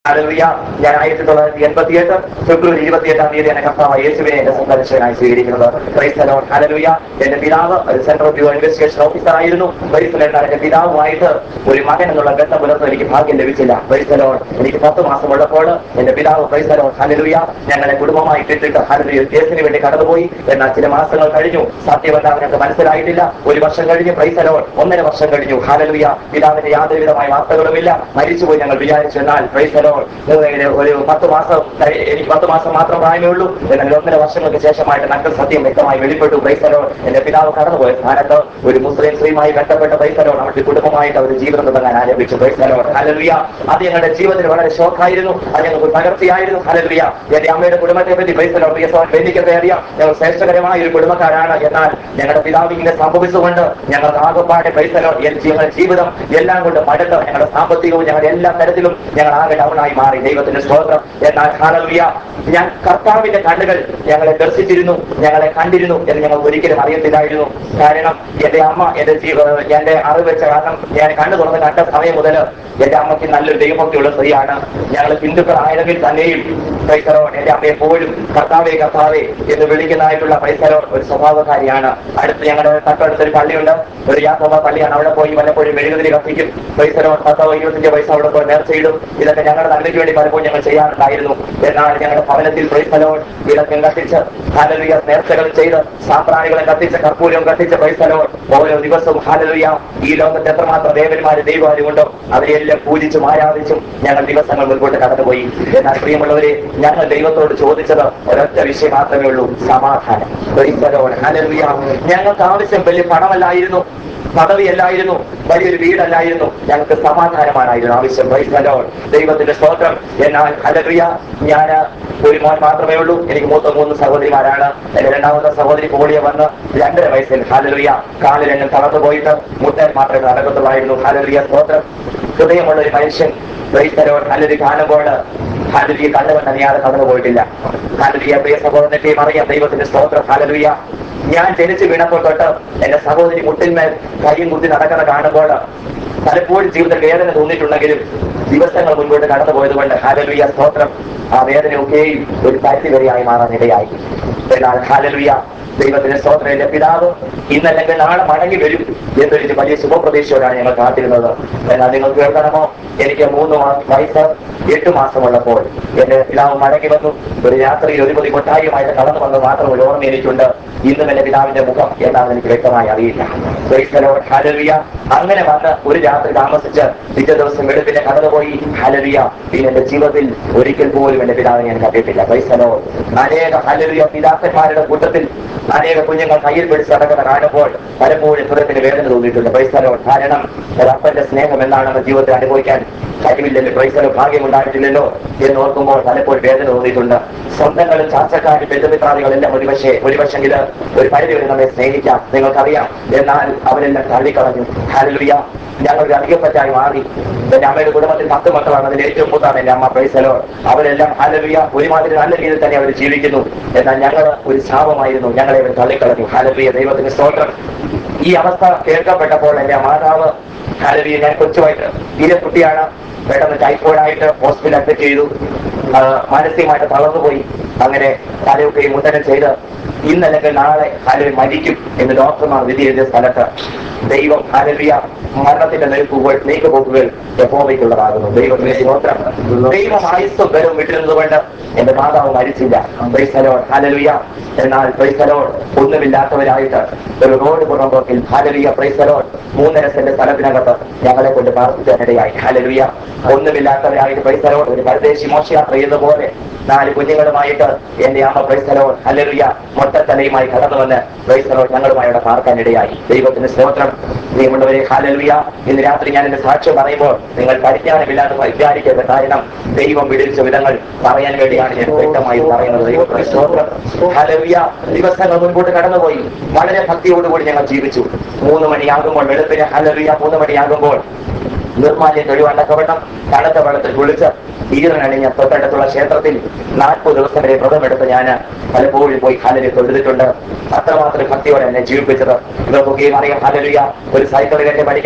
Hallelujah ഞാൻ ആയിരത്തി തൊള്ളായിരത്തി എൺപത്തി എട്ട് ഫെബ്രുവരി ഇരുപത്തി എട്ടാം തീയതി എന്നെ കർത്താവ് യേശുവിനെ എന്റെ സ്വന്തം രക്ഷകനായി സ്വീകരിക്കുന്നത് ക്രൈസ്തലോൺ ഹലലുയ എന്റെ പിതാവ് ഒരു സെൻട്രൽ ബ്യൂറോ ഇൻവെസ്റ്റിഗേഷൻ ഓഫീസർ ആയിരുന്നു പരിസ്ഥലം എന്റെ പിതാവുമായിട്ട് ഒരു മകൻ എന്നുള്ള ബന്ധം പുലർത്താൻ എനിക്ക് ഭാഗ്യം ലഭിച്ചില്ല പരിസ്ഥലോൺ എനിക്ക് പത്ത് മാസമുള്ളപ്പോൾ എന്റെ പിതാവ് ക്രൈസ്തലോൺ ഹലലുയ ഞങ്ങളെ കുടുംബമായി ഇട്ടിട്ട് ഹലലുയ കേസിന് വേണ്ടി കടന്നുപോയി എന്നാൽ ചില മാസങ്ങൾ കഴിഞ്ഞു സത്യമെന്ന് അവനൊക്കെ മനസ്സിലായിട്ടില്ല ഒരു വർഷം കഴിഞ്ഞ് പ്രൈസലോൺ ഒന്നര വർഷം കഴിഞ്ഞു ഹാലലുയ പിതാവിന്റെ യാതൊരു വിധമായ വാർത്തകളുമില്ല മരിച്ചുപോയി ഞങ്ങൾ വിചാരിച്ചു എന്നാൽ പ്രൈസലോൺ ഒരു പത്ത് മാസം കഴി- എനിക്ക് പത്ത് മാസം മാത്രം പ്രായമേ ഉള്ളൂ എന്നാൽ ഒന്നര വർഷങ്ങൾക്ക് ശേഷമായിട്ട് നക്കൽ സത്യം വ്യക്തമായി വെളിപ്പെട്ടു പ്രൈസലോൺ എന്റെ പിതാവ് കടന്നുപോയ സ്ഥാനത്ത് ഒരു മുസ്ലിം സ്ത്രീയുമായി ബന്ധപ്പെട്ട പ്രൈസലോൺ അവരുടെ കുടുംബമായിട്ട് അവർ ജീവിതം തുടങ്ങാൻ ആരംഭിച്ചു പ്രൈസലോൺ ഹലലുയ അത് ഞങ്ങളുടെ ജീവിതത്തിൽ വളരെ ഷോക്കായിരുന്നു അത് ഞങ്ങൾക്ക് ഒരു തകർച്ചയായിരുന്നു ഹലലുയ എന്റെ അമ്മയുടെ കുടുംബത്തെ പറ്റി പ്രൈസലോൺ പ്രിയ സഹോദരൻ ബന്ധിക്കത്തെ അറിയാം ഞങ്ങൾ ശ്രേഷ്ഠകരമായ ഒരു കുടുംബക്കാരാണ് എന്നാൽ ഞങ്ങളുടെ പിതാവ് ഇങ്ങനെ സംഭവിച്ചുകൊണ്ട് ഞങ്ങൾക്ക് ആകെപ്പാടെ പ്രൈസലോ ഞങ്ങളുടെ ജീവിതം എല്ലാം കൊണ്ട് മടുത്ത് ഞങ്ങളുടെ സാമ്പത്തികവും ഞങ്ങളുടെ എല്ലാ തരത്തിലും ഞങ്ങൾ ആകെ ഡൗണായി മാറി ദൈവത്തിന്റെ സ്തോത്രം എന്നാൽ ഹാലവിയ ഞാൻ കർത്താവിന്റെ കണ്ണുകൾ ഞങ്ങളെ ദർശിച്ചിരുന്നു ഞങ്ങളെ കണ്ടിരുന്നു എന്ന് ഞങ്ങൾ ഒരിക്കലും അറിയത്തില്ലായിരുന്നു കാരണം എന്റെ അമ്മ എന്റെ ജീവ എന്റെ അറിവ് വെച്ച കാരണം ഞാൻ കണ്ണു തുറന്ന് കണ്ട സമയം മുതൽ എന്റെ അമ്മയ്ക്ക് നല്ലൊരു ദൈവഭക്തിയുള്ള സ്ത്രീയാണ് ഞങ്ങൾ ഹിന്ദുക്കളായതെങ്കിൽ തന്നെയും പൈസറോ എന്റെ അമ്മ എപ്പോഴും കർത്താവേ കർത്താവേ എന്ന് വിളിക്കുന്നതായിട്ടുള്ള പൈസറോ ഒരു സ്വഭാവക്കാരിയാണ് അടുത്ത് ഞങ്ങളുടെ തൊട്ടടുത്തൊരു പള്ളിയുണ്ട് ഒരു യാത്രോ പള്ളിയാണ് അവിടെ പോയി വല്ലപ്പോഴും മെഴുകുതിരി കത്തിക്കും പൈസറോ പത്തോ ഇരുപത്തിയഞ്ചോ പൈസ അവിടെ പോയി നേർച്ചയിടും ഇതൊക്കെ ഞങ്ങളുടെ നന്മയ്ക്ക് വേണ്ടി പലപ്പോഴും ഞങ്ങൾ ചെയ്യാറുണ്ടായിരുന്നു എന്നാൽ ഞങ്ങളുടെ ഭവനത്തിൽ പൈസലോ വിളക്കം കത്തിച്ച് ഹാലലുയ നേർച്ചകൾ ചെയ്ത് സാമ്പ്രാണികളെ കത്തിച്ച് കർപ്പൂരം കത്തിച്ച് പൈസലോ ഓരോ ദിവസവും ഹാലലുയ ഈ ലോകത്ത് എത്രമാത്രം ദേവന്മാര് ദൈവമാരുമുണ്ടോ അവരെല്ലാം പൂജിച്ചും ആരാധിച്ചും ഞങ്ങൾ ദിവസങ്ങൾ മുൻപോട്ട് കടന്നുപോയി എന്നാൽ പ്രിയമുള്ളവരെ ഞങ്ങൾ ദൈവത്തോട് ചോദിച്ചത് ഒരൊറ്റ വിഷയം മാത്രമേ ഉള്ളൂ സമാധാനം ക്രൈസ്തലോട് ഹല്ലേലൂയ. ഞങ്ങൾക്ക് ആവശ്യം വലിയ പണമല്ലായിരുന്നു പദവിയല്ലായിരുന്നു വലിയൊരു വീടല്ലായിരുന്നു ഞങ്ങൾക്ക് സമാധാനമാണായിരുന്നു ആവശ്യം ക്രൈസ്തലോട് ദൈവത്തിന്റെ സ്തോത്രം എന്നാൽ ഹലറിയ ഞാൻ ഒരു മോൻ മാത്രമേ ഉള്ളൂ എനിക്ക് മൂത്ത മൂന്ന് സഹോദരിമാരാണ് എന്റെ രണ്ടാമത്തെ സഹോദരി പോളിയ വന്ന് രണ്ടര വയസ്സിൽ ഹാലറിയ കാലിലെങ്ങും തളർന്നു പോയിട്ട് മുട്ടൻ മാത്രമേ നടക്കത്തുള്ളായിരുന്നു ഹാലറിയ സ്തോത്രം ഹൃദയമുള്ള ഒരു മനുഷ്യൻ ക്രൈസ്തലോട് നല്ലൊരു കാണുമ്പോൾ ഹാലലിയ കണ്ണുകൊണ്ട് അറിയാതെ കടന്നു പോയിട്ടില്ല ഹാലലിയ പ്രിയ സഹോദരനെയും അറിയാം ദൈവത്തിന്റെ സ്തോത്രം ഹാലലിയ ഞാൻ ജനിച്ചു വീണപ്പോൾ തൊട്ട് എന്റെ സഹോദരി മുട്ടിന്മേൽ കൈയും കുത്തി നടക്കുന്ന കാണുമ്പോൾ പലപ്പോഴും ജീവിതത്തിൽ വേദന തോന്നിയിട്ടുണ്ടെങ്കിലും ദിവസങ്ങൾ മുൻപോട്ട് കടന്നു പോയത് കൊണ്ട് ഹാലലുയ സ്തോത്രം ആ വേദനയൊക്കെയും ഒരു പരിധി വരെയായി മാറാൻ ഇടയായി എന്നാൽ ഹാലലുയ ദൈവത്തിന്റെ സ്തോത്രം എന്റെ പിതാവ് ഇന്നല്ലെങ്കിൽ നാളെ മടങ്ങി വരും എന്നൊരു വലിയ ശുഭപ്രതീക്ഷയോടാണ് ഞങ്ങൾ കാത്തിരുന്നത് എന്നാൽ നിങ്ങൾ കേൾക്കണമോ എനിക്ക് മൂന്ന് മാസം വയസ്സ് എട്ട് മാസമുള്ളപ്പോൾ എന്റെ പിതാവ് മടങ്ങി വന്നു ഒരു രാത്രിയിൽ ഒരു പൊതി കൊട്ടായുമായിട്ട് കടന്നു വന്നത് മാത്രം ഒരു ഓർമ്മ എനിക്കുണ്ട് ഇന്നും എന്റെ പിതാവിന്റെ മുഖം എന്താണെന്ന് എനിക്ക് വ്യക്തമായി അറിയില്ല Praise the Lord. Hallelujah. അങ്ങനെ വന്ന് ഒരു രാത്രി താമസിച്ച് പിറ്റേ ദിവസം വെളുപ്പിനെ കടന്നുപോയി ഹലരിയ പിന്നെ എന്റെ ജീവിതത്തിൽ ഒരിക്കൽ പോലും എന്റെ പിതാവിനെ ഞാൻ കണ്ടിട്ടില്ല പൈസലോ അനേക ഹലരിയ പിതാക്കന്മാരുടെ കൂട്ടത്തിൽ അനേക കുഞ്ഞുങ്ങൾ കയ്യിൽ പിടിച്ച് നടക്കുന്ന കാണുമ്പോൾ പലപ്പോഴും ഹൃദയത്തിന് വേദന തോന്നിയിട്ടുണ്ട് പൈസലോ കാരണം ഒരപ്പന്റെ സ്നേഹം എന്താണെന്ന് ജീവിതത്തിൽ അനുഭവിക്കാൻ കഴിവില്ലല്ലോ പൈസലോ ഭാഗ്യമുണ്ടായിട്ടില്ലല്ലോ എന്ന് ഓർക്കുമ്പോൾ പലപ്പോഴും വേദന തോന്നിയിട്ടുണ്ട് സ്വന്തങ്ങളും ചാർച്ചക്കാരും ബന്ധുമിത്രാദികളെല്ലാം ഒരുപക്ഷെ ഒരുപക്ഷെങ്കിൽ ഒരു പരിധി വരെ നമ്മെ സ്നേഹിക്കാം നിങ്ങൾക്കറിയാം എന്നാൽ അവരെല്ലാം തള്ളിക്കളഞ്ഞു ഹാലലുയ ഞങ്ങൾ ഒരു അധികപ്പറ്റായി മാറി എന്റെ അമ്മയുടെ കുടുംബത്തിൽ പത്ത് മക്കളാണ് അതിൽ ഏറ്റവും മൂത്താണ് എന്റെ അമ്മ പ്രൈസലോ അവരെല്ലാം ഹാലലുയ ഒരുമാതിരി നല്ല രീതിയിൽ തന്നെ അവർ ജീവിക്കുന്നു എന്നാൽ ഞങ്ങൾ ഒരു ശാപമായിരുന്നു ഞങ്ങളെ അവർ തള്ളിക്കളഞ്ഞു ഹാലലുയ ദൈവത്തിന് സ്തോത്രം ഈ അവസ്ഥ കേൾക്കപ്പെട്ടപ്പോൾ എന്റെ മാതാവ് ഹാലലുയ ഞാൻ കൊച്ചുമായിട്ട് തീരെ കുട്ടിയാണ് പെട്ടെന്ന് ടൈഫോയിഡായിട്ട് ഹോസ്പിറ്റലിൽ അഡ്മിറ്റ് ചെയ്തു ആ, മാനസികമായിട്ട് തളർന്നുപോയി അങ്ങനെ തലയൊക്കെ മുണ്ടനം ചെയ്ത് ഇന്നല്ലെങ്കിൽ നാളെ ഹാലവി മരിക്കും എന്ന് ഡോക്ടർമാർ വിധി എഴുതിയ സ്ഥലത്ത് ദൈവം ഹാലവിയ മരണത്തിന്റെ നെരുപ്പുകൾ നീക്കുപോക്കുകൾ യഹോവയ്ക്കുള്ളതാകുന്നു ദൈവത്തിന്റെ സ്തോത്രം ദൈവം ആയുസ്സും ബലവും വിട്ടിരുന്നത് കൊണ്ട് എന്റെ മാതാവ് മരിച്ചില്ല പ്രൈസലോൺ ഹാലലുയ എന്നാൽ പ്രൈസലോൺ ഒന്നുമില്ലാത്തവരായിട്ട് ഒരു റോഡ് പുറമ്പോക്കിൽ ഹാലലുയ പ്രൈസലോൺ മൂന്നര സെന്റ് സ്ഥലത്തിനകത്ത് ഞങ്ങളെ കൊണ്ട് പ്രാർത്ഥിക്കാനിടയായി ഹാലലുയ ഒന്നുമില്ലാത്തവരായിട്ട് പ്രൈസലോൺ ഒരു പരദേശി മോശയാത്ര ചെയ്യുന്ന പോലെ നാല് കുഞ്ഞുങ്ങളുമായിട്ട് എന്റെ അമ്മ പ്രൈസലോൺ ഹലറിയ മൊട്ടത്തലയുമായി കടന്നു വന്ന് പ്രൈസലോൺ ഞങ്ങളുമായി അവിടെ പാർക്കാനിടയായി ദൈവത്തിന്റെ സ്തോത്രം പ്രിയമുള്ളവരെ ഹാലലുയ ഇന്ന് രാത്രി ഞാൻ എന്റെ സാക്ഷ്യം പറയുമ്പോൾ നിങ്ങൾ പരിജ്ഞാനമില്ലാതെ വിചാരിക്കരുത് കാരണം ദൈവം വിടിച്ച വിധങ്ങൾ പറയാൻ വേണ്ടിയാണ് ഞാൻ വ്യക്തമായി പറയുന്നത് ദൈവത്തിന്റെ സ്തോത്രം ഹലലുയ ദിവസങ്ങൾ മുൻപോട്ട് കടന്നുപോയി വളരെ ഭക്തിയോടുകൂടി ഞങ്ങൾ ജീവിച്ചു മൂന്ന് മണിയാകുമ്പോൾ വെളുപ്പിന് ഹലലുയ മൂന്ന് മണിയാകുമ്പോൾ നിർമാല്യം കഴിവാണ്ടക്കവണ്ണം തണുത്ത വെള്ളത്തിൽ കുളിച്ച് ഈറനണിഞ്ഞ തൊട്ടടുത്തുള്ള ക്ഷേത്രത്തിൽ നാൽപ്പത് ദിവസം വരെ വ്രതമെടുത്ത് ഞാൻ പലപ്പോഴും പോയി ഹാലരി തൊഴുതിട്ടുണ്ട് അത്രമാത്രം ഭക്തിയോടെ എന്നെ ജീവിപ്പിച്ചത് ഇവർക്കൊക്കെയും അറിയാം ഹാലരിയ ഒരു സൈക്കിൾ കയറ്റി പഠിക്കാനോ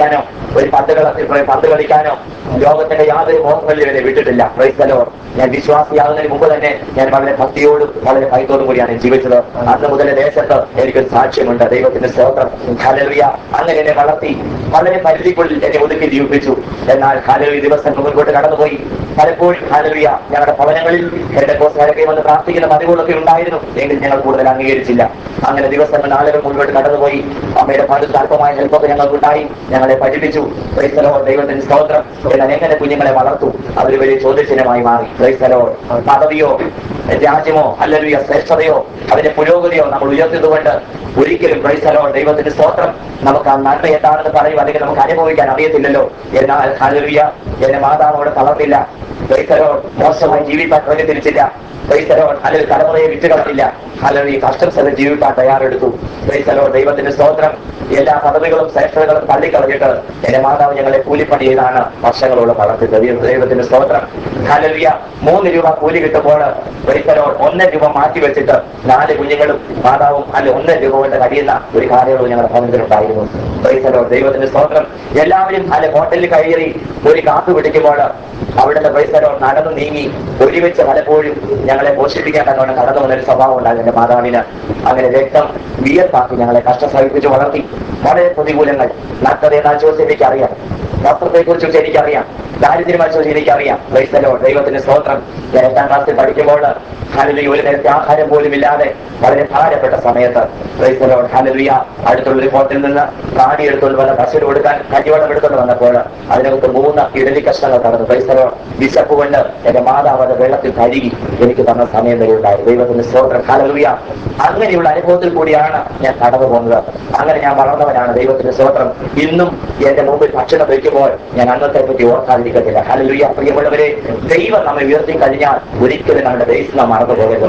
ഒരു പന്ത് കളത്തിൽ പോയി പന്ത് കളിക്കാനോ ലോകത്തിന്റെ യാതൊരു മോഹങ്ങളിലും ഇവരെ വിട്ടിട്ടില്ല ക്രൈസ്തലോ ഞാൻ വിശ്വാസിയാകുന്നതിന് മുമ്പ് തന്നെ ഞാൻ വളരെ ഭക്തിയോടും വളരെ ഭയത്തോടും കൂടിയാണ് ജീവിച്ചത് അന്ന് മുതൽ ദേശത്ത് എനിക്കൊരു സാക്ഷ്യമുണ്ട് ദൈവത്തിന്റെ സ്തോത്രം ഹലറിയ അങ്ങനെ എന്നെ വളർത്തി വളരെ പരിധിക്കുള്ളിൽ എന്നെ ഒതുക്കി ജീവിപ്പിച്ചു എന്നാൽ ഹലറി ദിവസങ്ങൾ മുൻപോട്ട് കടന്നുപോയി പലപ്പോഴും ഹലറിയ ഞങ്ങളുടെ ഭവനങ്ങളിൽ എന്റെ കോസ്കാരൊക്കെ വന്ന് പ്രാർത്ഥിക്കുന്ന പതിവുകളൊക്കെ ഉണ്ടായിരുന്നു എങ്കിൽ ഞങ്ങൾ കൂടുതൽ അംഗീകരിച്ചില്ല അങ്ങനെ ദിവസങ്ങൾ നാളുകൾ മുൻപോട്ട് കടന്നുപോയി അമ്മയുടെ പല അല്പമായ ഹെൽപ്പൊക്കെ ഞങ്ങൾക്കുണ്ടായി ഞങ്ങളെ പഠിപ്പിച്ചു ക്രൈസ്തലോ ദൈവത്തിന്റെ സ്തോത്രം എന്നാൽ എങ്ങനെ കുഞ്ഞുങ്ങളെ വളർത്തു അവർ വലിയ ചോദ്യചിഹ്നമായി മാറി ക്രൈസ്തലോ പദവിയോ രാജ്യമോ അല്ലെങ്കിൽ ശ്രേഷ്ഠതയോ അതിന്റെ പുരോഗതിയോ നമ്മൾ ഉയർത്തിയതുകൊണ്ട് ഒരിക്കലും ക്രൈസ്തലോ ദൈവത്തിന്റെ സ്തോത്രം നമുക്ക് ആ നന്മ എന്താണെന്ന് പറയും അല്ലെങ്കിൽ നമുക്ക് അനുഭവിക്കാൻ അറിയത്തില്ലല്ലോ എന്നാൽ ഹലറിയ എന്റെ മാതാവോട് തളർന്നില്ല ക്രൈസ്തലോ മോശമായി ജീവിക്കാൻ പ്രകടിച്ചില്ല ക്രൈസ്തലോ അല്ലെങ്കിൽ തലമുറയെ വിറ്റുകളഞ്ഞില്ല അല്ലെങ്കിൽ കഷ്ടം സ്ഥലം ജീവിക്കാൻ തയ്യാറെടുത്തു ക്രൈസ്തലോ ദൈവത്തിന്റെ സ്തോത്രം എല്ലാ പദവികളും ശ്രേഷ്ഠതകളും തള്ളിക്കളഞ്ഞിട്ട് എന്റെ മാതാവ് ഞങ്ങളെ കൂലിപ്പണി ചെയ്താണ് വർഷങ്ങളോളം വളർത്തിയത് ദൈവ- ദൈവത്തിന്റെ സ്തോത്രം ഹലവിയ മൂന്ന് രൂപ കൂലി കിട്ടുമ്പോൾ ക്രൈസ്തലോ ഒന്നര രൂപ മാറ്റി വെച്ചിട്ട് നാല് കുഞ്ഞുങ്ങളും മാതാവും അല്ല ഒന്നര രൂപ കൊണ്ട് കഴിയുന്ന ഒരു കാലയളവ് ഞങ്ങളുടെ ഭവനത്തിലുണ്ടായിരുന്നു ക്രൈസ്തലോ ദൈവത്തിന്റെ സ്തോത്രം എല്ലാവരും അല്ലെ ഹോട്ടലിൽ കയറി ഒരു കാത്തു പിടിക്കുമ്പോൾ അവിടുത്തെ ക്രൈസ്തലോ നടന്നു നീങ്ങി ഒരുമിച്ച് പലപ്പോഴും ഞങ്ങളെ പോഷിപ്പിക്കാൻ തന്നോണം കടന്നു വന്നൊരു സ്വഭാവം ഉണ്ടായിരുന്നു എന്റെ മാതാവിന് അങ്ങനെ രക്തം വിയർപ്പാക്കി ഞങ്ങളെ കഷ്ടം സഹിപ്പിച്ച് വളർത്തി വളരെ പ്രതികൂലങ്ങൾ നഗ്നതയെന്നാൽ ചോദിച്ചാൽ എനിക്കറിയാം വസ്ത്രത്തെ കുറിച്ച് എനിക്കറിയാം ദാരിദ്ര്യമായി ചോദിച്ചാൽ എനിക്കറിയാം ക്രൈസ്തലോ ദൈവത്തിന്റെ സ്തോത്രം ഞാൻ എട്ടാം ക്ലാസ്സിൽ പഠിക്കുമ്പോൾ ഹലലി ഒരു നേരത്തെ ആഹാരം പോലും ഇല്ലാതെ വളരെ ഭാരപ്പെട്ട സമയത്ത് ക്രൈസ്തലോ ഹലലിയ അടുത്തുള്ള ഒരു ഹോട്ടലിൽ നിന്ന് കാടി എടുത്തുകൊണ്ട് വന്ന പശുവിന് കൊടുക്കാൻ കഞ്ഞിവെള്ളം എടുത്തുകൊണ്ട് വന്നപ്പോൾ അതിനകത്ത് മൂന്ന് ഇഡലി കഷ്ണങ്ങൾ കടന്നു ക്രൈസ്തലോ വിശപ്പ് കൊണ്ട് എന്റെ മാതാവ് അത് വെള്ളത്തിൽ കഴുകി എനിക്ക് തന്ന സമയം വരെ ഉണ്ടായി ദൈവത്തിന്റെ സ്തോത്രം ഹലലിയ അങ്ങനെയുള്ള അനുഭവത്തിൽ കൂടിയാണ് ഞാൻ കടന്നു പോകുന്നത് അങ്ങനെ ഞാൻ വളർന്നവനാണ് ദൈവത്തിന്റെ സ്തോത്രം ഇന്നും എന്റെ മുമ്പിൽ ഭക്ഷണം വയ്ക്കുമ്പോൾ ഞാൻ അന്നത്തെ പറ്റി ഓർക്കാതിരിക്കത്തില്ല ഹലലുയ പ്രിയമുള്ളവരെ ദൈവം നമ്മെ ഉയർത്തി കഴിഞ്ഞാൽ ഒരിക്കലും നമ്മുടെ ബേസ് നാം മറന്നു പോകരുത്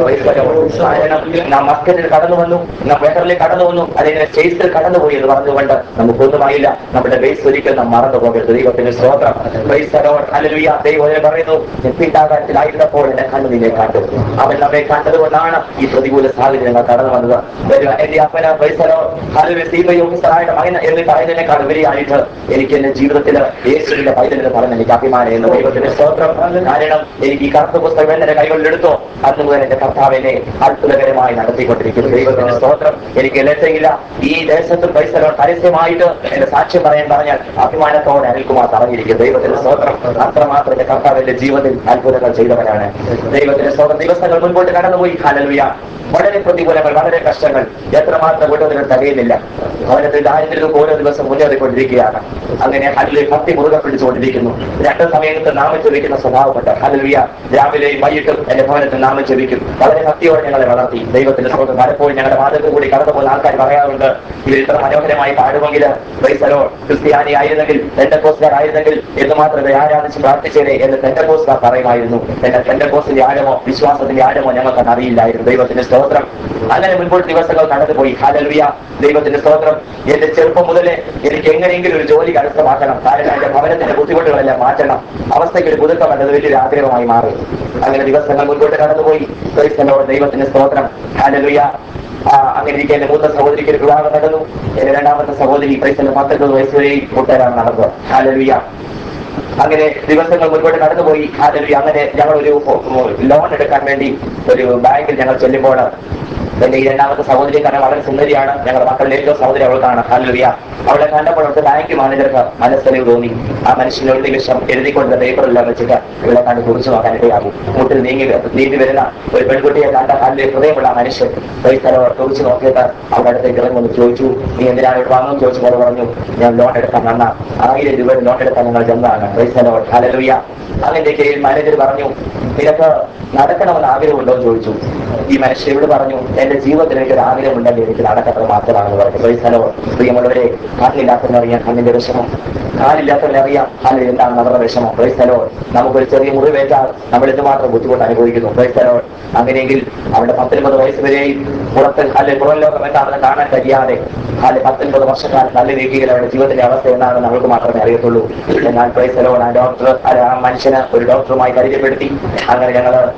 കാരണം നാം മസ്കറ്റിൽ കടന്നു വന്നു നാം വെഹറിൽ കടന്നു വന്നു അല്ലെങ്കിൽ സ്റ്റേറ്റ്സിൽ കടന്നുപോയി എന്ന് പറഞ്ഞുകൊണ്ട് നമുക്കൊന്നുമായില്ല നമ്മുടെ ബേസ് ഒരിക്കലും നാം മറന്നു പോകരുത് ദൈവത്തിന്റെ സ്തോത്രം ഹലലുയ ദൈവം അതിനെ പറയുന്നു പിണ്ടാകാരത്തിലായിരുന്നപ്പോൾ എന്നെ കണ്ണു നിന്നെ കണ്ടു അവൻ നമ്മെ കണ്ടതുകൊണ്ടാണ് ഈ പ്രതികൂല സാഹചര്യങ്ങൾ കടന്നു വന്നത് വരിക, എന്റെ അപ്പന പൈസലോ ഹലവെ ദീപയോഗ്യസ്ഥനായ മകൻ എന്ന് പറയുന്നതിനേക്കാൾ ഉപരിയായിട്ട് എനിക്ക് എന്റെ ജീവിതത്തിൽ യേശുവിന്റെ പൈതലിന് പറഞ്ഞ എനിക്ക് അഭിമാനം എന്ന് ദൈവത്തിന്റെ സ്തോത്രം കാരണം എനിക്ക് ഈ കറുത്ത പുസ്തകം എന്റെ കൈകളിലെടുത്തോ അന്ന് മുതൽ എന്റെ കർത്താവിനെ അത്ഭുതകരമായി നടത്തിക്കൊണ്ടിരിക്കുന്നു ദൈവത്തിന്റെ സ്തോത്രം എനിക്ക് ലജ്ജയില്ല ഈ ദേശത്തും പൈസലോ പരസ്യമായിട്ട് എന്റെ സാക്ഷ്യം പറയാൻ പറഞ്ഞാൽ അഭിമാനത്തോടെ അനിൽകുമാർ പറഞ്ഞിരിക്കും ദൈവത്തിന്റെ സ്തോത്രം അത്രമാത്രം എന്റെ കർത്താവ് എന്റെ ജീവിതത്തിൽ അത്ഭുതങ്ങൾ ചെയ്തവരാണ് ദൈവത്തിന്റെ സ്തോത്രം ദിവസങ്ങൾ മുൻപോട്ട് കടന്നുപോയി ഹലലുയ വളരെ പ്രതികൂലങ്ങൾ വളരെ കഷ്ടങ്ങൾ എത്രമാത്രം കൊണ്ടുവന്നിട്ട് തികയുന്നില്ല ഭവനത്തിൽ ദാരിദ്ര്യവും ഓരോ ദിവസം മുന്നേറിക്കൊണ്ടിരിക്കുകയാണ് അങ്ങനെ ഹല്ലിൽ ഭക്തി മുറുകെ പിടിച്ചുകൊണ്ടിരിക്കുന്നു രണ്ട് സമയത്ത് നാമം ജപിക്കുന്ന സ്വഭാവമുണ്ട് ഹല്ലുയ രാവിലെയും വൈകിട്ടും എന്റെ ഭവനത്തിൽ നാമം ജപിക്കും വളരെ ഭക്തിയോടെ ഞങ്ങളെ വളർത്തി ദൈവത്തിന്റെ സ്രോതം പലപ്പോഴും ഞങ്ങളുടെ മാതൃക കൂടി കടന്നു പോകുന്ന ആൾക്കാർ പറയാറുണ്ട് ഇവർ ഇത്ര മനോഹരമായി പാടുമെങ്കിൽ ക്രൈസ്തലോ ക്രിസ്ത്യാനി ആയിരുന്നെങ്കിൽ പെന്തക്കോസ്റ്റുകാർ ആയിരുന്നെങ്കിൽ എന്ന് മാത്രമേ ആരാധിച്ച് പ്രാർത്ഥിച്ചേനെ എന്ന് പെന്തക്കോസ്റ്റുകാർ പറയുമായിരുന്നു എന്റെ പെന്തക്കോസിന്റെ ആഴമോ വിശ്വാസത്തിന്റെ ആഴമോ ഞങ്ങൾക്ക് അറിയില്ലായിരുന്നു ദൈവത്തിന്റെ സ്തോത്രം അങ്ങനെ മുൻപോട്ട് ദിവസങ്ങൾ കടന്നുപോയി ഹാലലുയ ദൈവത്തിന്റെ സ്തോത്രം എന്റെ ചെറുപ്പം മുതലേ എനിക്ക് എങ്ങനെയെങ്കിലും ഒരു ജോലി കരസ്ഥമാക്കണം കാരണം എന്റെ ഭവനത്തിന്റെ ബുദ്ധിമുട്ടുകളെല്ലാം മാറ്റണം അവസ്ഥയ്ക്ക് ഒരു പുതുക്കം വേണ്ടത് വലിയൊരു ആഗ്രഹമായി മാറി അങ്ങനെ ദിവസങ്ങൾ മുൻപോട്ട് കടന്നുപോയി ക്രൈസ്തലോട് ദൈവത്തിന്റെ സ്തോത്രം ഹാലലുയ ആ, അങ്ങനെ ഇരിക്കെ എന്റെ മൂത്ത സഹോദരിക്ക് ഒരു വിവാഹം നടന്നു എന്റെ രണ്ടാമത്തെ സഹോദരി ക്രൈസ്തല പത്തൊൻപത് വയസ്സ് വരെ കൂട്ടുകാരാണ് നടന്നത് ഹാലലുയ അങ്ങനെ ദിവസങ്ങൾ മുൻപോട്ട് കടന്നുപോയി ഹാലലുയ അങ്ങനെ ഞങ്ങൾ ഒരു ലോൺ എടുക്കാൻ വേണ്ടി ഒരു ബാങ്കിൽ ഞങ്ങൾ ചെല്ലുമ്പോൾ എന്റെ ഈ രണ്ടാമത്തെ സഹോദരി കാരണം വളരെ സുന്ദരിയാണ് ഞങ്ങളുടെ മക്കളുടെ ഏറ്റവും സഹോദരി അവൾക്കാണ് ഹല്ലുയ അവളെ കണ്ടപ്പോൾ അവിടുത്തെ ബാങ്ക് മാനേജർക്ക് മനസ്സിലേക്ക് തോന്നി ആ മനുഷ്യന് ഒരു നിമിഷം എഴുതിക്കൊണ്ട പേപ്പറെല്ലാം വെച്ചിട്ട് ഇവിടെ കണ്ട് കുറിച്ചു നോക്കാൻ ഇടയാകും മുട്ടിൽ നീങ്ങി നീന്തി വരുന്ന ഒരു പെൺകുട്ടിയെ കണ്ട ഹല്ല് ഹൃദയമുള്ള ആ മനുഷ്യൻ ഒരു സ്ഥലം കുറിച്ച് നോക്കിയിട്ട് അവിടെ അടുത്തേക്ക് ഇറങ്ങി വന്ന് ചോദിച്ചു നീ എന്തിനാണ് ഇവിടെ വാങ്ങും ചോദിച്ചപ്പോൾ പറഞ്ഞു ഞാൻ ലോൺ എടുക്കാൻ വന്ന ആയിരം രൂപയുടെ ലോൺ എടുക്കാൻ ഞങ്ങൾ ചെന്നതാണ് ക്രൈസ്തലോ ഹലലുയ അതിന്റെ കീഴിൽ മാനേജർ പറഞ്ഞു നിനക്ക് നടക്കണമെന്ന് ആഗ്രഹമുണ്ടോ എന്ന് ചോദിച്ചു ഈ മനുഷ്യൻ ഇവിടെ പറഞ്ഞു എന്റെ ജീവിതത്തിൽ എനിക്ക് ഒരു ആഗ്രഹം ഉണ്ടെങ്കിൽ എനിക്ക് നടക്കത്തത് മാത്രമാണെന്ന് പറഞ്ഞു ക്രൈസ്തലോ പ്രിയമുള്ളവരെ കാലില്ലാത്തവനറിയാം കണ്ണിന്റെ വിഷമം കാലില്ലാത്തവനറിയാം കാലിൽ എന്താണ് അവരുടെ വിഷമം ക്രൈസ്തലോ നമുക്കൊരു ചെറിയ മുറിവേറ്റാൽ നമ്മൾ എന്തുമാത്രം ബുദ്ധിമുട്ട് അനുഭവിക്കുന്നു ക്രൈസ്തലോ അങ്ങനെയെങ്കിൽ അവിടെ പത്തൊൻപത് വയസ്സ് വരെയും പുറത്ത് അല്ലെ പുറം ലോകം എന്താണെന്ന് കാണാൻ കഴിയാതെ കാല് പത്തൊൻപത് വർഷക്കാലം തള്ളി നീക്കിയാൽ അവരുടെ ജീവിതത്തിന്റെ അവസ്ഥ എന്താണെന്ന് നമുക്ക് മാത്രമേ അറിയത്തുള്ളൂ എന്നാൽ ക്രൈസ്തലോ ആ ഡോക്ടർ ആ മനുഷ്യന് ഒരു ഡോക്ടറുമായി പരിചയപ്പെടുത്തി അങ്ങനെ ഞങ്ങൾ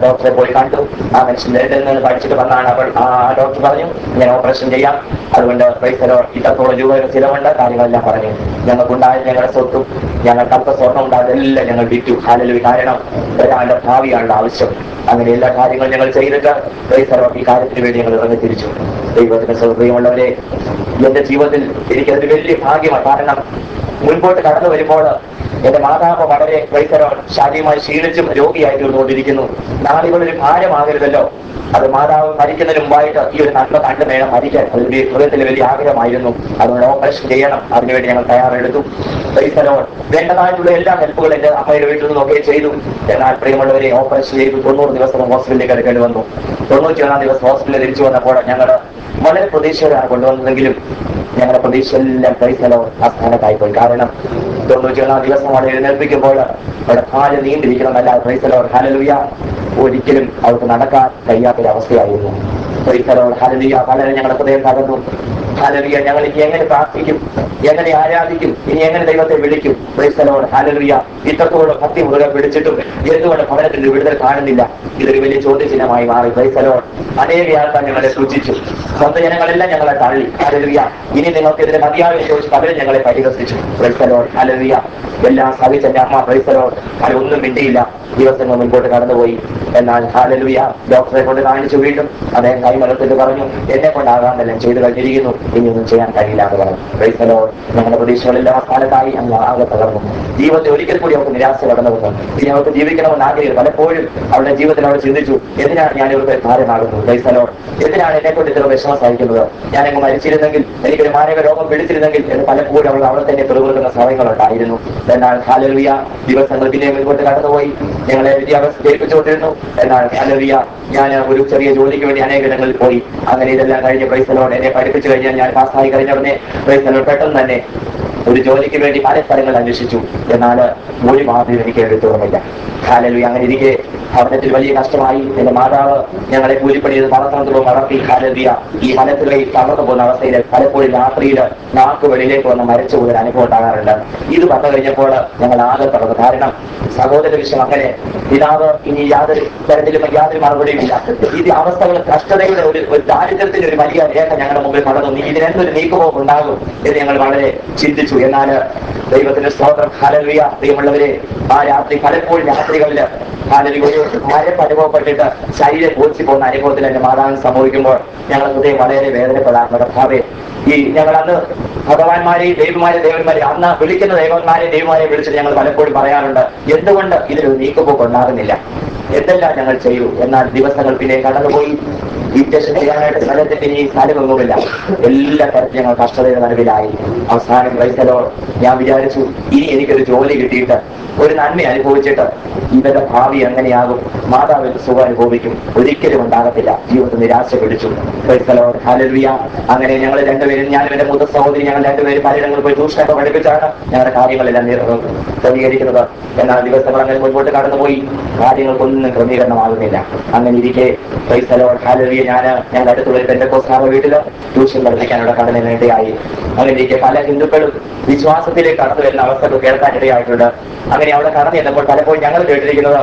ഡോക്ടറെ പോയി കണ്ടു ആ മനുഷ്യൻ ലണ്ടനിൽ നിന്ന് പഠിച്ചിട്ട് വന്നാണ് അവൾ ആ ഡോക്ടർ പറഞ്ഞു ഞാൻ ഓപ്പറേഷൻ ചെയ്യാം അതുകൊണ്ട് പൈസലോ ഇത്രത്തോളം രൂപയുടെ ചിലവുണ്ട് കാര്യങ്ങളെല്ലാം പറഞ്ഞു ഞങ്ങൾക്കുണ്ടായ ഞങ്ങളുടെ സ്വത്തും ഞങ്ങൾക്ക് അല്പ സ്വർണ്ണം ഉണ്ട് അതെല്ലാം ഞങ്ങൾ വിറ്റു ഹാലലു കാരണം ഒരാളുടെ ഭാവിയാണുള്ള ആവശ്യം അങ്ങനെ എല്ലാ കാര്യങ്ങളും ഞങ്ങൾ ചെയ്തിട്ട് പൈസലോ ഈ കാര്യത്തിന് വേണ്ടി ഞങ്ങൾ ഇറങ്ങി തിരിച്ചു ദൈവത്തിന്റെ സൗകര്യമുള്ളവരെ എന്റെ ജീവിതത്തിൽ എനിക്കതൊരു വലിയ ഭാഗ്യമാണ് കാരണം മുൻപോട്ട് കടന്നു വരുമ്പോൾ എന്റെ മാതാവ് വളരെ വൈസരോ ശാരീരമായി ക്ഷീണിച്ചും രോഗിയായി തീർന്നുകൊണ്ടിരിക്കുന്നു നാളുകളൊരു ഭാരമാകരുതല്ലോ അത് മാതാവ് മരിക്കുന്നതിന് മുമ്പായിട്ട് ഈ ഒരു നന്മ കണ്ടു വേണം മരിക്കാൻ അത് ഒരു ഹൃദയത്തിലെ വലിയ ആഗ്രഹമായിരുന്നു അതുകൊണ്ട് ഓപ്പറേഷൻ ചെയ്യണം അതിനുവേണ്ടി ഞങ്ങൾ തയ്യാറെടുത്തു വൈസരോ വേണ്ടതായിട്ടുള്ള എല്ലാ ഹെൽപ്പുകളും എന്റെ അമ്മയുടെ വീട്ടിൽ നിന്നൊക്കെ ചെയ്തു എന്നാൽ പ്രിയമുള്ളവരെ ഓപ്പറേഷൻ ചെയ്തു തൊണ്ണൂറ് ദിവസം ഹോസ്പിറ്റലിൽ കിടക്കേണ്ടി വന്നു തൊണ്ണൂറ്റി ഒന്നാം ദിവസം ഹോസ്പിറ്റലിൽ തിരിച്ചു വന്നപ്പോൾ ഞങ്ങൾ വളരെ പ്രതീക്ഷയോടാണ് കൊണ്ടുവന്നതെങ്കിലും ഞങ്ങളുടെ പ്രതീക്ഷയെല്ലാം പൈസലോ ആ സ്ഥാനത്തായി പോയി കാരണം തൊണ്ണൂറ്റി ഒന്നാം ദിവസം അവിടെ എഴുന്നേൽപ്പിക്കുമ്പോൾ അവിടെ കാല് നീണ്ടിരിക്കണമെന്നല്ല പൈസലോ ഹാലലുയ ഒരിക്കലും അവർക്ക് നടക്കാൻ കഴിയാത്തൊരവസ്ഥയായിരുന്നു പൈസലോ ഹാലലുയ വളരെ ഞങ്ങളുടെ ഹൃദയം തകർന്നു ഹാലലുയ ഞങ്ങൾ ഇനി എങ്ങനെ പ്രാർത്ഥിക്കും എങ്ങനെ ആരാധിക്കും ഇനി എങ്ങനെ ദൈവത്തെ വിളിക്കും പൈസലോട് ഹാലലുയ ഇത്രത്തോളം ഭക്തി മുറുകെ പിടിച്ചിട്ടും എന്തുകൊണ്ട് ഭവനത്തിന്റെ വിടുതൽ കാണുന്നില്ല ഇതൊരു വലിയ ചോദ്യചിഹ്നമായി മാറി പൈസലോട് അനേക ആൾക്കാർ ഞങ്ങളെ സൂചിച്ചു സ്വന്തം ജനങ്ങളെല്ലാം ഞങ്ങളെ തള്ളി ഹാലലുയ ഇനി നിങ്ങൾക്കെതിരെ മതിയാകെ ചോദിച്ച് പലരും ഞങ്ങളെ പരിഹസിച്ചു പൈസലോട് ഹാലലുയ എല്ലാം സഹിച്ച എന്റെ അമ്മ പൈസലോട് അത് ഒന്നും മിണ്ടിയില്ല ദിവസങ്ങൾ മുൻപോട്ട് കടന്നുപോയി എന്നാൽ ഹാലലുയ ഡോക്ടറെ കൊണ്ട് കാണിച്ചു വീണ്ടും അദ്ദേഹം കൈമലത്തിട്ട് പറഞ്ഞു എന്നെ കൊണ്ടാകാമെല്ലാം ചെയ്തു കഴിഞ്ഞിരിക്കുന്നു ഇനിയൊന്നും ചെയ്യാൻ കഴിയില്ല എന്ന് പറഞ്ഞു പൈസലോ ഞങ്ങളുടെ പ്രതീക്ഷകളെല്ലാം സ്ഥാനത്തായി അങ്ങ് ആകെ തകർന്നു ജീവിതത്തിൽ ഒരിക്കൽ കൂടി അവർക്ക് നിരാശ കടന്നു വന്നു ഇനി അവർക്ക് ജീവിക്കണമെന്ന് ആഗ്രഹിച്ചു പലപ്പോഴും അവരുടെ ജീവിതത്തിൽ അവർ ചിന്തിച്ചു എന്തിനാണ് ഞാൻ ഇവർക്ക് ഭാരമാകുന്നത് പൈസലോ എന്തിനാണ് എന്നെ കൊണ്ട് ഇത്ര വിഷമം സഹിക്കുന്നത് ഞാൻ അങ്ങ് മരിച്ചിരുന്നെങ്കിൽ എനിക്കൊരു മാരക രോഗം പിടിച്ചിരുന്നെങ്കിൽ എന്ന് പലപ്പോഴും അവൾ അവിടെ തന്നെ പിറുപിറുക്കുന്ന സമയങ്ങളുണ്ടായിരുന്നു എന്നാൽ ഹാലലുയ ദിവസങ്ങൾ പിന്നെ മുൻപോട്ട് കടന്നുപോയി ഞങ്ങളെ വിദ്യാഭ്യാസം ഏൽപ്പിച്ചുകൊണ്ടിരുന്നു എന്നാൽ ഹാലലുയ ഞാൻ ഒരു ചെറിയ ജോലിക്ക് വേണ്ടി അനേക ഇടങ്ങളിൽ പോയി അങ്ങനെ ഇതെല്ലാം കഴിഞ്ഞ് പൈസലോട് എന്നെ പഠിപ്പിച്ചു കഴിഞ്ഞാൽ ഞാൻ പാസ്സായി കഴിഞ്ഞ ഉടനെ പൈസലോട് പെട്ടെന്ന് തന്നെ ഒരു ജോലിക്ക് വേണ്ടി പല സ്ഥലങ്ങൾ അന്വേഷിച്ചു എന്നാൽ ഒരു മാതിരി എനിക്ക് എടുത്തോർമില്ല ഹാലലുയ അങ്ങനെ ഇരിക്കെ ഭവനത്തിൽ വലിയ കഷ്ടമായി എന്റെ മാതാവ് ഞങ്ങളെ കൂലിപ്പണി ചെയ്ത് വളർത്തണത്തോളം വളർത്തി ഹാലലുയ ഈ വനത്തിലേക്ക് തളർന്നു പോകുന്ന അവസ്ഥയിൽ പലപ്പോഴും രാത്രിയിൽ നാക്ക് വെളിയിലേക്ക് വന്ന് മരിച്ചു പോകുന്ന അനുഭവം ഉണ്ടാകാറുണ്ട് ഇത് വന്നു കഴിഞ്ഞപ്പോൾ ഞങ്ങൾ ആകെ തളർന്നു കാരണം സഹോദര വിഷയം അങ്ങനെ പിതാവ് ഇനി യാതൊരു തരത്തിലും യാതൊരു മറുപടിയും ഇല്ല ഇത് അവസ്ഥകൾ കഷ്ടതയുടെ ഒരു ഒരു ദാരിദ്ര്യത്തിന്റെ ഒരു വലിയ രേഖ ഞങ്ങളുടെ മുമ്പിൽ കടന്നു നീ ഇതിനെന്തൊരു നീക്കുപോക്ക് ഉണ്ടാകും എന്ന് ഞങ്ങൾ വളരെ ചിന്തിച്ചു എന്നാൽ ദൈവത്തിന്റെ സ്തോത്രം ഹലവിയ പ്രിയമുള്ളവരെ ആ രാത്രി പലപ്പോഴും രാത്രികളിൽ ഹാലലി ഒരു മരപ്പ് അനുഭവപ്പെട്ടിട്ട് ശരീരം പൂച്ചി പോകുന്ന അനുഭവത്തിൽ എന്റെ മാതാവിന് സംഭവിക്കുമ്പോൾ ഞങ്ങൾ ഹൃദയം വളരെ വേദനപ്പെടാറുണ്ട് കർത്താവേ ഈ ഞങ്ങൾ അന്ന് ഭഗവാന്മാരെയും ദൈവമാരെ ദേവന്മാരെ അന്ന് വിളിക്കുന്ന ദൈവന്മാരെ ദൈവമാരെ വിളിച്ചിട്ട് ഞങ്ങൾ പലപ്പോഴും പറയാറുണ്ട് എന്തുകൊണ്ട് ഇതിലൊരു നീക്കുപോക്ക് ഉണ്ടാകുന്നില്ല എന്തെല്ലാം ഞങ്ങൾ ചെയ്തു എന്നാൽ ദിവസങ്ങൾ പിന്നെ കടന്നുപോയി ഇൻജക്ഷൻ ചെയ്യാനായിട്ട് സ്ഥലത്തിന്റെ ഇനി സ്ഥലമൊന്നുമില്ല എല്ലാ തരത്തിലും ഞങ്ങൾ കഷ്ടതയുടെ നടുവിലായി അവസാനം വൈസലോ ഞാൻ വിചാരിച്ചു ഇനി എനിക്കൊരു ജോലി കിട്ടിയിട്ട് ഒരു നന്മ അനുഭവിച്ചിട്ട് ഇവരുടെ ഭാവി എങ്ങനെയാകും മാതാവിന്റെ സുഖം അനുഭവിക്കും ഒരിക്കലും ഉണ്ടാകത്തില്ല ജീവിതത്തിൽ നിരാശ പിടിച്ചു വൈസലോ ഹലൽവിയ അങ്ങനെ ഞങ്ങൾ രണ്ടുപേരും ഞാനും എന്റെ മുത സഹോദരി ഞങ്ങൾ രണ്ടുപേരും പലയിടങ്ങളിൽ പോയി ട്യൂഷനൊക്കെ പഠിപ്പിച്ചാണ് ഞങ്ങളുടെ കാര്യങ്ങളെല്ലാം നിർ- ക്രമീകരിക്കുന്നത് എന്നാൽ ദിവസങ്ങൾ അങ്ങനെ മുൻപോട്ട് കടന്നുപോയി കാര്യങ്ങൾക്കൊന്നും ക്രമീകരണമാകുന്നില്ല അങ്ങനെ ഇരിക്കെ പൈസലോ ഹാലവിയ ഞാൻ ഞങ്ങളുടെ അടുത്തുള്ള ഒരു പെന്തക്കോസ്താവ വീട്ടില് ട്യൂഷൻ പഠിപ്പിക്കാനുള്ള കടന്നു വേണ്ടിയായി അങ്ങനെ ഇരിക്കെ പല ഹിന്ദുക്കളും വിശ്വാസത്തിലേക്ക് കടന്നു വരുന്ന അവസ്ഥകൾ കേൾക്കാനിടയായിട്ടുണ്ട് അങ്ങനെ അവിടെ കടന്നു ചെന്നപ്പോൾ പലപ്പോഴും ഞങ്ങൾ കേട്ടിരിക്കുന്നത്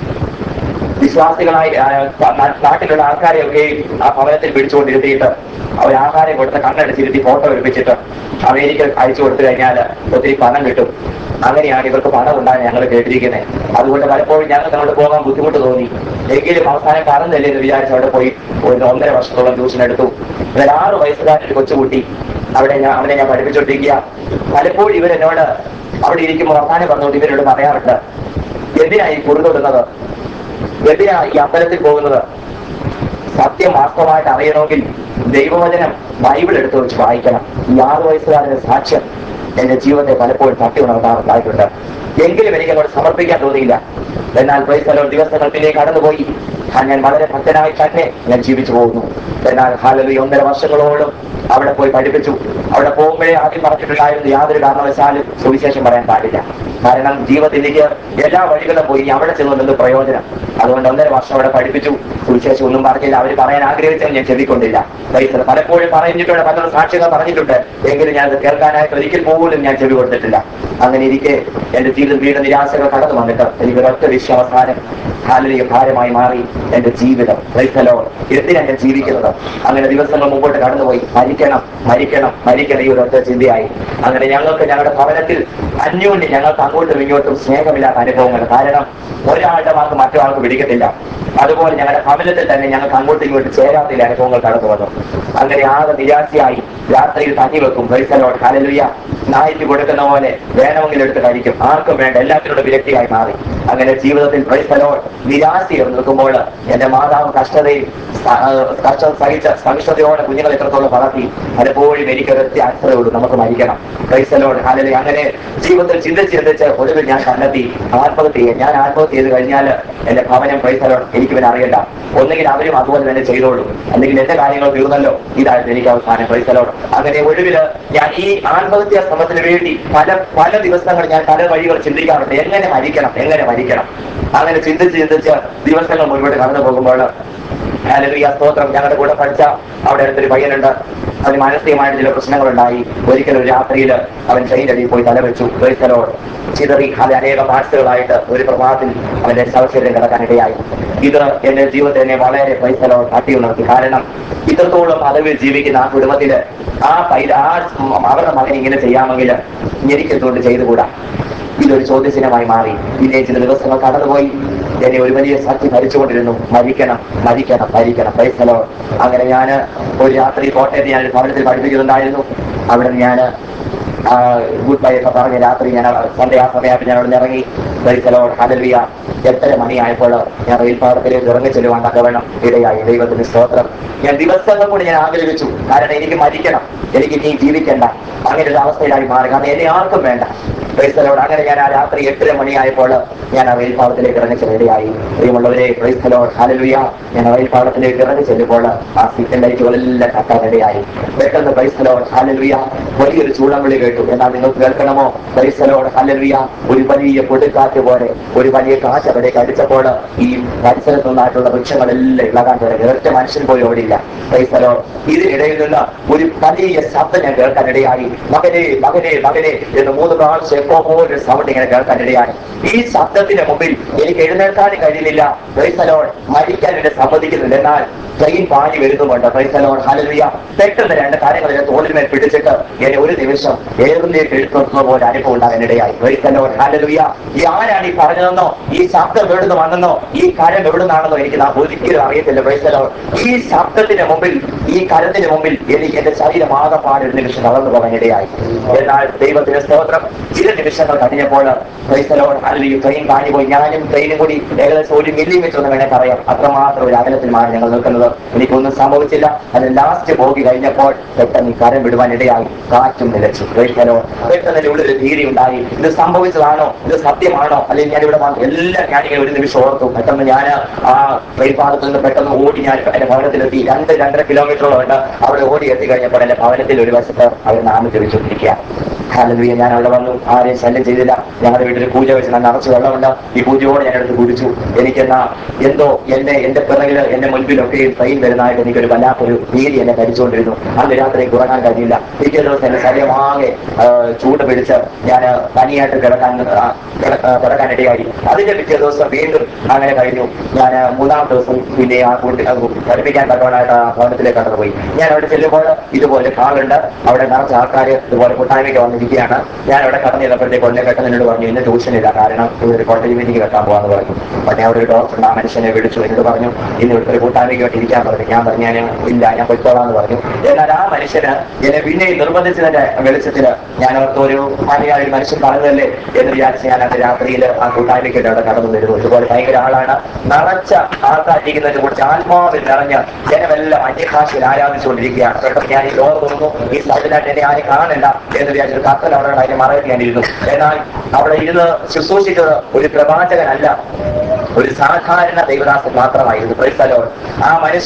വിശ്വാസികളായി ആ, നാ- നാട്ടിലുള്ള ആൾക്കാരെയൊക്കെ ആ ഭവനത്തിൽ പിടിച്ചുകൊണ്ടിരുത്തിയിട്ട് അവർ ആഹാരം കൊടുത്ത് കണ്ണടിച്ചിരുത്തി ഫോട്ടോ എടുപ്പിച്ചിട്ട് അമേരിക്ക അയച്ചു കൊടുത്തു കഴിഞ്ഞാൽ ഒത്തിരി പണം കിട്ടും അങ്ങനെയാണ് ഇവർക്ക് പണം ഉണ്ടാകാൻ ഞങ്ങൾ കേട്ടിരിക്കുന്നത് അതുകൊണ്ട് പലപ്പോഴും ഞങ്ങൾ അങ്ങോട്ട് പോകാൻ ബുദ്ധിമുട്ട് തോന്നി എങ്കിലും അവസാനം കറന്നല്ലേ എന്ന് വിചാരിച്ച് അവിടെ പോയി ഒരു ഒന്നര വർഷത്തോളം ട്യൂഷൻ എടുത്തു എന്നാൽ ആറ് വയസ്സുകാരൻ ഒരു കൊച്ചുകുട്ടി അവിടെ ഞാൻ അവനെ ഞാൻ പഠിപ്പിച്ചോണ്ടിരിക്കുക പലപ്പോഴും ഇവരെന്നോട് അവിടെ ഇരിക്കുമ്പോൾ വർത്താനം പറഞ്ഞുകൊണ്ട് ഇവരോട് പറയാറുണ്ട് എന്തിനാ ഈ കുറുതൊടുന്നത് എന്തിനാ ഈ അമ്പലത്തിൽ പോകുന്നത് സത്യം വാസ്തവമായിട്ട് അറിയണമെങ്കിൽ ദൈവവചനം ബൈബിൾ എടുത്തു വെച്ച് വായിക്കണം ഈ ആറ് വയസ്സുകാരന്റെ സാക്ഷ്യം എന്റെ ജീവിതത്തെ പലപ്പോഴും തട്ടി ഉണർത്താറുണ്ടായിട്ടുണ്ട് എങ്കിലും എനിക്ക് അങ്ങോട്ട് സമർപ്പിക്കാൻ തോന്നിയില്ല എന്നാൽ പൈസലോ ദിവസങ്ങൾ പിന്നെ കടന്നുപോയി ആ, ഞാൻ വളരെ ഭക്തനായി തന്നെ ഞാൻ ജീവിച്ചു പോകുന്നു എന്നാൽ ഹാലലി ഒന്നര വർഷങ്ങളോളം അവിടെ പോയി പഠിപ്പിച്ചു അവിടെ പോകുമ്പോഴേ ആദ്യം പറഞ്ഞിട്ടുണ്ടായിരുന്നു യാതൊരു കാരണവശാലും സുവിശേഷം പറയാൻ പാടില്ല കാരണം ജീവിതത്തിലേക്ക് എല്ലാ വഴികളും പോയി ഇനി അവിടെ ചെന്ന് നിന്ന് പ്രയോജനം അതുകൊണ്ട് ഒന്നര വർഷം അവിടെ പഠിപ്പിച്ചു സുവിശേഷം ഒന്നും പറഞ്ഞില്ല അവർ പറയാൻ ആഗ്രഹിച്ചാൽ ഞാൻ ചെവിക്കൊണ്ടില്ല പൈസ പലപ്പോഴും പറഞ്ഞിട്ടുണ്ട് പലരും സാക്ഷികൾ പറഞ്ഞിട്ടുണ്ട് എങ്കിലും ഞാൻ അത് കേൾക്കാനായിട്ട് ഒരിക്കൽ പോലും ഞാൻ ചെവി കൊടുത്തിട്ടില്ല അങ്ങനെ ഇരിക്കെ എന്റെ ജീവിതം വീട് നിരാശകൾ കടന്നു വന്നിട്ട് എനിക്ക് ഒരൊറ്റ വിശ്വാസാനം ഹാലലിയ ഭാരമായി മാറി എന്റെ ജീവിതം ക്രൈസ്തലോ എന്തിനാണ് ഞാൻ ജീവിക്കുന്നത് അങ്ങനെ ദിവസങ്ങൾ മുമ്പോട്ട് കടന്നുപോയി മരിക്കണം മരിക്കണം മരിക്കണം ഈ ഒരു ഒറ്റ ചിന്തയായി അങ്ങനെ ഞങ്ങൾക്ക് ഞങ്ങളുടെ ഭവനത്തിൽ അന്യോന്യം ഞങ്ങൾക്ക് അങ്ങോട്ടും ഇങ്ങോട്ടും സ്നേഹമില്ലാത്ത അനുഭവങ്ങൾ കാരണം ഒരാളുടെ വാക്ക് മറ്റൊരാൾക്ക് പിടിക്കത്തില്ല അതുപോലെ ഞങ്ങളുടെ ഭവനത്തിൽ തന്നെ ഞങ്ങൾക്ക് അങ്ങോട്ടും ഇങ്ങോട്ടും ചേരാത്ത ചില അനുഭവങ്ങൾ കടന്നു വന്നു അങ്ങനെ ആകെ നിരാശയായി രാത്രിയിൽ തങ്ങി വെക്കും ക്രൈസ്തലോട് ഹാലലുയ നായിക്ക് കൊടുക്കുന്ന പോലെ വേണമെങ്കിൽ എടുത്ത് കഴിക്കും ആർക്കും വേണ്ട എല്ലാത്തിനോടും വിരക്തിയായി മാറി അങ്ങനെ ജീവിതത്തിൽ ക്രൈസ്തലോ നിരാശയിൽ നിൽക്കുമ്പോൾ എന്റെ മാതാവ് കഷ്ടതയും സ- ആ, കഷ്ടത സഹിച്ച സഹിഷ്ണുതയോടെ കുഞ്ഞുങ്ങൾ എത്രത്തോളം വളർത്തി പലപ്പോഴും എനിക്ക് ഒരൊറ്റ അർത്ഥതയുള്ളൂ നമുക്ക് മരിക്കണം ക്രൈസ്തലോട് ഹാലലി അങ്ങനെ ജീവിതത്തിൽ ചിന്തിച്ച് ചിന്തിച്ച് ഒടുവിൽ ഞാൻ കണ്ടെത്തി ആത്മഹത്യ ചെയ്യാൻ ഞാൻ ആത്മഹത്യ ചെയ്ത് കഴിഞ്ഞാൽ എന്റെ ഭവനം ക്രൈസ്തലോട് എനിക്ക് പിന്നെ അറിയണ്ട ഒന്നുകിൽ അവരും അതുപോലെ തന്നെ ചെയ്തോളൂ അല്ലെങ്കിൽ എന്റെ കാര്യങ്ങൾ തീർന്നല്ലോ ഇതായിരുന്നു എനിക്ക് അവസാനം ക്രൈസ്തലോട് അങ്ങനെ ഒടുവിൽ ഞാൻ ഈ ആത്മഹത്യാ ശ്രമത്തിന് വേണ്ടി പല പല ദിവസങ്ങൾ ഞാൻ പല വഴികൾ ചിന്തിക്കാറുണ്ട് എങ്ങനെ മരിക്കണം എങ്ങനെ മരിക്കണം അങ്ങനെ ചിന്തിച്ച് ചിന്തിച്ച് ദിവസങ്ങൾ മുൻപോട്ട് കടന്നു പോകുമ്പോൾ ഹാലലുയ സ്തോത്രം ഞങ്ങളുടെ കൂടെ പഠിച്ച അവിടെ അടുത്തൊരു പയ്യനുണ്ട് അവന് മാനസികമായിട്ട് ചില പ്രശ്നങ്ങളുണ്ടായി ഒരിക്കലും ഒരു രാത്രിയിൽ അവൻ ട്രെയിൻ്റെ അടിയിൽ പോയി തലവെച്ചു ക്രൈസ്തലോട് ചിതറി അത് അനേക പാർട്സുകളായിട്ട് ഒരു പ്രഭാതത്തിൽ അവന്റെ ശവശരീരം കിടക്കാനിടയായി ഇത് എന്റെ ജീവിതത്തെ എന്നെ വളരെ ക്രൈസ്തലോട് തട്ടിയുണർത്തി കാരണം ഇത്രത്തോളം പദവിയിൽ ജീവിക്കുന്ന ആ കുടുംബത്തില് ആ പൈ ആ അവരുടെ മകൻ ഇങ്ങനെ ചെയ്യാമെങ്കിൽ എനിക്കെന്തുകൊണ്ട് ചെയ്തുകൂടാ ഇതൊരു ചോദ്യചിഹ്നമായി മാറി പിന്നെ ചില ദിവസങ്ങൾ കടന്നുപോയി എന്നെ ഒരു വലിയ ശക്തി ഭരിച്ചുകൊണ്ടിരുന്നു മരിക്കണം മരിക്കണം മരിക്കണം പൈസലോ അങ്ങനെ ഞാൻ ഒരു രാത്രി കോട്ടയത്ത് ഞാൻ ഒരു ഭവനത്തിൽ പഠിപ്പിക്കുന്നുണ്ടായിരുന്നു അവിടെ ഞാൻ ഗുഡ് ബൈ ഒക്കെ പറഞ്ഞ് രാത്രി ഞാൻ സൺഡേ ആ സമയത്ത് ഞാൻ അവിടെ നിന്ന് ഇറങ്ങി പൈസലോ ഹലലിയ എട്ടര മണിയായപ്പോൾ ഞാൻ റെയിൽപാളത്തിലേക്ക് ഇറങ്ങി ചെല്ലുവാൻ തക്കവണ്ണം ഇടയായി ദൈവത്തിന് സ്തോത്രം ഞാൻ ദിവസങ്ങൾ കൂടി ഞാൻ ആഗ്രഹിച്ചു കാരണം എനിക്ക് മരിക്കണം എനിക്ക് ഇനി ജീവിക്കണ്ട അങ്ങനെ ഒരു അവസ്ഥയിലായി മാറി കാരണം എന്നെ ആർക്കും വേണ്ട ക്രൈസ്തലോട് അങ്ങനെ ഞാൻ ആ രാത്രി എട്ടര മണിയായപ്പോൾ ഞാൻ ആ റെയിൽപാളത്തിലേക്ക് ഇറങ്ങി ചെല്ലുകയായി പ്രിയമുള്ളവരെ ക്രൈസ്തലോട് ഹാലലുയ ഞാൻ ആ റെയിൽപാളത്തിലേക്ക് ഇറങ്ങി ചെല്ലുമ്പോൾ ആ സീറ്റൻ ലൈറ്റുകളെല്ലാം കത്താനിടയായി പെട്ടെന്ന് ക്രൈസ്തലോട് ഹാലലുയ വലിയൊരു ചൂടംവിളി കേട്ടു എന്നാൽ നിങ്ങൾക്ക് കേൾക്കണമോ ക്രൈസ്തലോട് ഹാലലുയ ഒരു വലിയ കൊടുക്കാറ്റ് പോലെ ഒരു വലിയ കാറ്റ് അവിടേക്ക് അടിച്ചപ്പോൾ ഈ പരിസരത്തു നിന്നായിട്ടുള്ള വൃക്ഷങ്ങളെല്ലാം ഇളകാൻ തുടങ്ങി ഒറ്റ മനുഷ്യൻ പോലും ഓടിയില്ല ക്രൈസ്തലോ ഇതിനിടയിൽ നിന്ന് ഒരു വലിയ ശബ്ദം ഞാൻ കേൾക്കാനിടയായി മകനെ മകനെ മകനെ എന്ന് മൂന്ന് പ്രാവശ്യം എപ്പോ ഒരു സൗണ്ട് ഇങ്ങനെ കേൾക്കാനിടയായി ഈ ശബ്ദത്തിന് മുമ്പിൽ എനിക്ക് എഴുന്നേൽക്കാനും കഴിയുന്നില്ല ക്രൈസ്തലോൺ മരിക്കാൻ എന്നെ സമ്മതിക്കുന്നില്ല എന്നാൽ ട്രെയിൻ പാഞ്ഞു വരുന്നുമുണ്ട് ക്രൈസ്തലോൺ ഹലലുയ പെട്ടെന്ന് രണ്ട് കാര്യങ്ങൾ എന്നെ തോളിന്മേൽ പിടിച്ചിട്ട് എന്നെ ഒരു നിമിഷം ഏറിലേക്ക് എടുക്കുന്ന പോലെ അനുഭവം ഉണ്ടാകാനിടയായി ക്രൈസ്തലോൺ ഹലലുയ ഈ ആരാണ് ഈ പറഞ്ഞതെന്നോ ഈ ശബ്ദം എവിടുന്ന് വന്നെന്നോ ഈ കരം എവിടുന്നാണെന്നോ എനിക്ക് നാം ഒരിക്കലും അറിയത്തില്ല ക്രൈസ്തലോൺ ഈ ശബ്ദത്തിന് മുമ്പിൽ ഈ കരത്തിന് മുമ്പിൽ എനിക്ക് എന്റെ ശരീരം ആകെപ്പാട് ഒരു നിമിഷം തളർന്നു പോകാനിടയായി എന്നാൽ ദൈവത്തിന്റെ സ്തോത്രം ചില നിമിഷങ്ങൾ കഴിഞ്ഞപ്പോൾ ക്രൈസ്തലോൺ അല്ലെങ്കിൽ ട്രെയിൻ കാഞ്ഞു പോയി ഞാനും ട്രെയിനും കൂടി ഏകദേശം ഒരു മില്ലിമീറ്റർ എന്ന് വേണേ പറയാം അത്രമാത്രം ഒരു അകലത്തിലാണ് ഞങ്ങൾ നിൽക്കുന്നത് എനിക്കൊന്നും സംഭവിച്ചില്ല അത് ലാസ്റ്റ് പോകി കഴിഞ്ഞപ്പോൾ പെട്ടെന്ന് ഈ കരം വിടുവാൻ ഇടയായി കാറ്റും നിലച്ചു ക്രൈസ്തലോ പെട്ടെന്ന് എൻ്റെ ഉള്ളിൽ ഒരു ഭീതി ഉണ്ടായി ഇത് സംഭവിച്ചതാണോ ഇത് സത്യമാണോ അല്ലെങ്കിൽ ഞാൻ ഇവിടെ വന്ന് എല്ലാം ഞാനിങ്ങനെ ഒരു നിമിഷം ഓർത്തു പെട്ടെന്ന് ഞാൻ ആ ട്രെയിൻ പാലത്തിൽ നിന്ന് പെട്ടെന്ന് ഓടി ഞാൻ എന്റെ ഭവനത്തിലെത്തി രണ്ട് രണ്ടര കിലോമീറ്ററോളം ഉണ്ട് അവിടെ ഓടി എത്തി കഴിഞ്ഞപ്പോൾ എന്റെ ഭവനത്തിൽ ഒരു വശത്ത് അവർ നാമം ജപിച്ചുകൊണ്ടിരിക്കുക ഹാലലുയ ഞാൻ അവിടെ വന്നു ആരെയും ശല്യം ചെയ്തില്ല ഞങ്ങളുടെ വീട്ടിൽ പൂജ വെച്ച് ഞാൻ നിറച്ച് വെള്ളമുണ്ട് ഈ പൂജയോടെ ഞാൻ എടുത്ത് കുടിച്ചു എനിക്കെന്നാ എന്തോ എന്നെ എന്റെ പിറകിൽ എന്റെ മുൻപിലൊക്കെ ട്രെയിൻ വരുന്നതായിട്ട് എനിക്കൊരു വല്ലാത്തൊരു ഭീതി എന്നെ ധരിച്ചുകൊണ്ടിരുന്നു അന്ന് രാത്രി എനിക്ക് ഉറങ്ങാൻ കഴിഞ്ഞില്ല പിറ്റേ ദിവസം എന്റെ ശരീരമാകെ ആ, ചൂട് പിടിച്ച് ഞാൻ പനിയായിട്ട് കിടക്കാൻ ആ, കിട- ആ, കിടക്കാനിടയായി അതിന്റെ പിറ്റേ ദിവസം വീണ്ടും അങ്ങനെ കഴിഞ്ഞു ഞാൻ മൂന്നാം ദിവസം പിന്നെ ആ കൂട്ടി ആ പഠിപ്പിക്കാൻ തക്കവണായിട്ട് ആ ഭവനത്തിലേക്ക് കടന്നുപോയി ഞാൻ അവിടെ ചെല്ലുമ്പോൾ ഇതുപോലെ കാളുണ്ട് അവിടെ നിറച്ച ആൾക്കാർ ഇതുപോലെ കൂട്ടായ്മയ്ക്ക് വന്നിരിക്കുകയാണ് ഞാൻ അവിടെ കടന്നു ചെന്നപ്പോഴത്തേക്ക് ഉടനെ പെട്ടെന്ന് എന്നോട് പറഞ്ഞു ഇന്ന് ട്യൂഷൻ ഇല്ല കാരണം ഇതൊരു കോട്ടയം മീറ്റിംഗ് വെക്കാൻ പോകാന്ന് പറഞ്ഞു അപ്പൊ ഞാൻ അവിടെ ഒരു ഡോക്ടർ ആ മനുഷ്യനെ വിളിച്ചു എന്നോട് പറഞ്ഞു ഇന്ന് ഇവിടുത്തെ ഒരു കൂട്ടായ്മയ്ക്ക് വേണ്ടി ഇരിക്കാൻ പറഞ്ഞു ഞാൻ പറഞ്ഞു ഞാൻ ഇല്ല ഞാൻ പൊയ്ക്കോളാന്ന് പറഞ്ഞു എന്നാൽ ആ മനുഷ്യന് എന്നെ പിന്നെ നിർബന്ധിച്ചതിന്റെ വെളിച്ചത്തില് ഞാൻ ഓർത്ത് ഒരു മലയാളി ഒരു മനുഷ്യൻ പറഞ്ഞതല്ലേ എന്ന് വിചാരിച്ച് ഞാൻ അന്ന് രാത്രിയിൽ ആ കൂട്ടായ്മയ്ക്ക് വേണ്ടി അവിടെ കടന്നു വരുന്നു ഇതുപോലെ ഭയങ്കര ആളാണ് നിറച്ച ആൾക്കാരിക്കുന്നതിനെ കുറിച്ച് ആത്മാവിൽ നിറഞ്ഞ് ജനമെല്ലാം അന്യഭാഷയിൽ ആരാധിച്ചുകൊണ്ടിരിക്കുകയാണ് പെട്ടെന്ന് ഞാൻ ഈ ലോകം തോന്നുന്നു ഈ സ്ഥലത്തിനായിട്ട് എന്നെ ആരും കാണണ്ട എന്ന് വിചാരിച്ചു കത്തൽ അവിടെ അതിനെ മറയിട്ട് ഞാൻ ഇരുന്നു എന്നാൽ അവിടെ ഇരുന്ന് ശുശ്രൂഷിച്ചത് ഒരു പ്രവാചകനല്ല ഒരു സാധാരണ ദൈവദാസൻ മാത്രമായിരുന്നു ക്രൈസ്തലോ ആ മനുഷ്യൻ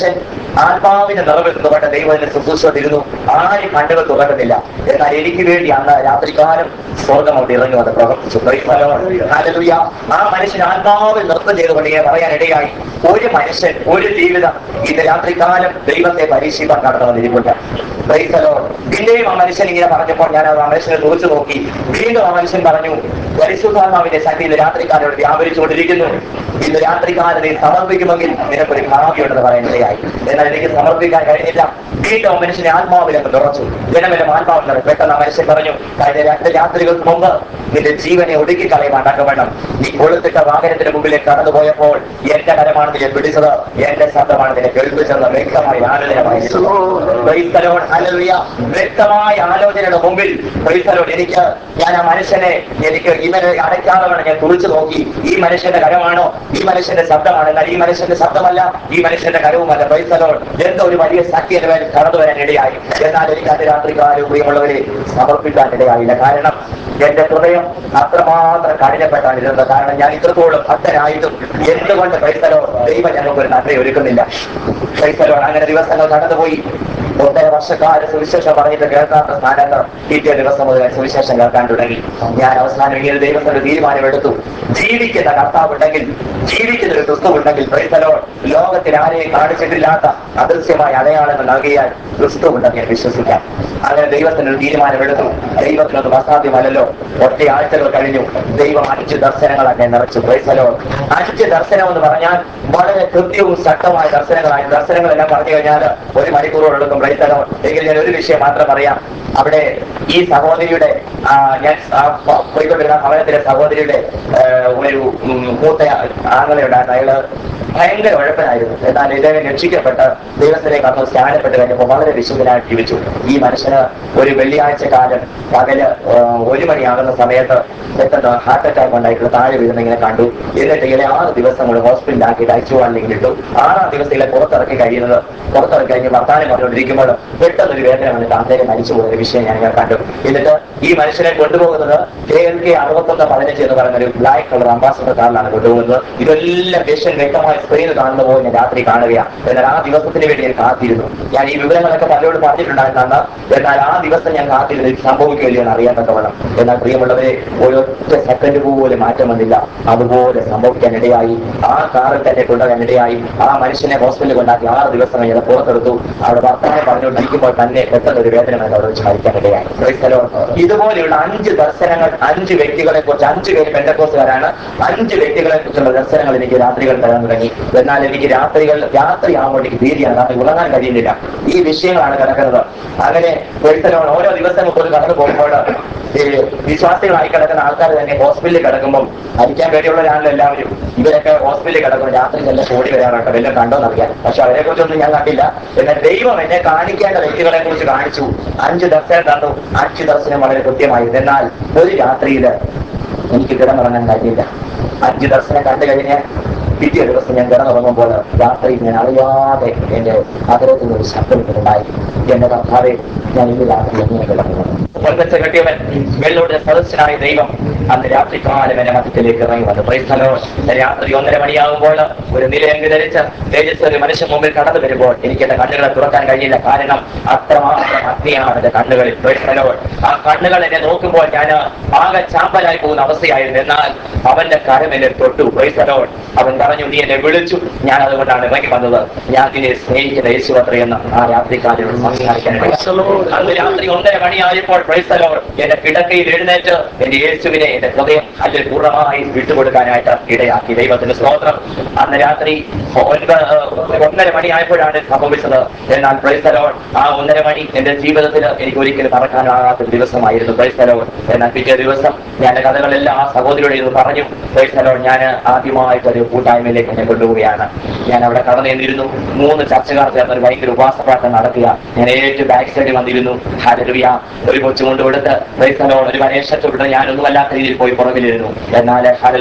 ആത്മാവിന്റെ നിറവിൽ തുറക്കട്ടെ ദൈവത്തിന്റെ ശുശ്രൂഷത്തിരുന്നു ആരും കണ്ണുകൾ തുറക്കുന്നില്ല എന്നാൽ എനിക്ക് വേണ്ടി അന്ന് രാത്രികാലം സ്വർഗം അവിടെ ഇറങ്ങി വന്ന് പ്രവർത്തിച്ചു Praise the Lord. Hallelujah. ആ മനുഷ്യൻ ആത്മാവിൽ നൃത്തം ചെയ്തുകൊണ്ട് ഞാൻ പറയാൻ ഇടയായി ഒരു മനുഷ്യൻ ഒരു ജീവിതം ഇന്ന് രാത്രികാലം ദൈവത്തെ പരീക്ഷിക്കാൻ കടന്നു വന്നിരിപ്പുണ്ട് Praise the Lord. പിന്നെയും ആ മനുഷ്യൻ ഇങ്ങനെ പറഞ്ഞപ്പോൾ ഞാൻ ആ മനുഷ്യനെ തുറച്ചു നോക്കി വീണ്ടും ആ മനുഷ്യൻ പറഞ്ഞു പരിശുദ്ധാത്മാവിന്റെ ശക്തി ഇന്ന് രാത്രികാലം വ്യാപരിച്ചുകൊണ്ടിരിക്കുന്നു ഇന്ന് രാത്രികാലം നീ സമർപ്പിക്കുമെങ്കിൽ നിനക്കൊരു ഭാവിയുണ്ടെന്ന് പറയാനിടയായി എന്നാൽ എനിക്ക് സമർപ്പിക്കാൻ കഴിഞ്ഞില്ല വീണ്ടും ആ മനുഷ്യനെ ആത്മാവിലൊക്കെ തുറച്ചു ജനമെല്ലാം ആത്മാവിൽ നിറഞ്ഞു പെട്ടെന്ന് ആ മനുഷ്യൻ പറഞ്ഞു കഴിഞ്ഞ രണ്ട് രാത്രികൾക്ക് മുമ്പ് നിന്റെ ജീവനെ ഒടുക്കി കളയുവാൻ വേണം നീ കൊളുത്തിട്ട വാഹനത്തിന് മുമ്പിലേക്ക് കടന്നുപോയപ്പോൾ എന്റെ കരമാണ് നിന്നെ പിടിച്ചത് എന്റെ ശബ്ദമാണ് നിന്നെ കേൾപ്പിച്ചത് വ്യക്തമായ ആലോചനമായിരുന്നു Praise the Lord. Hallelujah. വ്യക്തമായ ആലോചനയുടെ മുമ്പിൽ Praise the Lord. എനിക്ക് ഞാൻ ആ മനുഷ്യനെ എനിക്ക് ഇവനെ അടയ്ക്കാതെ വേണം ഞാൻ തുറിച്ചു നോക്കി ഈ മനുഷ്യന്റെ കരമാണോ ഈ മനുഷ്യന്റെ ശബ്ദമാണ് എന്നാൽ ഈ മനുഷ്യന്റെ ശബ്ദമല്ല ഈ മനുഷ്യന്റെ കരവുമല്ല Praise the Lord. എന്തോ ഒരു വലിയ ശക്തി എന്റെ മേൽ കടന്നു വരാൻ ഇടയായി എന്നാൽ എനിക്ക് അത് രാത്രി കാലം പ്രിയമുള്ളവരെ സമർപ്പിക്കാൻ ഇടയായില്ല കാരണം എന്റെ ഹൃദയം അത്രമാത്രം കഠിനപ്പെട്ടാണ് ഇരുന്നത് കാരണം ഞാൻ ഇത്രത്തോളം ഭക്തനായിട്ടും എന്തുകൊണ്ട് ക്രൈസ്തലോ ദൈവം ഞങ്ങൾക്ക് ഒരു നന്ദി ഒരുക്കുന്നില്ല ക്രൈസ്തലോ അങ്ങനെ ദിവസങ്ങൾ കടന്നുപോയി ഒന്നര വർഷക്കാല സുവിശേഷം പറയുന്നത് കേൾക്കാത്ത സ്ഥാനത്ത് പിറ്റേ ദിവസം മുതൽ സുവിശേഷം കേൾക്കാൻ തുടങ്ങി ഞാൻ അവസാനം ഇങ്ങനെ ദൈവത്തിന്റെ തീരുമാനമെടുത്തു ജീവിക്കുന്ന കർത്താവ് ഉണ്ടെങ്കിൽ ജീവിക്കുന്ന ഒരു ക്രിസ്തു ഉണ്ടെങ്കിൽ ക്രൈസ്തലോ ലോകത്തിൽ ആരെയും കാണിച്ചിട്ടില്ലാത്ത അദൃശ്യമായ അടയാളങ്ങൾ നൽകിയാൽ ക്രിസ്തു ഉണ്ടെന്ന് ഞാൻ വിശ്വസിക്കാം അങ്ങനെ ദൈവത്തിന് ഒരു തീരുമാനമെടുത്തു ദൈവത്തിനൊന്നും അസാധ്യമല്ലല്ലോ ഒറ്റ ആഴ്ചകൾ കഴിഞ്ഞു ദൈവം അഞ്ച് ദർശനങ്ങളൊക്കെ നിറച്ചു പ്രൈസലോ അഞ്ച് ദർശനം എന്ന് പറഞ്ഞാൽ വളരെ കൃത്യവും ശക്തമായ ദർശനങ്ങളായി ദർശനങ്ങളെല്ലാം പറഞ്ഞു കഴിഞ്ഞാൽ ഒരു മണിക്കൂറോടെടുക്കും പ്രൈസലോ എങ്കിൽ ഞാൻ ഒരു വിഷയം മാത്രം പറയാം അവിടെ ഈ സഹോദരിയുടെ ആ, ഞാൻ ആ പ- പോയിക്കൊണ്ടിരുന്ന ഭവനത്തിലെ സഹോദരിയുടെ ആ, ഒരു ഉം, മൂത്ത ആങ്ങളയുണ്ടായിരുന്നു അയാള് ഭയങ്കര ഉഴപ്പനായിരുന്നു എന്നാൽ ഇദ്ദേഹം രക്ഷിക്കപ്പെട്ട് ദൈവത്തിലേക്ക് അന്ന് സ്നാനപ്പെട്ട് കഴിഞ്ഞപ്പോൾ വളരെ വിശുദ്ധനായി ജീവിച്ചു ഈ മനുഷ്യന് ഒരു വെള്ളിയാഴ്ച കാലം പകല് ആ, ഒരു മണിയാകുന്ന സമയത്ത് പെട്ടെന്ന് ഹാർട്ട് അറ്റാക്ക് ഉണ്ടായിട്ടുള്ള താഴെ വീഴുന്ന ഇങ്ങനെ കണ്ടു എന്നിട്ട് ഇങ്ങനെ ആറ് ദിവസം കൂടെ ഹോസ്പിറ്റലിലാക്കിയിട്ട് അയച്ചുവാണെങ്കിൽ ഇട്ടു ആറാം ദിവസം ഇങ്ങനെ പുറത്തിറക്കി കഴിയുന്നത് പുറത്തിറക്കി കഴിഞ്ഞ് വർത്താനം പറഞ്ഞുകൊണ്ടിരിക്കുമ്പോൾ പെട്ടെന്ന് ഒരു വേദന വന്നിട്ട് അദ്ദേഹം മരിച്ചു പോയ ഒരു വിഷയം ഞാൻ ഇങ്ങനെ കണ്ടു എന്നിട്ട് ഈ മനുഷ്യനെ കൊണ്ടുപോകുന്നത് കെ എൽ കെ അറുപത്തൊന്ന് പതിനഞ്ച് എന്ന് പറയുന്ന ഒരു ബ്ലാക്ക് കളർ അംബാസഡർ കാറിലാണ് കൊണ്ടുപോകുന്നത് ഇതെല്ലാം പേഷ്യൻ വ്യക്തമായ സ്ക്രീനിൽ കാണുന്ന പോലെ ഞാൻ രാത്രി കാണുകയാണ് എന്നാൽ ആ ദിവസത്തിന് വേണ്ടി ഞാൻ കാത്തിരുന്നു ഞാൻ ഈ വിവരങ്ങളൊക്കെ പലരോട് പറഞ്ഞിട്ടുണ്ടായിരുന്നാണ് എന്നാൽ ആ ദിവസം ഞാൻ കാത്തിരുന്നു ഇത് സംഭവിക്കില്ലയോ എന്ന് അറിയാത്തവണ്ണം എന്നാൽ പ്രിയമുള്ളവരെ ഒരൊറ്റ സെക്കൻഡ് പോലും മാറ്റം വന്നില്ല അതുപോലെ സംഭവിക്കാൻ ഇടയായി ആ കാറിൽ തന്നെ കൊണ്ടുവരാൻ ഇടയായി ആ മനുഷ്യനെ ഹോസ്പിറ്റലിൽ കൊണ്ടാക്കി ആറ് ദിവസം കഴിഞ്ഞ് പുറത്തെടുത്തു അവിടെ ഭർത്താവ് പറഞ്ഞുകൊണ്ടിരിക്കുമ്പോൾ തന്നെ പെട്ടെന്ന് ഒരു വേദന വന്ന് അവിടെ വെച്ച് മരിക്കാൻ ഇടയായി Praise the Lord. ഇതുപോലെയുള്ള അഞ്ച് ദർശനങ്ങൾ അഞ്ച് വ്യക്തികളെ കുറിച്ച് അഞ്ച് പേര് പെന്തക്കോസുകാരാണ് അഞ്ച് വ്യക്തികളെ കുറിച്ചുള്ള ദർശനങ്ങൾ എനിക്ക് രാത്രികൾ തരാൻ തുടങ്ങി എന്നാൽ എനിക്ക് രാത്രികൾ രാത്രി ആകുമ്പോൾ എനിക്ക് ഭീതിയാണ് കാരണം ഉറങ്ങാൻ കഴിയുന്നില്ല ഈ വിഷയങ്ങളാണ് കിടക്കുന്നത് അങ്ങനെ Praise the Lord. ഓരോ ദിവസം ഒരു കടന്നു പോകുമ്പോൾ ഈ വിശ്വാസികളായി കിടക്കുന്ന ആൾക്കാർ തന്നെ ഹോസ്പിറ്റലിൽ കിടക്കുമ്പോൾ മരിക്കാൻ വേണ്ടിയുള്ളവരാണല്ലോ എല്ലാവരും ഇവരൊക്കെ ഹോസ്പിറ്റലിൽ കിടക്കുമ്പോൾ രാത്രി തന്നെ ഓടി വരാറുണ്ട് വല്ലതും കണ്ടോന്നറിയാം പക്ഷെ അവരെ കുറിച്ചൊന്നും ഞാൻ കണ്ടില്ല എന്നാൽ ദൈവം എന്നെ കാണിക്കേണ്ട വ്യക്തികളെ കുറിച്ച് കാണിച്ചു അഞ്ച് ദർശനം തന്നു അഞ്ച് ദർശനം വളരെ കൃത്യമായിരുന്നു എന്നാൽ ഒരു രാത്രിയില് എനിക്ക് കിടന്നുറങ്ങാൻ കഴിഞ്ഞില്ല അഞ്ച് ദർശനം കണ്ടു കഴിഞ്ഞാൽ പിറ്റേ ദിവസം ഞാൻ കിടന്നുറങ്ങുമ്പോൾ രാത്രി ഞാൻ അറിയാതെ എന്റെ അതരത്തിൽ നിന്ന് ഒരു ശബ്ദം ഉണ്ടായി എന്റെ കർത്താവെ ഞാൻ ഇന്ന് രാത്രി എങ്ങനെ കിടന്നു പൊൻവെച്ച കെട്ടിയവൻ വെള്ളോട് സദസ്യനായ ദൈവം അന്ന് രാത്രി കാലം എന്റെ മധ്യത്തിലേക്ക് ഇറങ്ങി വന്നു പ്രൈസ്ഥലോ രാത്രി ഒന്നര മണിയാകുമ്പോൾ ഒരു നിലയങ്കി ധരിച്ച് തേജസ് ഒരു മനുഷ്യൻ മുമ്പിൽ കടന്നു വരുമ്പോൾ എനിക്ക് എന്റെ കണ്ണുകളെ തുറക്കാൻ കഴിയില്ല കാരണം അത്രമാത്രം അഗ്നിയാണ് എന്റെ കണ്ണുകളിൽ പ്രൈസ്ഥലോ ആ കണ്ണുകൾ എന്നെ നോക്കുമ്പോൾ ഞാൻ ആകെ ചാമ്പലായി പോകുന്ന അവസ്ഥയായിരുന്നു എന്നാൽ അവന്റെ കരം എന്നെ തൊട്ടു പ്രൈസ്ഥലോ അവൻ പറഞ്ഞു നീ എന്നെ വിളിച്ചു ഞാൻ അതുകൊണ്ടാണ് ഇറങ്ങി വന്നത് ഞാൻ നിന്നെ സ്നേഹിക്കുന്ന യേശു അത്രയെന്ന് ആ രാത്രിക്കാലം സംസാരിക്കാൻ അന്ന് രാത്രി ഒന്നര മണിയായപ്പോൾ ക്രൈസ്തലോർ എന്റെ കിടക്കയിൽ എഴുന്നേറ്റ് എന്റെ യേശുവിനെ എന്റെ ഹൃദയം അതിൽ പൂർണ്ണമായി വിട്ടുകൊടുക്കാനായിട്ട് ഇടയാക്കി ദൈവത്തിന്റെ സ്തോത്രം അന്ന് രാത്രി ഒൻപത് ഒന്നര മണിയായപ്പോഴാണ് ഇത് സംഭവിച്ചത് എന്നാൽ ക്രൈസ്തലോർ ആ ഒന്നര മണി എന്റെ ജീവിതത്തിൽ എനിക്ക് ഒരിക്കലും മറക്കാനാകാത്ത ഒരു ദിവസമായിരുന്നു ക്രൈസ്തലോർ എന്നാൽ പിറ്റേ ദിവസം ഞാൻ എന്റെ കഥകളെല്ലാം ആ സഹോദരിയോട് ഇത് പറഞ്ഞു ക്രൈസ്തലോർ ഞാൻ ആദ്യമായിട്ടൊരു കൂട്ടായ്മയിലേക്ക് എന്നെ കൊണ്ടുപോവുകയാണ് ഞാൻ അവിടെ കടന്നു ചെന്നിരുന്നു മൂന്ന് ചർച്ചക്കാർ ചേർന്ന് ഒരു ഭയങ്കര ഉപാസപ്രാർത്ഥന നടത്തുക ഞാൻ ഏറ്റവും ബാക്ക് സൈഡിൽ വന്നിരുന്നു ഹാലരുവിയ ഒരു കൊച്ചു കൊണ്ട് കൊടുത്ത് ക്രൈസ്തലോട് ഒരു വനേഷത്തോട് ഞാനൊന്നും വല്ലാത്ത രീതിയിൽ പോയി പുറകിലിരുന്നു എന്നാൽ ഹാലരുവിയ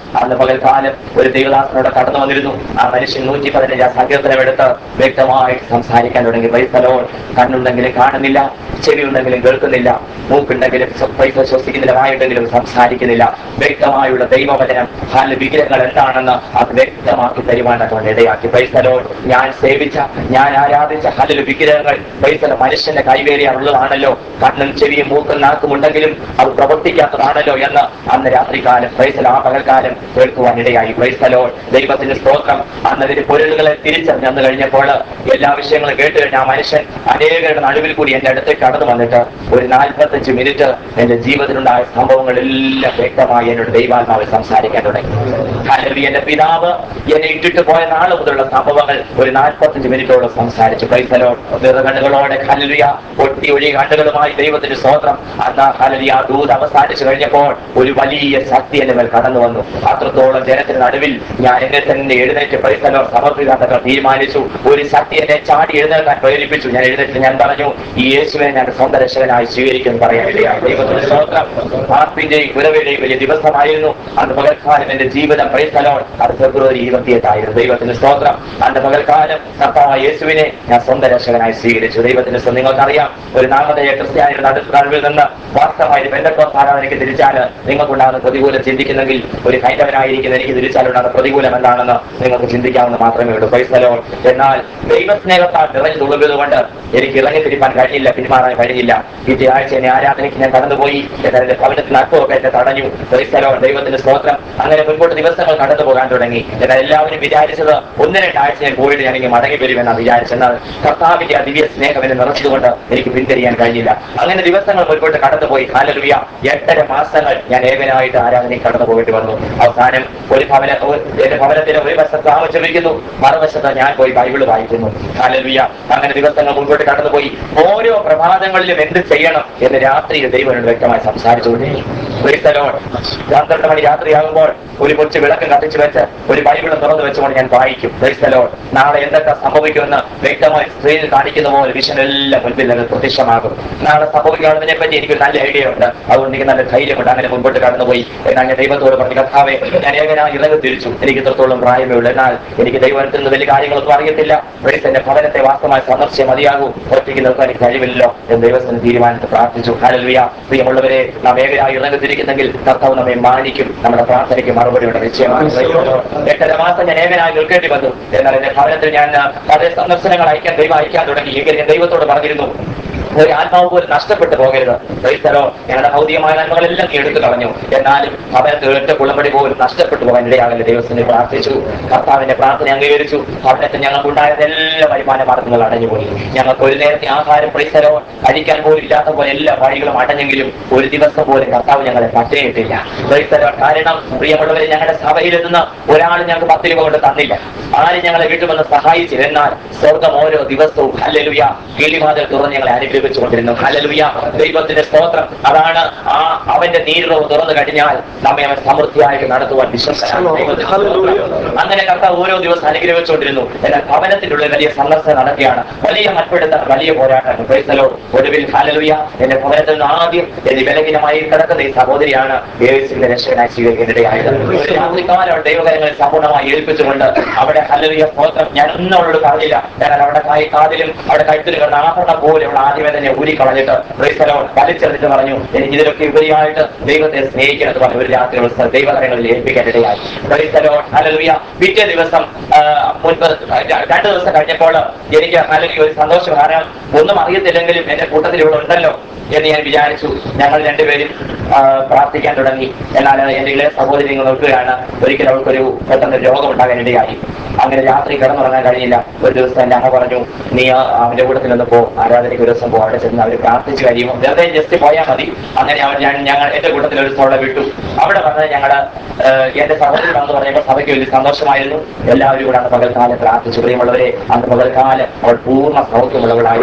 അന്ന് പകൽക്കാലം ഒരു ദൈവദാസനോട് കടന്നു വന്നിരുന്നു ആ മനുഷ്യൻ നൂറ്റി പതിനഞ്ചാം സങ്കീർത്തനം എടുത്ത് വ്യക്തമായിട്ട് സംസാരിക്കാൻ തുടങ്ങി പൈസലോ കണ്ണുണ്ടെങ്കിലും കാണുന്നില്ല ചെവി ഉണ്ടെങ്കിലും കേൾക്കുന്നില്ല മൂക്കുണ്ടെങ്കിലും ശ്വ- പൈസ ശ്വസിക്കുന്നില്ല വായുണ്ടെങ്കിലും സംസാരിക്കുന്നില്ല വ്യക്തമായുള്ള ദൈവവചനം ഹാല വിഗ്രഹങ്ങൾ എന്താണെന്ന് അത് വ്യക്തമാക്കി തരുവാനൊക്കെ ഇടയാക്കി പൈസലോ ഞാൻ സേവിച്ച ഞാൻ ആരാധിച്ച ഹലല് വിഗ്രഹങ്ങൾ പൈസല മനുഷ്യന്റെ കൈവേറിയാണുള്ളതാണല്ലോ കണ്ണും ചെവിയും മൂക്കും നാക്കും ഉണ്ടെങ്കിലും അത് പ്രവർത്തിക്കാത്തതാണല്ലോ എന്ന് അന്ന് രാത്രികാലം പൈസല ആ പകൽക്കാലം കേൾക്കുവാൻ ഇടയായി പൈസലോ ദൈവത്തിന്റെ സ്തോത്രം അന്ന് അതിന്റെ പൊരുളുകളെ തിരിച്ചറിഞ്ഞ് അന്ന് കഴിഞ്ഞപ്പോൾ എല്ലാ വിഷയങ്ങളും കേട്ട് കഴിഞ്ഞ ആ മനുഷ്യൻ അനേകരുടെ നടുവിൽ കൂടി എന്റെ അടുത്തേക്ക് കടന്നു വന്നിട്ട് ഒരു നാൽപ്പത്തഞ്ച് മിനിറ്റ് എന്റെ ജീവിതത്തിലുണ്ടായ സംഭവങ്ങളെല്ലാം വ്യക്തമായി എന്നോട് ദൈവാത്മാവിൽ സംസാരിക്കാൻ തുടങ്ങി ഹലവി എന്റെ പിതാവ് എന്നെ ഇട്ടിട്ട് പോയ നാള് മുതലുള്ള സംഭവങ്ങൾ ഒരു നാൽപ്പത്തഞ്ച് മിനിറ്റോളം സംസാരിച്ചു പൈസലോ നിറകണ്ണുകളോടെ ഹലലിയ പൊട്ടി ഒഴി കണ്ണുകളുമായി ദൈവത്തിന്റെ സ്തോത്രം അന്ന് ഹലലിയ ദൂത് അവസാനിച്ചു കഴിഞ്ഞപ്പോൾ ഒരു വലിയ ശക്തി എന്റെ മേൽ കടന്നു വന്നു അത്രത്തോളം ജനത്തിന് നടുവിൽ ഞാൻ എന്നെ തന്നെ എഴുന്നേറ്റ് പൈസലോ സമർപ്പിക്കാത്ത തീരുമാനിച്ചു ഒരു ശക്തി എന്നെ ചാടി എഴുന്നേൽക്കാൻ പ്രേരിപ്പിച്ചു ഞാൻ എഴുന്നേറ്റ് ഞാൻ പറഞ്ഞു ഈ യേശുവിനെ ഞാൻ സ്വന്തം രക്ഷകനായി സ്വീകരിക്കുമെന്ന് പറയാനിടയായി ദൈവത്തിന്റെ സ്തോത്രം ആർപ്പിന്റെയും കുരവിന്റെയും വലിയ ദിവസമായിരുന്നു അന്ന് പകൽക്കാലം എന്റെ ജീവിതം പൈസലോ അത് ഫെബ്രുവരി ഇരുപത്തിയെട്ടായിരുന്നു ദൈവത്തിന്റെ സ്തോത്രം അന്ന് പകൽക്കാലം കർത്താവായ യേശുവിനെ ഞാൻ സ്വന്തം രക്ഷകനായി സ്വീകരിച്ചു ദൈവത്തിന്റെ സ്തോത്രം. നിങ്ങൾക്കറിയാം ഒരു നാമതയ ക്രിസ്ത്യാനിയുടെ നടുവ് നടുവിൽ നിന്ന് വാസ്തവമായി ബന്ധക്കോസ് ആരാധനയ്ക്ക് തിരിച്ചാൽ നിങ്ങൾക്കുണ്ടാകുന്ന പ്രതികൂലം ചിന്തിക്കുന്നെങ്കിൽ ഒരു ഹൈന്ദവനായിരിക്കുന്ന എനിക്ക് തിരിച്ചാലുണ്ടാകുന്ന പ്രതികൂലം എന്താണെന്ന് നിങ്ങൾക്ക് ചിന്തിക്കാവുന്ന മാത്രമേ ഉള്ളൂ പൈസലോ എന്നാൽ ദൈവസ്നേഹത്താൽ നിറഞ്ഞു തുളുമ്പിയത് കൊണ്ട് എനിക്ക് ഇറങ്ങി തിരിപ്പാൻ കഴിഞ്ഞില്ല പിന്മാറാൻ കഴിഞ്ഞില്ല ഈ ആഴ്ച എന്നെ ആരാധനയ്ക്ക് ഞാൻ കടന്നുപോയി എന്നാൽ എന്റെ ഭവനത്തിന് അല്പമൊക്കെ എന്നെ തടഞ്ഞു ക്രൈസ്തലോ ദൈവത്തിന്റെ സ്തോത്രം അങ്ങനെ മുൻപോട്ട് ദിവസങ്ങൾ കടന്നു പോകാൻ തുടങ്ങി എന്നാൽ എല്ലാവരും വിചാരിച്ചത് ഒന്ന് രണ്ടാഴ്ച ഞാൻ പോയിട്ട് ഞാൻ ഇങ്ങനെ മടങ്ങി വരുമെന്നാണ് വിചാരിച്ചത് എന്നാൽ കർത്താവിന്റെ ആ ദിവ്യ സ്നേഹം എന്നെ നിറച്ചതുകൊണ്ട് എനിക്ക് പിന്തിരിയാൻ കഴിഞ്ഞില്ല അങ്ങനെ ദിവസങ്ങൾ മുൻപോട്ട് കടന്നുപോയി ഹാലലുയ എട്ടര മാസങ്ങൾ ഞാൻ ഏകനായിട്ട് ആരാധനയിൽ കടന്നു പോയിട്ട് വന്നു അവസാനം ഒരു ഭവന ഒരു- എന്റെ ഭവനത്തിന് ഒരു വശത്ത് താമസിച്ചിരിക്കുന്നു മറുവശത്ത് ഞാൻ പോയി ബൈബിള് വായിക്കുന്നു ഹാലലുയ അങ്ങനെ ദിവസങ്ങൾ മുൻപോട്ട് കടന്നുപോയി ഓരോ പ്രഭാതങ്ങളിലും എന്ത് ചെയ്യണം എന്ന് രാത്രിയിൽ ദൈവനോട് വ്യക്തമായി സംസാരിച്ചുകൊണ്ടിരിക്കും ഒരു സ്ഥലമാണ് പന്ത്രണ്ട് മണി രാത്രിയാകുമ്പോൾ ഒരു കൊച്ചു വിളക്ക് കത്തിച്ചു വെച്ച് ഒരു ബൈബിൾ തുറന്നു വെച്ചുകൊണ്ട് ഞാൻ വായിക്കും ക്രൈസ്തലോ നാളെ എന്തൊക്കെ സംഭവിക്കുമെന്ന് വ്യക്തമായി സ്ക്രീനിൽ കാണിക്കുന്ന പോലെ വിഷൻ എല്ലാം മുൻപിൽ നിന്ന് പ്രത്യക്ഷമാകും നാളെ സംഭവിക്കാവുന്നതിനെ പറ്റി എനിക്ക് നല്ല ഐഡിയ ഉണ്ട് അതുകൊണ്ട് എനിക്ക് നല്ല ധൈര്യമുണ്ട് അങ്ങനെ മുൻപോട്ട് കടന്നുപോയി എന്നാൽ ഞാൻ ദൈവത്തോട് പറഞ്ഞു കഥാവെ ഞാൻ ഏകനായി ഇറങ്ങി തിരിച്ചു എനിക്ക് ഇത്രത്തോളം പ്രായമേ ഉള്ളൂ എന്നാൽ എനിക്ക് ദൈവത്തിൽ നിന്ന് വലിയ കാര്യങ്ങളൊന്നും അറിയത്തില്ല വെളിച്ച് എന്റെ ഭവനത്തെ വാസ്തവമായി സന്ദർശിച്ചേ മതിയാകൂ ഒറ്റയ്ക്ക് നിൽക്കാൻ എനിക്ക് കഴിവില്ലല്ലോ എന്ന് ദൈവത്തിന് തീരുമാനത്തിൽ പ്രാർത്ഥിച്ചു ഹാലലുയ പ്രിയമുള്ളവരെ നാം ഏകനായി ഇറങ്ങി തിരിക്കുന്നെങ്കിൽ കർത്താവ് നമ്മെ മാനിക്കും നമ്മുടെ പ്രാർത്ഥനയ്ക്ക് മറുപടി ഉണ്ട് നിശ്ചയമാണ് എട്ടര മാസം ഞാൻ ഏകനായി നിൽക്കേണ്ടി വന്നു എന്നാൽ എന്റെ ഭവനത്തിൽ ഞാൻ ആ, പല സന്ദർശനങ്ങൾ അയക്കാൻ ദൈവം അയക്കാൻ തുടങ്ങി എങ്കിൽ ഞാൻ ദൈവത്തോട് പറഞ്ഞിരുന്നു ഒരു ആത്മാവ് പോലും നഷ്ടപ്പെട്ടു പോകരുത് ക്രൈസ്തലോ ഞങ്ങളുടെ ഭൗതികമായ നന്മകളെല്ലാം നീ എടുത്തു കളഞ്ഞു എന്നാലും ഭവനത്തിൽ ഒറ്റ കുളമ്പടി പോലും നഷ്ടപ്പെട്ടു പോകാൻ ഇടയാകല്ലേ ദൈവത്തിന് പ്രാർത്ഥിച്ചു കർത്താവിന്റെ പ്രാർത്ഥന അംഗീകരിച്ചു ഭവനത്തിൽ ഞങ്ങൾക്കുണ്ടായിരുന്ന എല്ലാ വരുമാന മാർഗങ്ങളും അടഞ്ഞുപോയി ഞങ്ങൾക്ക് ഒരു നേരത്തെ ആഹാരം ക്രൈസ്തലോ കഴിക്കാൻ പോലും ഇല്ലാത്ത പോലെ എല്ലാ വഴികളും അടഞ്ഞെങ്കിലും ഒരു ദിവസം പോലും കർത്താവ് ഞങ്ങളെ പട്ടിണിയിട്ടില്ല ക്രൈസ്തലോ കാരണം പ്രിയമുള്ളവരെ ഞങ്ങളുടെ സഭയിൽ നിന്ന് ഒരാൾ ഞങ്ങൾക്ക് പത്ത് രൂപ കൊണ്ട് തന്നില്ല ആരും ഞങ്ങളെ വീട്ടിൽ വന്ന് സഹായിച്ചില്ല എന്നാൽ സ്വർഗം ഓരോ ദിവസവും ഹല്ലേലൂയ കിളിവാതിൽ തുറന്ന് ഞങ്ങളെ അനുഗ്രഹിച്ചുകൊണ്ടിരുന്നു ഹല്ലേലൂയ ദൈവത്തിന്റെ സ്തോത്രം അതാണ് ആ അവന്റെ നീരുറവ് തുറന്നു കഴിഞ്ഞാൽ നമ്മെ അവൻ സമൃദ്ധിയായിട്ട് നടത്തുവാൻ വിശ്വസനാണ് ദൈവത്തിന്റെ സ്തോത്രം. അങ്ങനെ കർത്താവ് ഓരോ ദിവസം അനുഗ്രഹിച്ചുകൊണ്ടിരുന്നു എന്നാൽ ഭവനത്തിന്റെ ഉള്ളിൽ വലിയ സന്ദർശനം നടക്കുകയാണ് വലിയ മൽപ്പെടുത്തൽ വലിയ പോരാട്ടം ക്രൈസ്തലോ ഒടുവിൽ ഹല്ലേലൂയ എന്റെ ഭവനത്തിൽ നിന്ന് ആദ്യം എന്റെ ബലഹീനമായി കിടക്കുന്ന ഈ സഹോദരിയാണ് യേശുവിന്റെ രക്ഷകനായി സ്വീകരിക്കുന്നതിനിടയായത് ഒരു രാത്രിക്കാലം അവൾ ദൈവകരങ്ങളിൽ സമ്പൂർണ്ണമായി ഏൽപ്പിച്ചുകൊണ്ട് അവിടെ ഹല്ലേലൂയ സ്തോത്രം ഞാൻ ഒന്നും അവളോട് പറഞ്ഞില്ല എന്നാൽ അവിടെ കൈ കാതിലും അവിടെ കഴുത്തിൽ കിടന്ന ആഭരണം പോലെ അവൾ ആദ്യമേ തന്നെ ഊരി കളഞ്ഞിട്ട് ക്രൈസ്തലോ വലിച്ചെറിഞ്ഞിട്ട് പറഞ്ഞു എനിക്ക് ഇതിലൊക്കെ ഉപരിയായിട്ട് ദൈവത്തെ സ്നേഹിക്കണമെന്ന് പറഞ്ഞു ഒരു രാത്രി അവൾ ദൈവകരങ്ങളിൽ ഏൽപ്പിക്കാനിടയായി ക്രൈസ്തലോ ഹല്ലേലൂയ പിറ്റേ ദിവസം ആ, മുൻപ് ര- രണ്ട് ദിവസം കഴിഞ്ഞപ്പോൾ എനിക്ക് അല്ലെങ്കിൽ ഒരു സന്തോഷം കാരണം ഒന്നും അറിയത്തില്ലെങ്കിലും എന്റെ കൂട്ടത്തിൽ ഇവിടെ ഉണ്ടല്ലോ എന്ന് ഞാൻ വിചാരിച്ചു ഞങ്ങൾ രണ്ടുപേരും ആ, പ്രാർത്ഥിക്കാൻ തുടങ്ങി എന്നാൽ എന്റെ ഇളയ സഹോദരി ഇങ്ങ് നോക്കുകയാണ് ഒരിക്കലും അവൾക്കൊരു പെട്ടെന്ന് രോഗം ഉണ്ടാകാനിടയായി അങ്ങനെ രാത്രി കിടന്നുറങ്ങാൻ കഴിഞ്ഞില്ല ഒരു ദിവസം എന്റെ അമ്മ പറഞ്ഞു നീ ആ അവന്റെ കൂട്ടത്തിൽ ഒന്ന് പോ ആരാധനയ്ക്ക് ഒരു ദിവസം പോ അവിടെ ചെന്ന് അവർ പ്രാർത്ഥിച്ചു കഴിയുമ്പോൾ വെറുതെ ജസ്റ്റ് പോയാൽ മതി അങ്ങനെ അവൻ ഞാൻ ഞങ്ങൾ എന്റെ കൂട്ടത്തിൽ ഒരു ദിവസം അവിടെ വിട്ടു അവിടെ വന്ന് ഞങ്ങളുടെ എന്റെ സഹോദരി വന്ന് പറഞ്ഞപ്പോൾ സഭയ്ക്ക് വലിയ സന്തോഷമായിരുന്നു എല്ലാവരും കൂടെ അന്ന് പകൽക്കാലം പ്രാർത്ഥിച്ചു പ്രിയമുള്ളവരെ അന്ന് പകൽക്കാലം അവൾ പൂർണ്ണ സൗഖ്യമുള്ളവളായി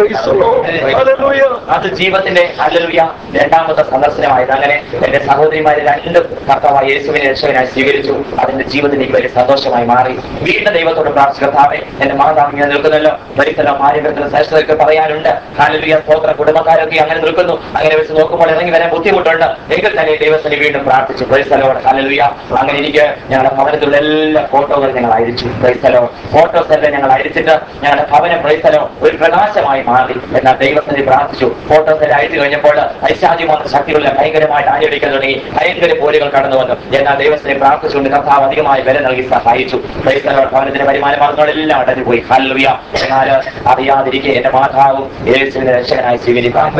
അത് ജീവിതത്തിന്റെ അല്ലലുയ രണ്ടാമത്തെ സന്ദർശനമായത് അങ്ങനെ എന്റെ സഹോദരിമാരെ രണ്ടും കർത്താവായ യേശുവിനെ രക്ഷകനായി സ്വീകരിച്ചു അതിന്റെ ജീവിതത്തിന് എനിക്ക് വലിയ സന്തോഷമായി മാറി വീണ്ടും ദൈവത്തോട് പ്രാർത്ഥിച്ചു കർത്താവെ എന്റെ മാതാവ് ഇങ്ങനെ നിൽക്കുന്നല്ലോ ഒരിക്കലും മാര്യത്തിന് ശ്രേഷ്ഠതയൊക്കെ പറയാനുണ്ട് ഹാലലുയ സ്തോത്ര കുടുംബക്കാരൊക്കെ അങ്ങനെ നിൽക്കുന്നു അങ്ങനെ വെച്ച് നോക്കുമ്പോൾ ഇറങ്ങി വരാൻ ബുദ്ധിമുട്ടുണ്ട് എങ്കിൽ തന്നെ ദൈവത്തിന് വീണ്ടും പ്രാർത്ഥിച്ചു പരിസ്ഥലോട് ഹാലലുയ അങ്ങനെ എനിക്ക് ഞങ്ങളുടെ ഭവനത്തിലുള്ള എല്ലാ ഫോട്ടോകളും ഞങ്ങൾ അയച്ചു പ്രൈസലോ ഫോട്ടോസ് എല്ലാം ഞങ്ങൾ അയച്ചിട്ട് ഞങ്ങളുടെ ഭവനം പ്രൈസലോ ഒരു പ്രകാശമായി മാറി എന്നാൽ ദൈവസ്ഥനെ പ്രാർത്ഥിച്ചു ഫോട്ടോസ് എല്ലാം അയച്ചു കഴിഞ്ഞപ്പോൾ ഐശാദ്യമായ ശക്തികളിലെ ഭയങ്കരമായിട്ട് ആഞ്ഞടിക്കാൻ തുടങ്ങി ഭയങ്കര പോലുകൾ കടന്നു വന്നു എന്നാൽ ദൈവസ്ഥനെ പ്രാർത്ഥിച്ചുകൊണ്ട് കർത്താവ് അധികമായി വില നൽകി സഹായിച്ചു ക്രൈസ്തവ ഭവനത്തിന്റെ വരുമാന മാർഗങ്ങളെല്ലാം അടഞ്ഞു പോയി ഹല്ലുയ എന്നാൽ അറിയാതിരിക്കെ എന്റെ മാതാവും യേശുവിനെ രക്ഷകനായി സ്വീകരിക്കാം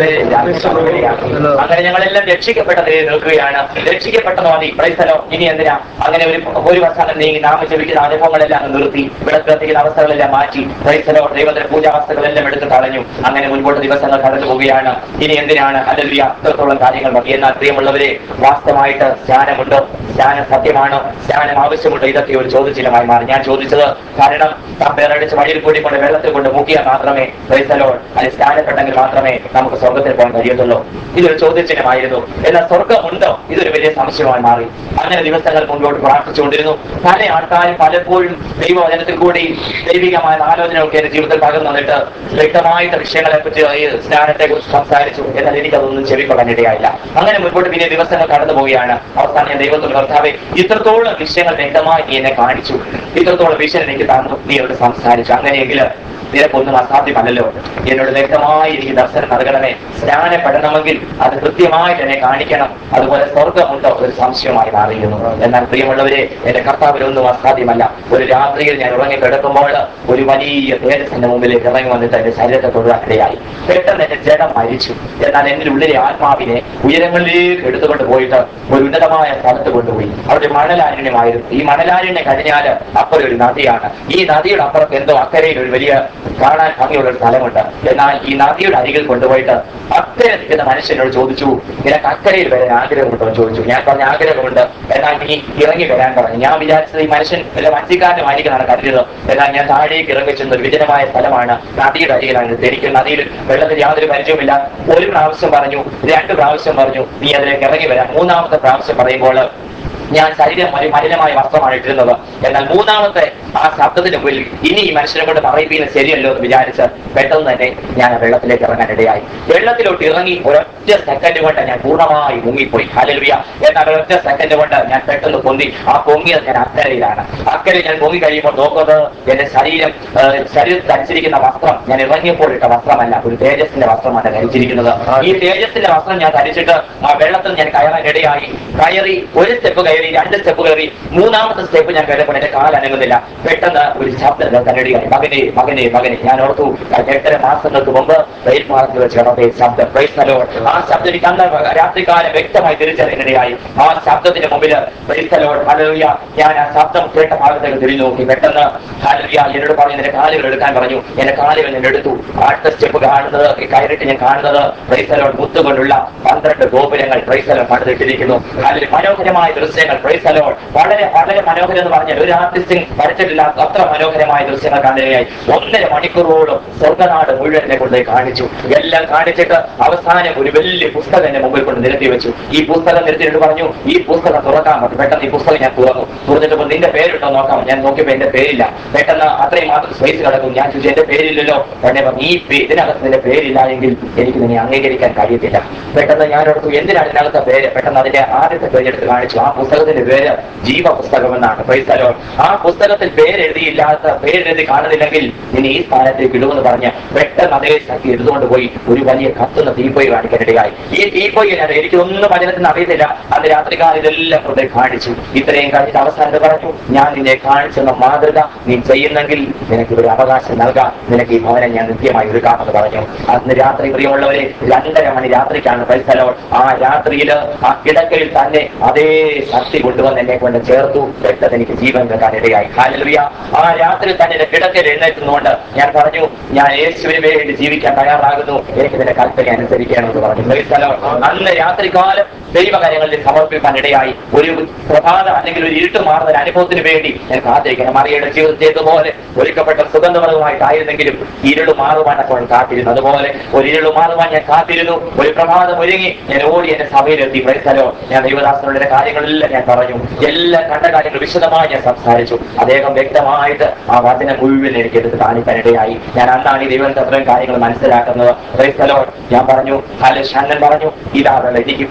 അങ്ങനെ ഞങ്ങളെല്ലാം രക്ഷിക്കപ്പെട്ട നിലയിൽ നിൽക്കുകയാണ് രക്ഷിക്കപ്പെട്ടത് മതി ക്രൈസ്തലോ ഇനി എന്തിനാ അങ്ങനെ ഒരു ഒരു വർഷം നീങ്ങി നാമ ജപിക്കുന്ന അനുഭവങ്ങളെല്ലാം അങ്ങ് നിർത്തി വിളക്ക് കത്തിക്കുന്ന അവസ്ഥകളെല്ലാം മാറ്റി ക്രൈസ്തലോ ദൈവത്തിന്റെ പൂജാവസ്ഥകളെല്ലാം എടുത്ത് കളഞ്ഞു അങ്ങനെ മുൻപോട്ട് ദിവസങ്ങൾ കടന്നു പോവുകയാണ് ഇനി എന്തിനാണ് അല്ലെങ്കിൽ അത്രത്തോളം കാര്യങ്ങൾ മതി എന്നാൽ പ്രിയമുള്ളവരെ വാസ്തവമായിട്ട് സ്നാനമുണ്ടോ സ്നാനം സത്യമാണോ സ്നാനം ആവശ്യമുണ്ടോ ഇതൊക്കെ ഒരു ചോദ്യചിഹ്നമായി മാറി ഞാൻ ചോദിച്ചത് കാരണം പേരടിച്ച് വഴിയിൽ കൂടി കൊണ്ട് വെള്ളത്തിൽ കൊണ്ട് മുക്കിയാൽ മാത്രമേ ക്രൈസ്തലോ അല്ലെങ്കിൽ സ്നാനപ്പെട്ടെങ്കിൽ മാത്രമേ നമുക്ക് സ്വർഗത്തിൽ പോകാൻ കഴിയത്തുള്ളൂ ഇതൊരു ചോദ്യചിഹ്നമായിരുന്നു എന്നാൽ സ്വർഗമുണ്ടോ ഇതൊരു വലിയ സംശയമായി മാറി അങ്ങനെ ദിവസങ്ങൾ മുൻപോട്ട് പ്രാർത്ഥിച്ചുകൊണ്ടിരുന്നു പല ആൾക്കാരും പലപ്പോഴും ദൈവവചനത്തിൽ കൂടി ദൈവികമായ ആലോചനകളൊക്കെ എന്റെ ജീവിതത്തിൽ പകർന്നു വന്നിട്ട് വ്യക്തമായിട്ട് വിഷയങ്ങളെ പറ്റി ഈ സ്നാനത്തെ കുറിച്ച് സംസാരിച്ചു എന്നാൽ എനിക്കതൊന്നും ചെവിക്കൊള്ളാൻ ഇടയായില്ല അങ്ങനെ മുൻപോട്ട് പിന്നെ ദിവസങ്ങൾ കടന്നു പോവുകയാണ് അവസാനം ഞാൻ ദൈവത്തിൽ കർത്താവെ ഇത്രത്തോളം വിഷയങ്ങൾ വ്യക്തമായി നീ എന്നെ കാണിച്ചു ഇത്രത്തോളം വിഷയം എനിക്ക് തന്നു നീ അവിടെ സംസാരിച്ചു അങ്ങനെയെങ്കിൽ നിനക്കൊന്നും അസാധ്യമല്ലല്ലോ എന്നോട് വ്യക്തമായി എനിക്ക് ദർശനം നൽകണമേ സ്നാനപ്പെടണമെങ്കിൽ അത് കൃത്യമായിട്ട് എന്നെ കാണിക്കണം അതുപോലെ സ്വർഗമുണ്ടോ ഒരു സംശയമായി മാറിയിരുന്നു എന്നാൽ പ്രിയമുള്ളവരെ എന്റെ കർത്താവിനൊന്നും അസാധ്യമല്ല ഒരു രാത്രിയിൽ ഞാൻ ഉറങ്ങി കിടക്കുമ്പോൾ ഒരു വലിയ തേജസ്സിന്റെ മുമ്പിലേക്ക് ഇറങ്ങി വന്നിട്ട് എന്റെ ശരീരത്തെ തൊടുവാൻ ഇടയായി പെട്ടെന്ന് എന്റെ ജഡം മരിച്ചു എന്നാൽ എന്റെ ഉള്ളിലെ ആത്മാവിനെ ഉയരങ്ങളിലേക്ക് എടുത്തുകൊണ്ട് പോയിട്ട് ഒരു ഉന്നതമായ സ്ഥലത്ത് കൊണ്ടുപോയി അവിടെ മണലാരണ്യമായിരുന്നു ഈ മണലാരണ്യം കഴിഞ്ഞാൽ അപ്പുറം ഒരു നദിയാണ് ഈ നദിയുടെ അപ്പുറത്ത് എന്തോ അക്കരയിൽ ഒരു വലിയ കാണാൻ ഭംഗിയുള്ള ഒരു സ്ഥലമുണ്ട് എന്നാൽ ഈ നദിയുടെ അരികിൽ കൊണ്ടുപോയിട്ട് അക്കരെ നിൽക്കുന്ന മനുഷ്യനോട് ചോദിച്ചു നിനക്ക് അക്കരയിൽ വരാൻ ആഗ്രഹമുണ്ടോ എന്ന് ചോദിച്ചു ഞാൻ പറഞ്ഞ ആഗ്രഹമുണ്ട് എന്നാൽ നീ ഇറങ്ങി വരാൻ പറഞ്ഞു ഞാൻ വിചാരിച്ചത് ഈ മനുഷ്യൻ വല്ല വഞ്ചിക്കാരനുമായിരിക്കുന്നതാണ് കരുതിയത് എന്നാൽ ഞാൻ താഴേക്ക് ഇറങ്ങി ചെന്ന ഒരു വിജനമായ സ്ഥലമാണ് നദിയുടെ അരികിലാണ് എനിക്ക് നദിയിൽ വെള്ളത്തിൽ യാതൊരു പരിചയവുമില്ല ഒരു പ്രാവശ്യം പറഞ്ഞു രണ്ട് പ്രാവശ്യം പറഞ്ഞു നീ അതിലേക്ക് ഇറങ്ങി വരാം മൂന്നാമത്തെ പ്രാവശ്യം പറയുമ്പോൾ ഞാൻ ശരീരം മലി- മലിനമായ വസ്ത്രമാണ് ഇട്ടിരുന്നത് എന്നാൽ മൂന്നാമത്തെ ആ ശബ്ദത്തിന് മുമ്പിൽ ഇനി ഈ മനുഷ്യനെ കൊണ്ട് പറയിപ്പിക്കുന്നത് ശരിയല്ലോ എന്ന് വിചാരിച്ച് പെട്ടെന്ന് തന്നെ ഞാൻ ആ വെള്ളത്തിലേക്ക് ഇറങ്ങാൻ ഇടയായി വെള്ളത്തിലോട്ട് ഇറങ്ങി ഒരൊറ്റ സെക്കൻഡ് കൊണ്ട് ഞാൻ പൂർണ്ണമായി മുങ്ങിപ്പോയി ഹലലുയ എന്നാൽ ഒരൊറ്റ സെക്കൻഡ് കൊണ്ട് ഞാൻ പെട്ടെന്ന് പൊന്തി ആ പൊങ്ങിയത് ഞാൻ അക്കരയിലാണ് അക്കരെ ഞാൻ പൊങ്ങി കഴിയുമ്പോൾ നോക്കുന്നത് എന്റെ ശരീരം ആ, ശരീരത്തിൽ ധരിച്ചിരിക്കുന്ന വസ്ത്രം ഞാൻ ഇറങ്ങിയപ്പോൾ ഇട്ട വസ്ത്രമല്ല ഒരു തേജസ്സിന്റെ വസ്ത്രമാണ് ധരിച്ചിരിക്കുന്നത് ഈ തേജസ്സിന്റെ വസ്ത്രം ഞാൻ ധരിച്ചിട്ട് ആ വെള്ളത്തിൽ ഞാൻ കയറാൻ ഇടയായി കയറി ഒരു സ്റ്റെപ്പ് കയറി രണ്ട് സ്റ്റെപ്പ് കയറി മൂന്നാമത്തെ സ്റ്റെപ്പ് ഞാൻ കയറിയപ്പോൾ എന്റെ കാൽ അനങ്ങുന്നില്ല പെട്ടെന്ന് ഒരു ശബ്ദം കന്നടിയായി മകനെ മകനെ മകനെ ഞാൻ ഓർത്തു കഴിഞ്ഞ എട്ടര മാസങ്ങൾക്ക് മുമ്പ് റെയിൽ മാർഗത്തിൽ വെച്ച് കിടന്ന ഈ ശബ്ദം പ്രൈസ് the Lord. ആ ശബ്ദം എനിക്ക് അന്ന് രാത്രികാലം വ്യക്തമായി തിരിച്ചറിയാനിടയായി ആ ശബ്ദത്തിന് മുമ്പിൽ പ്രൈസ് the Lord. Hallelujah. ഞാൻ ആ ശബ്ദം കേട്ട ഭാഗത്തേക്ക് തിരിഞ്ഞു നോക്കി പെട്ടെന്ന് ഹാലലിയ എന്നോട് പറഞ്ഞു എന്റെ കാലുകൾ എടുക്കാൻ പറഞ്ഞു എന്റെ കാലുകൾ ഞാൻ എടുത്തു അടുത്ത സ്റ്റെപ്പ് കാണുന്നത് കയറിയിട്ട് ഞാൻ കാണുന്നത് പ്രൈസലോൺ മുത്തുകൊണ്ടുള്ള പന്ത്രണ്ട് ഗോപുരങ്ങൾ പ്രൈസലോൺ പണിതിട്ടിരിക്കുന്നു അതിൽ മനോഹരമായ ദൃശ്യങ്ങൾ പ്രൈസലോൺ വളരെ വളരെ മനോഹരം എന്ന് പറഞ്ഞാൽ ഒരു ആർട്ടിസ്റ്റും വരച്ചിട്ടില്ലാത്ത അത്ര മനോഹരമായ ദൃശ്യങ്ങൾ കാണുകയായി ഒന്നര മണിക്കൂറോളം സ്വർഗനാട് മുഴുവൻ എന്നെ കൊണ്ട് കാണിച്ചു എല്ലാം കാണിച്ചിട്ട് അവസാനം ഒരു വലിയ പുസ്തകം എന്റെ മുമ്പിൽ കൊണ്ട് നിരത്തി വെച്ചു ഈ പുസ്തകം നിരത്തിയിട്ട് പറഞ്ഞു ഈ പുസ്തകം തുറക്കാൻ പറ്റും പെട്ടെന്ന് ഈ പുസ്തകം ഞാൻ തുറന്നു തുറന്നിട്ട് പറഞ്ഞു, നിന്റെ പേരുണ്ടോ നോക്കാം ഞാൻ നോക്കിയപ്പോ എന്റെ പേരില്ല പെട്ടെന്ന് അത്രയും മാത്രം സ്പേസ് കിടക്കും ഞാൻ ചോദിച്ചു എന്റെ പേരില്ലല്ലോ ഉടനെ പറഞ്ഞു ഈ പേ- ഇതിനകത്ത് നിന്റെ പേരില്ല എങ്കിൽ എനിക്ക് നിന്നെ അംഗീകരിക്കാൻ കഴിയത്തില്ല പെട്ടെന്ന് ഞാൻ ഓർത്തു എന്തിനാണ് ഇതിനകത്തെ പേര് പെട്ടെന്ന് അതിന്റെ ആദ്യത്തെ പേര് എടുത്ത് കാണിച്ചു ആ പുസ്തകത്തിന്റെ പേര് ജീവ പുസ്തകം എന്നാണ് പ്രൈസ്തലോ ആ പുസ്തകത്തിൽ പേരെഴുതിയില്ലാത്ത പേരെഴുതി കാണുന്നില്ലെങ്കിൽ ഇനി ഈ സ്ഥാനത്തേക്ക് ഇടുമെന്ന് പറഞ്ഞ് പെട്ടെന്ന് അതേ ശക്തി എടുത്തുകൊണ്ട് പോയി ഒരു വലിയ കത്തുന്ന തീപ്പൊയി കാണിക്കാനിടയായി ഈ തീപ്പൊയി ഞാൻ എനിക്കൊന്നും വചനത്തിന് അറിയത്തില്ല അന്ന് രാത്രികാലം ഇതെല്ലാം കൊണ്ട് കാണിച്ചു ഇത്രയും കഴിഞ്ഞിട്ട് അവസാനത്ത് പറഞ്ഞു ഞാൻ നിന്നെ കാണിച്ചെന്ന മാതൃക നീ ചെയ്യുന്നെങ്കിൽ നിനക്ക് ഒരു അവകാശം നൽകാം നിനക്ക് ഈ ഭവനം ഞാൻ നിത്യമായി ഒരുക്കാമെന്ന് പറഞ്ഞു അന്ന് രാത്രി പ്രിയമുള്ളവരെ രണ്ടര മണി രാത്രിക്കാണ് പരിസലോ ആ രാത്രിയിൽ ആ കിടക്കയിൽ തന്നെ അതേ ശക്തി കൊണ്ടുവന്ന് എന്നെ കൊണ്ട് ചേർത്തു പെട്ടെന്ന് എനിക്ക് ജീവൻ വെക്കാൻ ഇടയായി ഹാലലുയ ആ രാത്രി തന്നെ എന്റെ കിടക്കയിൽ എഴുന്നേറ്റുന്നുകൊണ്ട് ഞാൻ പറഞ്ഞു ഞാൻ യേശുവിന് വേണ്ടി ജീവിക്കാൻ തയ്യാറാകുന്നു എനിക്ക് ഇതിന്റെ കൽപ്പന അനുസരിക്കണമെന്ന് പറഞ്ഞു Praise the Lord. അന്ന് രാത്രികാലം ദൈവകാര്യങ്ങളിൽ സമർപ്പിക്കാൻ ഇടയായി ഒരു പ്രഭാത അല്ലെങ്കിൽ ഒരു ഇരുട്ട് മാറുന്ന ഒരു അനുഭവത്തിന് വേണ്ടി ഞാൻ കാത്തിരിക്കണം മറിയുടെ ജീവിതത്തിൽ ചെയ്തതുപോലെ ഒരുക്കപ്പെട്ട സുഗന്ധപരമായിട്ടായിരുന്നെങ്കിലും ഇരുള് മാറുവാൻ അപ്പോൾ കാത്തിരുന്നു അതുപോലെ ഒരു ഇരുള് മാറുവാൻ ഞാൻ കാത്തിരുന്നു ഒരു പ്രഭാതം ഒരുങ്ങി ഞാൻ ഓടി എന്റെ സഭയിലെത്തി പ്രൈസലോ ഞാൻ ദൈവദാസനോട് എന്റെ കാര്യങ്ങളെല്ലാം ഞാൻ പറഞ്ഞു എല്ലാ കണ്ട കാര്യങ്ങൾ വിശദമായി ഞാൻ സംസാരിച്ചു അദ്ദേഹം വ്യക്തമായിട്ട് ആ വചനം മുഴുവൻ എനിക്ക് എടുത്ത് കാണിക്കാനിടയായി ഞാൻ അന്നാണ് ഈ ദൈവത്തിന്റെ അത്രയും കാര്യങ്ങൾ മനസ്സിലാക്കുന്നത് പ്രൈസലോ ഞാൻ പറഞ്ഞു ഹലോ ഷണ്ണൻ പറഞ്ഞു ഇതാണ് എനിക്ക് ഇപ്പോൾ തന്നെ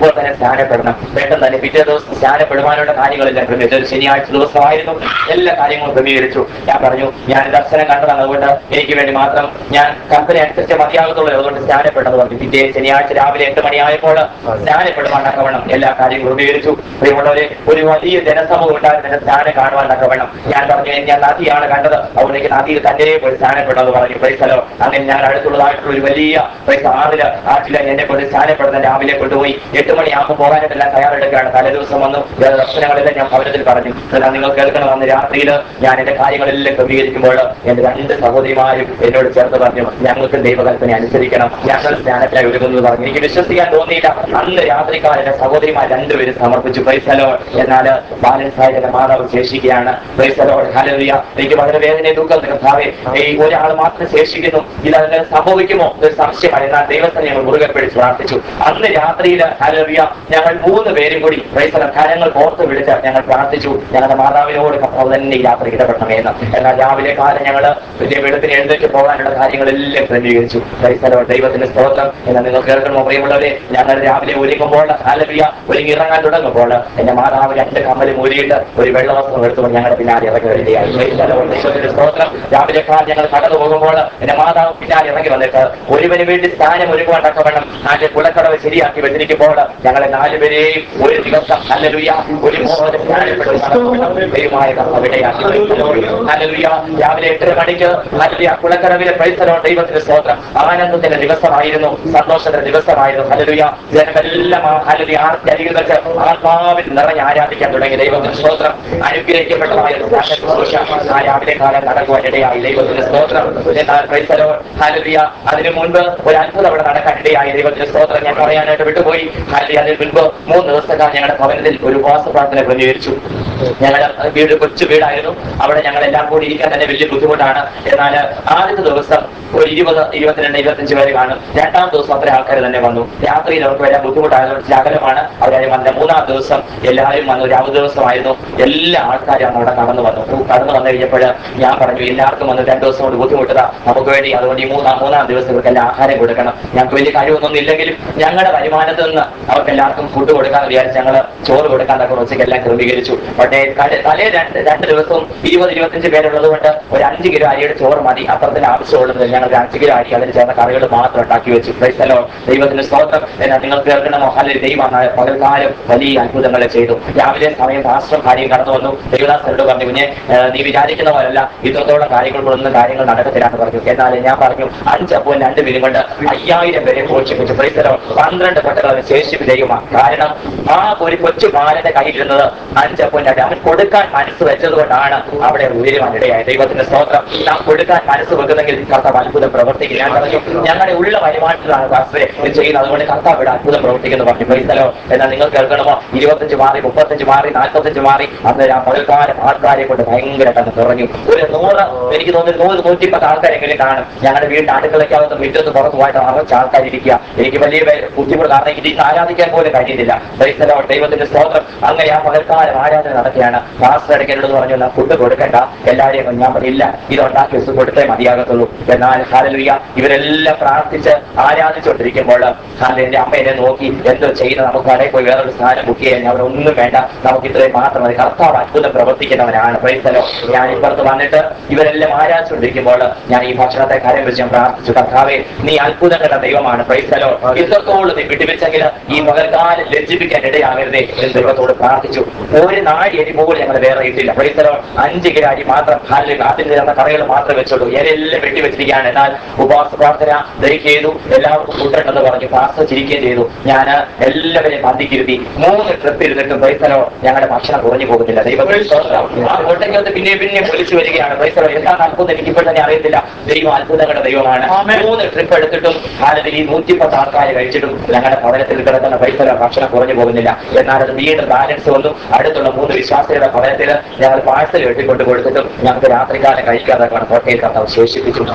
സ്നാനപ്പെടണം പെട്ടെന്ന് തന്നെ പിറ്റേ ദിവസം സ്നാനപ്പെടുവാനുള്ള കാര്യങ്ങളെല്ലാം ക്രമീകരിച്ചു ഒരു ശനിയാഴ്ച ദിവസമായിരുന്നു എല്ലാ കാര്യങ്ങളും ക്രമീകരിച്ചു ഞാൻ പറഞ്ഞു ഞാൻ ദർശനം കണ്ടതാണ് അതുകൊണ്ട് എനിക്ക് വേണ്ടി മാത്രം ഞാൻ കൽപ്പന അനുസരിച്ച് മതിയാകത്തുള്ളൂ അതുകൊണ്ട് സ്നാനപ്പെട്ടത് പറഞ്ഞു പിറ്റേ ശനിയാഴ്ച രാവിലെ എട്ട് മണിയായപ്പോൾ സ്നാനപ്പെടുവാൻ തക്കവണ്ണം എല്ലാ കാര്യങ്ങളും ക്രമീകരിച്ചു പ്രിയമുള്ളവരെ ഒരു വലിയ ജനസമൂഹം ഉണ്ടായിരുന്നു എന്റെ സ്നാനം കാണുവാൻ തക്കവണ്ണം ഞാൻ പറഞ്ഞു ഞാൻ നദിയാണ് കണ്ടത് അതുകൊണ്ട് എനിക്ക് നദിയിൽ തന്നെ പോയി സ്നാനപ്പെട്ടെന്ന് പറഞ്ഞു പൈസലോ അങ്ങനെ ഞാൻ അടുത്തുള്ളതായിട്ടുള്ള ഒരു വലിയ പൈസ ആറില് ആറ്റില് എന്നെ കൊണ്ട് സ്നാനപ്പെടുന്ന രാവിലെ കൊണ്ടുപോയി എട്ട് മണിയാകുമ്പോൾ പോകാനായിട്ടെല്ലാം തയ്യാറെടുക്കുകയാണ് തലേ ദിവസം വന്നു ഞാൻ ദർശനങ്ങളെല്ലാം ഞാൻ ഭവനത്തിൽ പറഞ്ഞു എന്നാൽ നിങ്ങൾ കേൾക്കണം അന്ന് രാത്രിയിൽ ഞാൻ എന്റെ കാര്യങ്ങളെല്ലാം ക്രമീകരിക്കുമ്പോൾ എന്റെ രണ്ട് സഹോദരിമാരും എന്നോട് ചേർത്ത് പറഞ്ഞു ഞങ്ങൾക്ക് ദൈവകൽപ്പന അനുസരിക്കണം ഞങ്ങൾ സ്നാനത്തിനായി ഒരുങ്ങുന്നത് പറഞ്ഞു എനിക്ക് വിശ്വസിക്കാൻ തോന്നിയില്ല അന്ന് രാത്രിക്കാലം എന്റെ സഹോദരിമാർ രണ്ടുപേരും സമർപ്പിച്ചു പൈസലോ എന്നാൽ ബാലൻസ് ആയിട്ട് എന്റെ മാതാവ് ശേഷിക്കുകയാണ് പൈസലോ ഹലറിയ എനിക്ക് വളരെ വേദന ദുഃഖം കർത്താവെ ഈ ഒരാൾ മാത്രം ശേഷിക്കുന്നു ഇതങ്ങനെ സംഭവിക്കുമോ ഒരു സംശയമാണ് എന്നാൽ ദൈവത്തെ ഞങ്ങൾ മുറുകെ പിടിച്ച് പ്രാർത്ഥിച്ചു അന്ന് രാത്രിയിൽ ഹലറിയ ഞങ്ങൾ മൂന്ന് പേരും കൂടി പൈസല കരങ്ങൾ ഓർത്ത് വിളിച്ച് ഞങ്ങൾ പ്രാർത്ഥിച്ചു ഞങ്ങളുടെ മാതാവിനോട് കർത്താവ് തന്നെ ഈ യാത്ര ഇടപെടണമെന്ന് എന്നാൽ രാവിലെ കാലം ഞങ്ങൾ വലിയ വെളുപ്പിന് എഴുന്നേറ്റ് പോകാനുള്ള കാര്യങ്ങളെല്ലാം ക്രമീകരിച്ചു പൈസലോ ദൈവത്തിന്റെ സ്തോത്രം എന്ന് നിങ്ങൾ കേൾക്കണമോ പ്രിയമുള്ളവരെ ഞങ്ങൾ രാവിലെ ഒരുങ്ങുമ്പോൾ ഹലറിയ ഒരുങ്ങി ഇറങ്ങാൻ തുടങ്ങുമ്പോൾ എന്റെ മാതാവ് രണ്ട് കമ്മലും ഊരിയിട്ട് ഒരു വെള്ളവസ്ത്രം എടുത്തുകൊണ്ട് ഞങ്ങളുടെ പിന്നാലെ ഇറങ്ങി വരികയായി പൈസലോ ദൈവത്തിന്റെ സ്തോത്രം രാവിലെ കാലം ഞങ്ങൾ കടന്നു പോകുമ്പോൾ എന്റെ മാതാവ് പിന്നാലെ ഇറങ്ങി വന്നിട്ട് ഒരുവന് വേണ്ടി സ്ഥാനം ഒരുക്കുവാൻ തക്കവണ്ണം നാട്ടിൽ കുളക്കടവ് ശരിയാക്കി വെച്ചിരിക്കുമ്പോൾ ഞങ്ങളെ നാലുപേരെയും ഒരു ദിവസം ഹല്ലേലൂയ ഒരു മോഹനം സ്നാനപ്പെടുത്തി നടത്തണം. ദൈവമായ കർത്താവിടെയാക്കി ഹല്ലേലൂയ രാവിലെ എട്ടര മണിക്ക് ഹല്ലേലൂയ കുളക്കടവിലെ പ്രൈസലോ ദൈവത്തിന്റെ സ്തോത്രം ആനന്ദത്തിന്റെ ദിവസമായിരുന്നു സന്തോഷത്തിന്റെ ദിവസമായിരുന്നു ഹല്ലേലൂയ ജനമെല്ലാം ആ ഹല്ലേലൂയ ആർത്തി അരികിൽ വെച്ച് ആത്മാവിൽ നിറഞ്ഞ് ആരാധിക്കാൻ തുടങ്ങി ദൈവത്തിന്റെ സ്തോത്രം അനുഗ്രഹിക്കപ്പെട്ടതായ ഒരു സ്നാന ശുശ്രൂഷ ആ രാവിലെ കാലം നടക്കുവാൻ ഇടയായി ദൈവത്തിന്റെ സ്തോത്രം എന്നാൽ പ്രൈസലോ ഹല്ലേലൂയ അതിനു മുൻപ് ഒരു അത്ഭുതം അവിടെ നടക്കാൻ ഇടയായി ദൈവത്തിന്റെ സ്തോത്രം ഞാൻ പറയാനായിട്ട് വിട്ടുപോയി ഹല്ലേലൂയ അതിന് മുൻപ് മൂന്ന് ദിവസക്കാലം ഞങ്ങളുടെ ഭവനത്തിൽ ഒരു ഉപവാസ പ്രാർത്ഥന ക്രമീകരിച്ചു ഞങ്ങളുടെ വീട് കൊച്ചു വീടായിരുന്നു അവിടെ ഞങ്ങൾ എല്ലാം കൂടി ഇരിക്കാൻ തന്നെ വലിയ ബുദ്ധിമുട്ടാണ് എന്നാൽ ആദ്യത്തെ ദിവസം ഒരു ഇരുപത് ഇരുപത്തിരണ്ട് ഇരുപത്തഞ്ച് പേര് കാണും രണ്ടാം ദിവസം അത്ര ആൾക്കാർ തന്നെ വന്നു രാത്രിയിൽ അവർക്ക് വരാൻ ബുദ്ധിമുട്ടായതുകൊണ്ട് ഇച്ചിരി അകലമാണ് അവരാരും വന്ന മൂന്നാം ദിവസം എല്ലാവരും വന്നു രാവ് ദിവസമായിരുന്നു എല്ലാ ആൾക്കാരും അന്ന് അവിടെ കടന്നു വന്നു കടന്നു വന്നു കഴിഞ്ഞപ്പോൾ ഞാൻ പറഞ്ഞു എല്ലാവർക്കും വന്ന് രണ്ടു ദിവസം കൊണ്ട് ബുദ്ധിമുട്ടതാ നമുക്ക് വേണ്ടി അതുകൊണ്ട് ഈ മൂന്നാം മൂന്നാം ദിവസം ഇവർക്കെല്ലാം ആഹാരം കൊടുക്കണം ഞങ്ങൾക്ക് വലിയ കാര്യമൊന്നും ഇല്ലെങ്കിലും ഞങ്ങളുടെ വരുമാനത്തിൽ നിന്ന് അവർക്ക് എല്ലാവർക്കും ഫുഡ് കൊടുക്കാന്ന് വിചാരിച്ച് ഞങ്ങൾ ചോറ് കൊടുക്കാൻ തക്ക ഉച്ചയ്ക്കെല്ലാം ക്രമീകരിച്ചു പക്ഷേ കല- തലേ രണ്ട് രണ്ട് ദിവസവും ഇരുപത് ഇരുപത്തഞ്ച് പേരുള്ളത് കൊണ്ട് ഒരു അഞ്ച് കിലോ അരിയുടെ ചോറ് മതി അത്രത്തിന് ആവശ്യമുള്ളത് ഞങ്ങൾ ഒരു അഞ്ച് കിലോ അരി അതിന് ചേർന്ന കറികൾ മാത്രം ഉണ്ടാക്കി വെച്ചു ക്രൈസ്തലോ ദൈവത്തിന്റെ സ്തോത്രം എന്നാൽ നിങ്ങൾ കേൾക്കണമോ അല്ലെങ്കിൽ ദൈവം പകൽക്കാലം വലിയ അത്ഭുതങ്ങളെ ചെയ്തു രാവിലെ സമയം രാഷ്ട്രം കാര്യം കടന്നു വന്നു ദേവദാസനോട് പറഞ്ഞു കുഞ്ഞെ ഏഹ് നീ വിചാരിക്കുന്ന പോലല്ല ഇത്രത്തോളം കാര്യങ്ങളൊന്നും കാര്യങ്ങൾ നടക്കത്തില്ലാന്ന് പറഞ്ഞു എന്നാൽ ഞാൻ പറഞ്ഞു അഞ്ചപ്പോൾ രണ്ട് പേരും കൊണ്ട് അയ്യായിരം പേരെ പോഷിപ്പിച്ചു ക്രൈസ്തലോ പന്ത്രണ്ട് പട്ടകൾ ശേഷിപ്പ് ദൈവമാണ് കാരണം ആ ഒരു കൊച്ചു ബാലന്റെ കയ്യിലിരുന്നത് അഞ്ചപ്പോൾ രണ്ട് അവൻ കൊടുക്കാൻ മനസ്സ് വെച്ചത് കൊണ്ടാണ് അവിടെ ഉയരുവാൻ ഇടയായത് ദൈവത്തിന്റെ സ്തോത്രം നാം കൊടുക്കാൻ മനസ്സ് വെക്കുന്നെങ്കിൽ കർത്താവ് അത്ഭുതം പ്രവർത്തിക്കും ഞാൻ പറഞ്ഞു ഞങ്ങളുടെ ഉള്ള വരുമാനത്തിലാണ് പാസ്റ്ററെ ഇത് ചെയ്യുന്നത് അതുകൊണ്ട് കർത്താവ് ഇവിടെ അത്ഭുതം പ്രവർത്തിക്കുന്നു പറഞ്ഞു പൈസലോ എന്നാൽ നിങ്ങൾ കേൾക്കണമോ ഇരുപത്തഞ്ച് മാറി മുപ്പത്തഞ്ച് മാറി നാൽപ്പത്തഞ്ച് മാറി അന്ന് ആ പകൽക്കാലം ആൾക്കാരെ കൊണ്ട് ഭയങ്കരമായിട്ട് നിറഞ്ഞു ഒരു നൂറ് എനിക്ക് തോന്നുന്നു നൂറ് നൂറ്റിപ്പത്ത് ആൾക്കാരെങ്കിലും കാണും ഞങ്ങളുടെ വീടിന്റെ അടുക്കളയ്ക്കകത്ത് മുറ്റത്ത് പുറത്തു പോയിട്ട് നിറച്ച് ആൾക്കാരിരിക്കുക എനിക്ക് വലിയ വേ- ബുദ്ധിമുട്ട് കാരണം എനിക്ക് ഇത് ആരാധിക്കാൻ പോലും കഴിയുന്നില്ല പൈസലോ ദൈവത്തിന്റെ സ്തോത്രം അങ്ങനെ ആ പകൽക്കാലം ആരാധന നടക്കുകയാണ് പാസ്റ്റർ ഇടയ്ക്ക് എന്നോട് പറഞ്ഞു "എന്നാ ഫുഡ് കൊടുക്കണ്ട എല്ലാവരെയും ഞാൻ പറഞ്ഞില്ല ഇത് ഉണ്ടാക്കി വെച്ച് കൊടുത്തേ മതിയാകത്തുള്ളൂ എന്നാൽ ഹാലലുയ്യ ഇവരെല്ലാം പ്രാർത്ഥിച്ച് ആരാധിച്ചുകൊണ്ടിരിക്കുമ്പോൾ ഹാല എന്റെ അമ്മ എന്നെ നോക്കി എന്തോ ചെയ്യുന്നത് നമുക്ക് കടയിൽ പോയി വേറൊരു സ്ഥാനം ബുക്ക് ചെയ്യാൻ അവിടെ ഒന്നും വേണ്ട നമുക്ക് ഇത്രയും മാത്രം മതി കർത്താവ് അത്ഭുതം പ്രവർത്തിക്കുന്നവനാണ് പ്രൈസലോ ഞാൻ ഇപ്പുറത്ത് വന്നിട്ട് ഇവരെല്ലാം ആരാധിച്ചുകൊണ്ടിരിക്കുമ്പോൾ ഞാൻ ഈ ഭക്ഷണത്തെ കാര്യം വെച്ച് ഞാൻ പ്രാർത്ഥിച്ചു കർത്താവെ നീ അത്ഭുതങ്ങളുടെ ദൈവമാണ് പ്രൈസലോ ഇത്രത്തോളം നീ വിട്ടുവെച്ചെങ്കിൽ ഈ പകൽക്കാലം ലജ്ജിപ്പിക്കാൻ ഇടയാകരുതേ എന്ന് ദൈവത്തോട് പ്രാർത്ഥിച്ചു ഒരു നാടി അരി പോലും ഞങ്ങൾ വേറെ ഇട്ടില്ല പ്രൈസലോ അഞ്ച് കിലോ അരി മാത്രം ഹാലിൽ അതിൽ ചേർന്ന കറികൾ മാത്രമേ വെച്ചുള്ളൂ ഇലയെല്ലാം വെട്ടി വെച്ചിരിക്കുകയാണ് എന്നാൽ ഉപവാസ പ്രാർത്ഥന ദഹിക്ക് ചെയ്തു എല്ലാവർക്കും ഫുഡ് ഉണ്ടെന്ന് പറഞ്ഞു പാസ്റ്റർ ചിരിക്കുകയും ചെയ്തു ഞാൻ എല്ലാവരെയും പന്തിക്കിരുത്തി മൂന്ന് ട്രിപ്പ് ഇരുന്നിട്ടും പ്രൈസലോ ഞങ്ങളുടെ ഭക്ഷണം കുറഞ്ഞു പോകുന്നില്ല ദൈവത്തിൽ സ്തോത്രം. ആ കോട്ടയ്ക്കകത്ത് പിന്നെ പിന്നെ പൊലിച്ചു വരികയാണ് പ്രൈസലോ എന്താണ് അത്ഭുതം എനിക്ക് ഇപ്പോൾ തന്നെ അറിയത്തില്ല ദൈവം അത്ഭുതങ്ങളുടെ ദൈവമാണ് മൂന്ന് ട്രിപ്പ് എടുത്തിട്ടും ഹാലിൽ ഈ നൂറ്റിപ്പത്ത് ആൾക്കാരെ കഴിച്ചിട്ടും ഞങ്ങളുടെ ഭവനത്തിൽ കിടക്കുന്ന പൈസലോ ഭക്ഷണം കുറഞ്ഞു പോകുന്നില്ല എന്നാൽ അത് വീണ്ടും ബാലൻസ് വന്നു അടുത്തുള്ള മൂന്ന് വിശ്വാസികളുടെ ഭവനത്തിൽ ഞങ്ങൾ പാഴ്സൽ വെട്ടിക്കൊണ്ട് കൊടുത്തിട്ടും ഞങ്ങൾക്ക് രാത്രികാലം കഴിക്കാതെ കോട്ടയിൽ കർത്താവ് ശേഷിപ്പിച്ചു നമ്മുടെ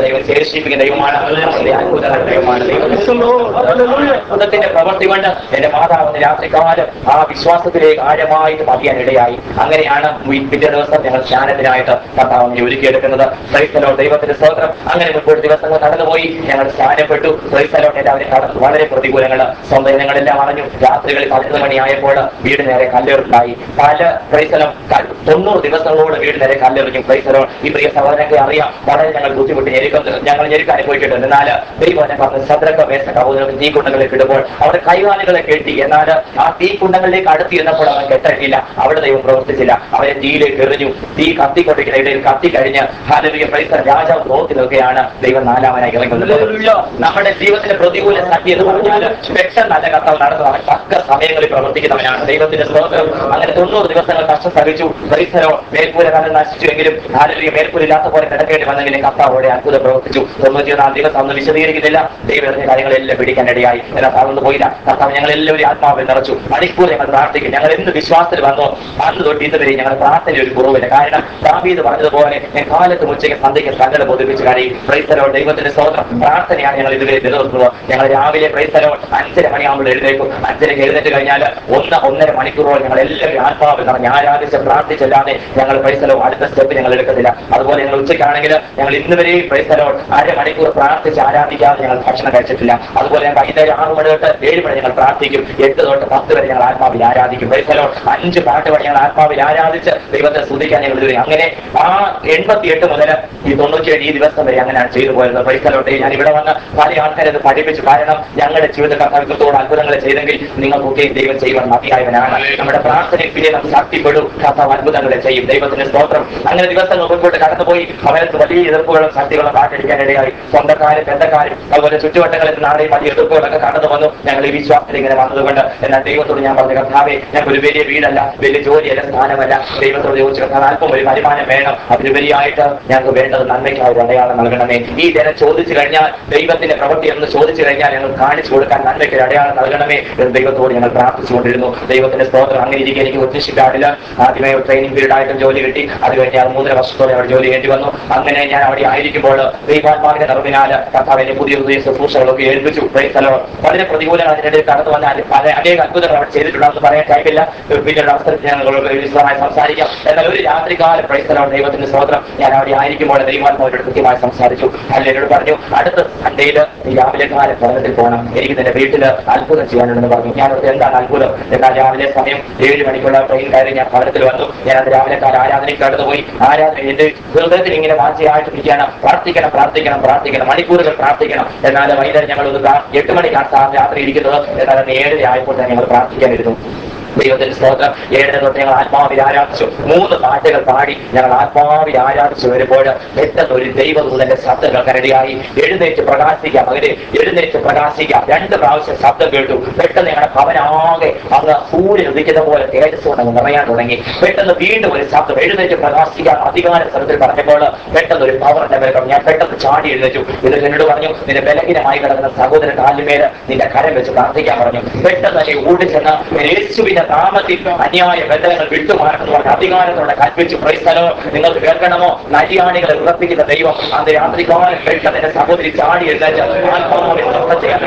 ദൈവം ശേഷിപ്പിക്കുന്ന ദൈവമാണ് അവന്റെ അത്ഭുതങ്ങളുടെ ദൈവമാണ് ദൈവം അത്ഭുതത്തിന്റെ പ്രവൃത്തി കൊണ്ട് എന്റെ മാതാവിന് രാത്രികാലം ആ വിശ്വാസത്തിലേക്ക് ആഴമായിട്ട് പതിയാൻ ഇടയായി അങ്ങനെയാണ് ഈ പിറ്റേ ദിവസം ഞങ്ങൾ സ്നാനത്തിനായിട്ട് കർത്താവിനെ ഒരുക്കിയെടുക്കുന്നത് ക്രൈസ്തലോ ദൈവത്തിന്റെ സ്തോത്രം അങ്ങനെ മുൻപോട്ട് ദിവസങ്ങൾ കടന്നുപോയി ഞങ്ങൾ സ്നാനപ്പെട്ടു ക്രൈസ്തലോ എല്ലാവരും കടന്നു വളരെ പ്രതികൂലങ്ങൾ സ്വന്തം ഇനങ്ങളെല്ലാം അറിഞ്ഞു രാത്രികളിൽ പതിനൊന്ന് മണിയായപ്പോൾ വീട് നേരെ കല്ലെറുണ്ടായി പല ക്രൈസ്തലം തൊണ്ണൂറ് ദിവസങ്ങളോട് വീട് നേരെ കല്ലെറിഞ്ഞു ക്രൈസ്തലോ ഈ പ്രിയ സഹോദരനൊക്കെ അറിയാം വളരെ ഞങ്ങൾ ബുദ്ധിമുട്ട് ഞെരുക്കം ഞങ്ങൾ ഞെരുക്കം അനുഭവിച്ചിട്ടുണ്ട് എന്നാൽ ദൈവം എന്നെ പറഞ്ഞു ശദ്രക്ക വേഷ കൗതുകം തീക്കുണ്ടങ്ങളിൽ കിടുമ്പോൾ അവിടെ കൈകാലുകളെ കെട്ടി എന്നാൽ ആ തീക്കുണ്ടങ്ങളിലേക്ക് അടുത്തിരുന്നപ്പോൾ അവൻ കെട്ടഴിയില്ല അവിടെ ദൈവം പ്രവർത്തിച്ചില്ല അവരെ തീയിലേക്ക് എറിഞ്ഞു തീ കത്തിക്കൊണ്ടിരിക്കുന്ന ഇടയിൽ കത്തി കഴിഞ്ഞ് ഹാലവിയ പ്രൈസർ രാജാവ് നോക്കി നിൽക്കുകയാണ് ദൈവം നാലാമനായി ഇറങ്ങുന്നത് നമ്മുടെ ജീവിതത്തിന്റെ പ്രതികൂല ശക്തി എന്ന് പറഞ്ഞാൽ പെട്ടെന്ന് നല്ല കർത്താവ് നടന്നതാണ് തക്ക സമയങ്ങളിൽ പ്രവർത്തിക്കുന്നവനാണ് ദൈവത്തിന്റെ സ്തോത്രം അങ്ങനെ തൊണ്ണൂറ് ദിവസങ്ങൾ കഷ്ടം സഹിച്ചു പരിസരോ മേൽക്കൂര കണ്ട് നശിച്ചുവെങ്കിലും ഹാലവിയ മേൽക്കൂരില്ലാത്ത പോലെ കിടക്കേണ്ടി വന്നെങ്കിലും കർത്താവോടെ അത്ഭുതം പ്രവർത്തിച്ചു തൊണ്ണൂറ്റിയൊന്നാം ദിവസം അന്ന് വിശദീകരിക്കുന്നില്ല ദൈവം എറിഞ്ഞ കാര്യങ്ങളെല്ലാം പിടിക്കാൻ ഇടയായി എന്നാൽ അതൊന്നും പോയില്ല കർത്താവ് ഞങ്ങൾ എല്ലാവരും ആത്മാവിൽ നിറച്ചു മണിക്കൂർ ഞങ്ങൾ പ്രാർത്ഥിക്കും ഞങ്ങൾ എന്ത് വിശ്വാസത്തിൽ വന്നോ അന്ന് തൊട്ട് ഇതുവരെ ഞങ്ങൾ പ്രാർത്ഥന ഒരു കുറവില്ല കാരണം ദാവീദ് പറഞ്ഞതുപോലെ ഞാൻ കാലത്ത് ഉച്ചയ്ക്ക് സന്ധ്യയ്ക്ക് സകല ബോധിപ്പിച്ച് കഴിയും ക്രൈസ്തലോ ദൈവത്തിന്റെ സ്തോത്രം പ്രാർത്ഥനയാണ് ഞങ്ങൾ ഇതുവരെ നിലനിർത്തുന്നത് ഞങ്ങൾ രാവിലെ ക്രൈസ്തലോ അഞ്ചര മണിയാകുമ്പോൾ എഴുന്നേക്കും അഞ്ചരയ്ക്ക് എഴുന്നേറ്റ് കഴിഞ്ഞാൽ ഒന്ന് ഒന്നര മണിക്കൂറോളം ഞങ്ങൾ എല്ലാവരും ആത്മാവിൽ നിറഞ്ഞ് ആരാധിച്ച് പ്രാർത്ഥിച്ചല്ലാതെ ഞങ്ങൾ ക്രൈസ്തലോ അടുത്ത സ്റ്റെപ്പ് ഞങ്ങൾ എടുക്കത്തില്ല അതുപോലെ ഞങ്ങൾ ഉച്ചയ്ക്കാണെങ്കിൽ ഞങ്ങൾ ഇന്ന് വരെയും ക്രൈസ്തലോ അരമണിക്കൂർ പ്രാർത്ഥിച്ച് ആരാധിക്കാതെ ഞങ്ങൾ ഭക്ഷണം കഴിച്ചിട്ടില്ല അതുപോലെ ഞങ്ങൾ വൈകുന്നേരം ആറ് മണി തൊട്ട് ഏഴ് മണി ഞങ്ങൾ പ്രാർത്ഥിക്കും എട്ട് തൊട്ട് പത്ത് വരെ ഞങ്ങൾ ആത്മാവിൽ ആരാധിക്കും ക്രൈസ്തലോ അഞ്ച് പാട്ട് വരെ ഞങ്ങൾ ആത്മാവിൽ ആരാധിച്ച് ദൈവത്തെ സ്തുതിക്കാൻ ഞങ്ങൾ ഇതുവരെ അങ്ങനെ ആ എൺപത്തിയെട്ട് മുതൽ ഈ തൊണ്ണൂറ്റിയേഴ് ഈ ദിവസം വരെ അങ്ങനെയാണ് ചെയ്തു പോയത് ക്രൈസ്തലോട്ടെ ഞാൻ ഇവിടെ വന്ന് പല ആൾക്കാരെ അത് പഠിപ്പിച്ചു കാരണം ഞങ്ങളുടെ ജീവിതത്തിൽ കർത്താവിത്രത്തോട് അത്ഭുതങ്ങൾ ചെയ്തെങ്കിൽ നിങ്ങൾക്കൊക്കെ ദൈവം ചെയ്യുവാൻ മതിയായവനാണ് നമ്മുടെ പ്രാർത്ഥനയിൽ പിന്നെ നമുക്ക് ശക്തിപ്പെടും കർത്താവ് അത്ഭുതങ്ങളെ ചെയ്യും ദൈവത്തിന്റെ സ്തോത്രം അങ്ങനെ ദിവസങ്ങൾ മുൻപോട്ട് കടന്നുപോയി അവർക്ക് വലിയ എതിർപ്പുകളും ശക്തികളും കാട്ടിടിക്കാൻ ഇടയായി സ്വന്തക്കാരും ബന്ധക്കാരും അതുപോലെ ചുറ്റുവട്ടങ്ങളിൽ നാളെയും വലിയ എതിർപ്പുകളൊക്കെ കടന്നു വന്നു ഞങ്ങൾ ഈ വിശ്വാസത്തിൽ ഇങ്ങനെ വന്നതുകൊണ്ട് എന്നാൽ ദൈവത്തോട് ഞാൻ പറഞ്ഞു കർത്താവെ ഞങ്ങൾക്ക് ഒരു വലിയ വീടല്ല വലിയ ജോലിയല്ല സ്ഥാനമല്ല ദൈവത്തോട് ചോദിച്ചു കർത്താവ് അല്പം ഒരു വരുമാനം വേണം അതിലുപരിയായിട്ട് ഞങ്ങൾക്ക് വേണ്ടത് നന്മയ്ക്കായ ഒരു അടയാളം നൽകണമേ ഈ ജനം ചോദിച്ചു കഴിഞ്ഞാൽ ദൈവത്തിന്റെ പ്രവൃത്തി എന്ന് ചോദിച്ചു കഴിഞ്ഞാൽ ഞങ്ങൾ കാണിച്ചു കൊടുക്കാൻ നന്മയ്ക്ക് ഒരു അടയാളം നൽകണമേ എന്ന് ദൈവത്തോട് ഞങ്ങൾ പ്രാർത്ഥിച്ചുകൊണ്ടിരുന്നു ദൈവത്തിന്റെ സ്തോത്രം അങ്ങനെ ഇരിക്കെ എനിക്ക് ഉദ്ദേശിക്കാറില്ല ആദ്യമേ ട്രെയിനിങ് പീരീഡ് ആയിട്ടും ജോലി കിട്ടി അത് കഴിഞ്ഞ് അത് മൂന്നര വർഷത്തോടെ അവിടെ ജോലി ചെയ്യേണ്ടി വന്നു അങ്ങനെ ഞാൻ അവിടെ ആയിരിക്കുമ്പോൾ ദൈവാത്മാവിന്റെ നിറവിനാല് കർത്താവിന്റെ പുതിയ പുതിയ ശുശ്രൂഷകളൊക്കെ ഏൽപ്പിച്ചു സ്ഥലം വളരെ പ്രതികൂലങ്ങൾ അതിനിടയിൽ കടന്നു വന്നാൽ പല അനേക അത്ഭുതങ്ങൾ അവിടെ ചെയ്തിട്ടുണ്ടെന്ന് പറയാൻ കഴിയില്ല പിന്നീട് അവസരത്തിൽ ഞങ്ങൾ വിശദമായി സംസാരിക്കാം എന്നാൽ ഒരു രാത്രികാല പ്രൈസ്തലം ദൈവത്തിന്റെ സ്തോത്രം ഞാൻ അവിടെ ആയിരിക്കുമ്പോൾ ദൈവാത്മാവരോട് കൃത്യമായി സംസാരിച്ചു അല്ല എന്നോട് പറഞ്ഞു അടുത്ത സൺഡേയിൽ രാവിലെ കാല ഭവനത്തിൽ പോകണം എനിക്ക് നിന്റെ വീട്ടിൽ അത്ഭുതം ചെയ്യാനുണ്ടെന്ന് പറഞ്ഞു ഞാൻ ഓർത്തു, എന്താണ് അത്ഭുതം എന്നാൽ രാവിലെ സമയം ഏഴ് മണിക്കുള്ള ട്രെയിൻ കയറി ഞാൻ ഭവനത്തിൽ വന്നു ഞാൻ അത് രാവിലെ കാല ആരാധനയ്ക്ക് കടന്നുപോയി ആരാധന എന്റെ ഹൃദയത്തിൽ ഇങ്ങനെ വാഞ്ചയായിട്ടിരിക്കുകയാണ് പ്രാർത്ഥിക്കണം പ്രാർത്ഥിക്കണം പ്രാർത്ഥിക്കണം മണിക്കൂറുകൾ പ്രാർത്ഥിക്കണം എന്നാൽ വൈകുന്നേരം ഞങ്ങൾ ഒന്ന് പ്രാ- എട്ട് മണിക്കാണ് സാ- രാത്രി ഇരിക്കുന്നത് എന്നാൽ അന്ന് ഏഴര ആയപ്പോൾ തന്നെ ഞങ്ങൾ പ്രാർത്ഥിക്കാനിരുന്നു ദൈവത്തിന്റെ സ്തോത്രം ഏഴര തൊട്ട് ഞങ്ങൾ ആത്മാവിൽ ആരാധിച്ചു മൂന്ന് പാട്ടുകൾ പാടി ഞങ്ങൾ ആത്മാവിൽ ആരാധിച്ചു വരുമ്പോൾ പെട്ടെന്ന് ഒരു ദൈവദൂതന്റെ ശബ്ദം കേൾക്കാനിടയായി എഴുന്നേറ്റ് പ്രകാശിക്കാം അങ്ങനെ എഴുന്നേറ്റ് പ്രകാശിക്കാം രണ്ട് പ്രാവശ്യം ശബ്ദം കേട്ടു പെട്ടെന്ന് ഞങ്ങളുടെ ഭവനാകെ അങ്ങ് സൂര്യൻ ഉദിക്കുന്ന പോലെ തേജസ് കൊണ്ട് അങ്ങ് നിറയാൻ തുടങ്ങി പെട്ടെന്ന് വീണ്ടും ഒരു ശബ്ദം എഴുന്നേറ്റ് പ്രകാശിക്കാം അധികാര സ്ഥലത്തിൽ പറഞ്ഞപ്പോൾ പെട്ടെന്ന് ഒരു പവർ എന്റെ മേൽ കടന്നു. ഞാൻ പെട്ടെന്ന് ചാടി എഴുന്നേറ്റു ഇത് എന്നോട് പറഞ്ഞു നിന്റെ ബലഹീനമായി കിടക്കുന്ന സഹോദര കാലിന്മേൽ നിന്റെ കരം വെച്ച് പ്രാർത്ഥിക്കാൻ പറഞ്ഞു പെട്ടെന്ന് തന്നെ ഓടിച്ചെന്ന് യേശുവിന്റെ നാമത്തിൽ അന്യായ ബന്ധങ്ങൾ വിട്ടുമാറണമെന്ന് പറഞ്ഞ അധികാരത്തോടെ കൽപ്പിച്ചു ക്രൈസ്തലോ നിങ്ങൾക്ക് കേൾക്കണമോ നരിയാണികളെ ഉറപ്പിക്കുന്ന ദൈവം അന്ന് രാത്രികാലം പെട്ടെന്ന് എന്റെ സഹോദരി ചാടി എഴുന്നേറ്റ് ആത്മാവിൽ നൃത്തം ചെയ്യാൻ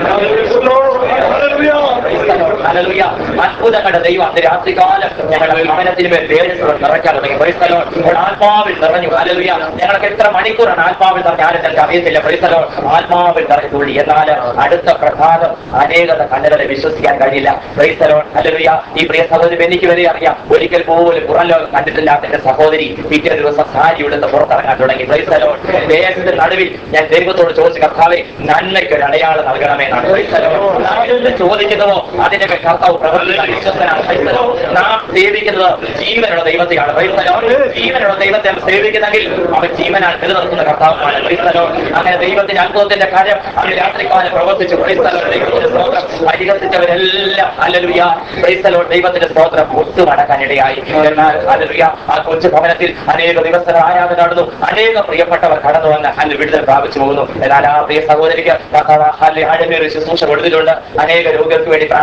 ഹല്ലേലൂയ. അത്ഭുതങ്ങളുടെ ദൈവം അന്ന് രാത്രികാലം ഞങ്ങളുടെ ഭവനത്തിന് മേൽ തേജസ്സുകൾ നിറയ്ക്കാൻ തുടങ്ങി ക്രൈസ്തലോ ആത്മാവിൽ നിറഞ്ഞു ഹല്ലേലൂയ ഞങ്ങൾക്ക് എത്ര മണിക്കൂറാണ് ആത്മാവിൽ നിറഞ്ഞ ആരും എനിക്ക് അറിയത്തില്ല ക്രൈസ്തലോ ആത്മാവിൽ നിറഞ്ഞു തുള്ളി എന്നാൽ അടുത്ത പ്രഭാതം അനേകത കണ്ണുകളെ വിശ്വസിക്കാൻ കഴിയില്ല ക്രൈസ്തലോ ഹല്ലേലൂയ ഈ പ്രിയ സഹോദരി എനിക്ക് വരെ അറിയാം ഒരിക്കൽ പോലും പുറം ലോകം കണ്ടിട്ടില്ലാത്ത എന്റെ സഹോദരി പിറ്റേ ദിവസം സാരി എടുത്ത് പുറത്തിറങ്ങാൻ തുടങ്ങി ക്രൈസ്തലോ ദേശത്തിന്റെ നടുവിൽ ഞാൻ ദൈവത്തോട് ചോദിച്ചു കർത്താവെ നന്മയ്ക്ക് ഒരു അടയാളം നൽകണമേ എന്നാണ് ക്രൈസ്തലോ നാം എന്ത് ചോദിക്കുന്നതോ അതിന്റെ മേൽ കർത്താവ് പ്രവർത്തിക്കാൻ വിശ്വസ്തനാണ് ക്രൈസ്തലോ നാം സേവിക്കുന്നത് ജീവനുള്ള ദൈവത്തെയാണ് ക്രൈസ്തലോ ജീവനുള്ള ദൈവത്തെ സേവിക്കുന്നെങ്കിൽ അവൻ ജീവനാൽ നിലനിർത്തുന്ന കർത്താവാണ് ക്രൈസ്തലോ അങ്ങനെ ദൈവത്തിന്റെ അത്ഭുതത്തിന്റെ കാര്യം അന്ന് രാത്രിക്കാലം പ്രവർത്തിച്ചു ക്രൈസ്തലോ ദൈവത്തിന്റെ സ്തോത്രം പരിഹസിച്ചവരെല്ലാം അല്ലലുയ ക്രൈസ്തലോ ദൈവത്തിന്റെ സ്തോത്രം ഒത്തുമടക്കാനിടയായി എന്നാൽ അല്ലലുയ ആ കൊച്ചു ഭവനത്തിൽ അനേക ദിവസങ്ങൾ ആരാധന നടന്നു അനേക പ്രിയപ്പെട്ടവർ കടന്നു വന്ന് അന്ന് വിടുതൽ പ്രാപിച്ചു പോകുന്നു എന്നാൽ ആ പ്രിയ സഹോദരിക്ക് കർത്താവ് അല്ലെ ആഴമേറിയ ശുശ്രൂഷ കൊടുത്തിട്ടുണ്ട് അനേക രോഗികൾക്ക് വേണ്ടി പ്രാർത്ഥിക്കുവാനും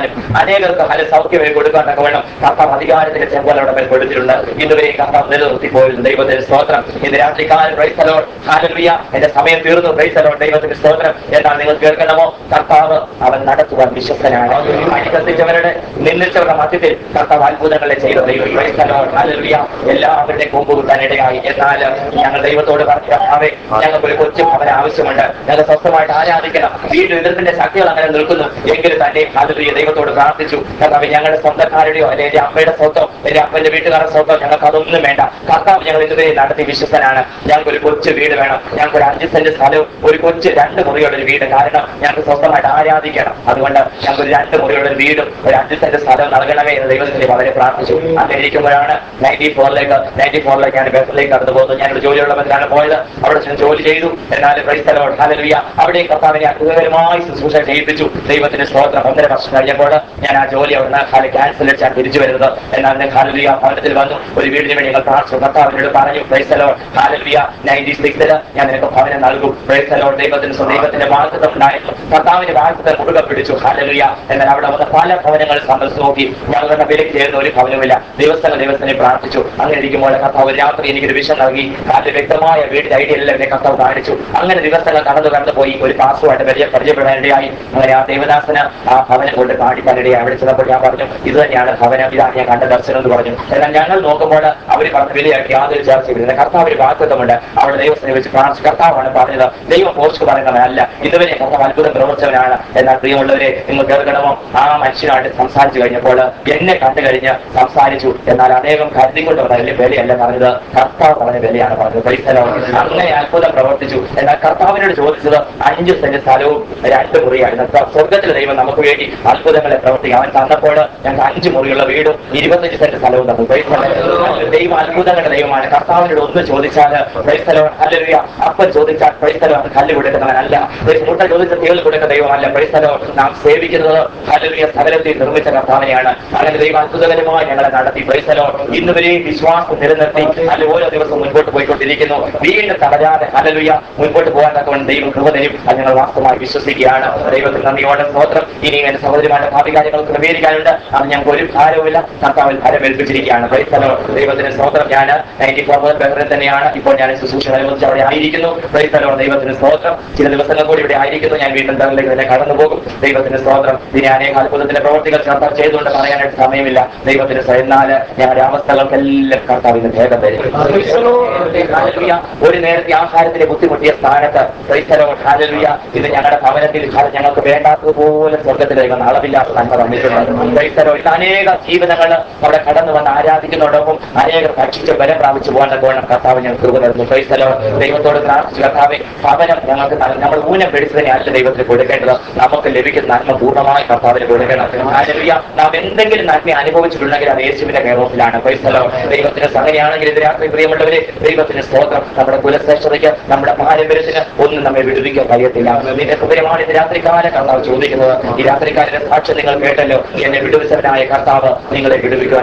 കൊടുക്കുവാനും അനേകർക്ക് ഹല സൗഖ്യമേ കൊടുക്കാനൊക്കെ വേണം കർത്താവ് അധികാരത്തിന്റെ ചെമ്പോലയുടെ മേൽ കൊടുത്തിട്ടുണ്ട് ഇതുവരെ കർത്താവ് നിലനിർത്തി പോയിരുന്നു ദൈവത്തിന്റെ സ്തോത്രം ഇന്ന് രാത്രികാലം പ്രൈസലോ ഹാലലുയ എന്റെ സമയം തീർന്നു പ്രൈസലോ ദൈവത്തിന്റെ സ്തോത്രം എന്നാൽ നിങ്ങൾ കേൾക്കണമോ കർത്താവ് അവൻ നടത്തുവാൻ വിശ്വസ്തനാണ് അടിക്കത്തിച്ചവരുടെ നിന്ദിച്ചവരുടെ മധ്യത്തിൽ കർത്താവ് അത്ഭുതങ്ങളെ ചെയ്ത ദൈവം പ്രൈസലോ ഹാലലുയ എല്ലാവരുടെയും കൊമ്പ് കുത്താൻ ഇടയായി എന്നാൽ ഞങ്ങൾ ദൈവത്തോട് പറഞ്ഞു കർത്താവേ ഞങ്ങൾക്ക് ഒരു കൊച്ചു അവന് ആവശ്യമുണ്ട് ഞങ്ങൾ സ്വസ്ഥമായിട്ട് ആരാധിക്കണം വീണ്ടും എതിർപ്പിന്റെ ശക്തികൾ അങ്ങനെ നിൽക്കുന്നു എങ്കിലും തന്നെ ഹാലലുയ ദൈവത്തോട് പ്രാർത്ഥിച്ചു കർത്താവ് ഞങ്ങളുടെ സ്വന്തക്കാരുടെയോ അല്ലെങ്കിൽ എന്റെ അമ്മയുടെ സ്വത്തോ എന്റെ അപ്പന്റെ വീട്ടുകാരുടെ സ്വത്തോ ഞങ്ങൾക്ക് അതൊന്നും വേണ്ട കർത്താവ് ഞങ്ങൾ ഇതുവരെ നടത്തി വിശ്വസനാണ് ഞങ്ങൾക്ക് ഒരു കൊച്ചു വീട് വേണം ഞങ്ങൾക്ക് ഒരു അഞ്ച് സെന്റ് സ്ഥലവും ഒരു കൊച്ചു രണ്ട് മുറിയുള്ള ഒരു വീട് കാരണം ഞങ്ങൾക്ക് സ്വന്തമായിട്ട് ആരാധിക്കണം അതുകൊണ്ട് ഞങ്ങൾക്ക് ഒരു രണ്ട് മുറിയുള്ള ഒരു വീടും ഒരു അഞ്ച് സെന്റ് സ്ഥലവും നൽകണമേ എന്ന് ദൈവത്തിന് വളരെ പ്രാർത്ഥിച്ചു അങ്ങനെ ഇരിക്കുമ്പോഴാണ് നയൻറ്റി ഫോറിലേക്ക് നയൻറ്റി ഫോറിലേക്കാണ് ബസ്സിലേക്ക് കടന്നു പോകുന്നത് ഞാനൊരു ജോലിയുള്ള ബസ്സിലാണ് പോയത് അവിടെ ചെന്ന് ജോലി ചെയ്തു എന്നാൽ ക്രൈസ്തലോട് ഹാലലുയ അവിടെ കർത്താവിനെ അത്ഭുതകരമായി ശുശ്രൂഷ ചെയ്യിപ്പിച്ചു ദൈവത്തിന് സ്തോത്രം ഒന്നര വർഷം കഴിഞ്ഞപ്പോൾ ഞാൻ ആ ജോലി അവിടുന്ന് ഹാല് ക്യാൻസൽ അടിച്ചാണ് തിരിച്ചു വരുന്നത് എന്നാൽ ഞാൻ ഹാലലുയ ഭവനത്തിൽ വന്നു ഒരു വീടിന് വേണ്ടി ഞങ്ങൾ പ്രാർത്ഥിച്ചു കർത്താവിനോട് പറഞ്ഞു ക്രൈസ്തലോ ഹാലലുയ നയൻറ്റി സിക്സില് ഞാൻ നിനക്ക് ഭവനം നൽകും ക്രൈസ്തലോ ദൈവത്തിന് സ്വ- ദൈവത്തിന്റെ വാഗ്ദത്തം ഉണ്ടായിരുന്നു കർത്താവിന്റെ വാഗ്ദത്തം മുറുകെ പിടിച്ചു ഹാലലുയ എന്നാൽ അവിടെ വന്ന പല ഭവനങ്ങൾ സന്ദർശിച്ചു നോക്കി ഞങ്ങളുടെ വിലയ്ക്ക് ചേർന്ന ഒരു ഭവനമില്ല ദിവസങ്ങൾ ദിവസത്തിനെ പ്രാർത്ഥിച്ചു അങ്ങനെ ഇരിക്കുമ്പോൾ കർത്താവ് ഒരു രാത്രി എനിക്കൊരു വിഷം നൽകി അതിന്റെ വ്യക്തമായ വീടിന്റെ ഐഡിയ എല്ലാം എന്നെ കർത്താവ് കാണിച്ചു അങ്ങനെ ദിവസങ്ങൾ കടന്നു കടന്നു പോയി ഒരു പാസുമായിട്ട് പരിചയ പരിചയപ്പെടാനിടയായി അങ്ങനെ ആ ദേവദാസന് ആ ഭവനം കൊണ്ട് കാണിക്കാനിടയായി അവിടെ ചെന്നപ്പോൾ ഞാൻ പറഞ്ഞു ഇത് തന്നെയാണ് ഭവനം ഇതാണ് ഞാൻ കണ്ട ദർശനം എന്ന് പറഞ്ഞു എന്നാൽ ഞങ്ങൾ നോക്കുമ്പോൾ അവർ പറഞ്ഞ വിലയാക്കി യാതൊരു ചർച്ചയില്ല കർത്താവിന് വാക്തത്വമുണ്ട് അവിടെ ദൈവത്തിനെ വെച്ച് പ്രാർത്ഥിച്ചു കർത്താവാണ് പറഞ്ഞത് ദൈവം പോസ്റ്റ് പറയുന്നവനല്ല ഇതുവരെ കർത്താവ് അത്ഭുതം പ്രവർത്തിച്ചവനാണ് എന്നാൽ പ്രിയമുള്ളവരെ നിങ്ങൾ കേൾക്കണമോ ആ മനുഷ്യനായിട്ട് സംസാരിച്ചു കഴിഞ്ഞപ്പോൾ എന്നെ കണ്ടു കഴിഞ്ഞ് സംസാരിച്ചു എന്നാൽ അനേകം കരുതിക്കൊണ്ട് പറഞ്ഞ വിലയല്ല പറഞ്ഞത് കർത്താവ് പറഞ്ഞ വിലയാണ് പറഞ്ഞത് പൈസലോ അങ്ങനെ അത്ഭുതം പ്രവർത്തിച്ചു എന്നാൽ കർത്താവിനോട് ചോദിച്ചത് അഞ്ച് സെന്റ് സ്ഥലവും രണ്ട് മുറിയായിരുന്നു ക- സ്വർഗത്തിലെ ദൈവം നമുക്ക് വേണ്ടി അത്ഭുതങ്ങളെ പ്രവർത്തിക്കും അവൻ തന്നപ്പോൾ ഞങ്ങൾക്ക് അഞ്ച് മുറിയുള്ള വീടും ഇരുപത്തഞ്ച് സെന്റ് സ്ഥലവും തന്നു പൈസലോ ദൈവം അത്ഭുതങ്ങളുടെ ദൈവമാണ് കർത്താവിനോട് ഒന്ന് ചോദിച്ചാൽ പൈസലോ അല്ലെങ്കിൽ അപ്പൻ ചോദിച്ചാൽ പൈസലോ കല്ല് കൊടുക്കുന്നവനല്ല മുട്ട ചോദിച്ച തേൾ കൊടുക്കുന്ന ദൈവമല്ല പൈസലോ നാം സേവിക്കുന്നത് ഹല്ലേലൂയ സകലത്തിൽ നിർമ്മിച്ച കർത്താവിനെയാണ് അങ്ങനെ ദൈവം അത്ഭുതകരമായി ഞങ്ങളെ നടത്തി പൈസലോ ഇന്നുവരെയും വിശ്വാസം നിലനിർത്തി അല്ല ഓരോ ദിവസവും മുൻപോട്ട് പോയിക്കൊണ്ടിരിക്കുന്നു വീണ്ടും തടയാതെ ഹല്ലേലൂയ മുൻപോട്ട് പോകാൻ തക്കവണ്ണം ദൈവം കൃപ തരും അത് ഞങ്ങൾ വാസ്തവമായി വിശ്വസിക്കുകയാണ് ദൈവത്തിൽ നന്ദിയോടെ സ്തോത്രം ഇനിയും എന്റെ സഹോദരിമാരുടെ ഭാവി കാര്യങ്ങൾ ക്രമീകരിക്കാനുണ്ട് അത് ഞങ്ങൾക്ക് ഒരു ഭാരവുമില്ല കർത്താവിൽ ഫലമേൽപ്പിച്ചിരിക്കുകയാണ് പൈസലോ ദൈവത്തിന് സ്തോത്രം ഞാൻ നയൻറ്റി ഫോർ മുതൽ ബഹ്റിൻ തന്നെയാണ് ഇപ്പോൾ ഞാൻ ശുശ്രൂഷ അനുവദിച്ച് അവിടെ ആയിരിക്കുന്നു പൈസലോ ദൈവത്തിന് സ്തോത്രം ചില ദിവസങ്ങൾ കൂടി ഇവിടെ ആയിരിക്കുന്നു ഞാൻ വീണ്ടും ബഹ്റിലേക്ക് തന്നെ കടന്നു പോകും ദൈവത്തിന് സ്തോത്രം ഇനി അനേക അത്ഭുതത്തിന്റെ പ്രവർത്തികൾ കർത്താവ് ചെയ്തുകൊണ്ട് പറയാനായിട്ട് സമയമില്ല ദൈവത്തിന് എന്നാല് ഞങ്ങളുടെ അവസ്ഥകൾക്കെല്ലാം കർത്താവിന് ഭേദം തരും ഹല്ലേലൂയ. ഒരു നേരത്തെ ആഹാരത്തിന് ബുദ്ധിമുട്ടിയ സ്ഥാനത്ത് ക്രൈസ്തലോ ഹാലലുയ ഇത് ഞങ്ങളുടെ ഭവനത്തിൽ ഹാ- ഞങ്ങൾക്ക് വേണ്ടാത്തതുപോലെ സ്വർഗത്തിൽ ദൈവം അളവില്ലാത്ത നന്മ തന്നിട്ടുണ്ട് ക്രൈസ്തലോ ഇത് അനേക ജീവിതങ്ങൾ അവിടെ കടന്നു വന്ന് ആരാധിക്കുന്നതോടൊപ്പം അനേകർ ഭക്ഷിച്ച് ബലം പ്രാപിച്ചു പോകാൻ വേണം കർത്താവ് ഞങ്ങൾ കൃപ തരുന്നു ക്രൈസ്തലോ ദൈവത്തോട് പ്രാർത്ഥിച്ചു കർത്താവെ ഭവനം ഞങ്ങൾക്ക് ന- നമ്മൾ ഊനം പിടിച്ചതിനെ അല്ല ദൈവത്തിന് കൊടുക്കേണ്ടത് നമുക്ക് ലഭിക്കുന്ന നന്മ പൂർണ്ണമായി കർത്താവിന് കൊടുക്കണം ഹാലലുയ നാം എന്തെങ്കിലും നന്മ അനുഭവിച്ചിട്ടുണ്ടെങ്കിൽ അത് യേശുവിന്റെ കൈറോഫിലാണ് ക്രൈസ്തലോ ദൈവത്തിന് സംഗതിയാണെങ്കിൽ ഇത് രാത്രി പ്രിയമുള്ളവരെ ദൈവത്തിന് സ്തോത്രം നമ്മുടെ കുലശ്രേഷ്ഠതയ്ക്ക് നമ്മുടെ പാരമ്പര്യത്തിന് ഒന്നും നമ്മെ വിടുവിക്കാൻ കഴിയത്തില്ല നിന്റെ ഹൃദയമാണ് ഇത് രാത്രികാല കർത്താവ് ചോദിക്കുന്നത് ഈ രാത്രികാലിന്റെ സാക്ഷ്യം നിങ്ങൾ കേട്ടല്ലോ എന്നെ വിടുവിച്ചവനായ കർത്താവ് നിങ്ങളെ വിടുവിക്കുവാൻ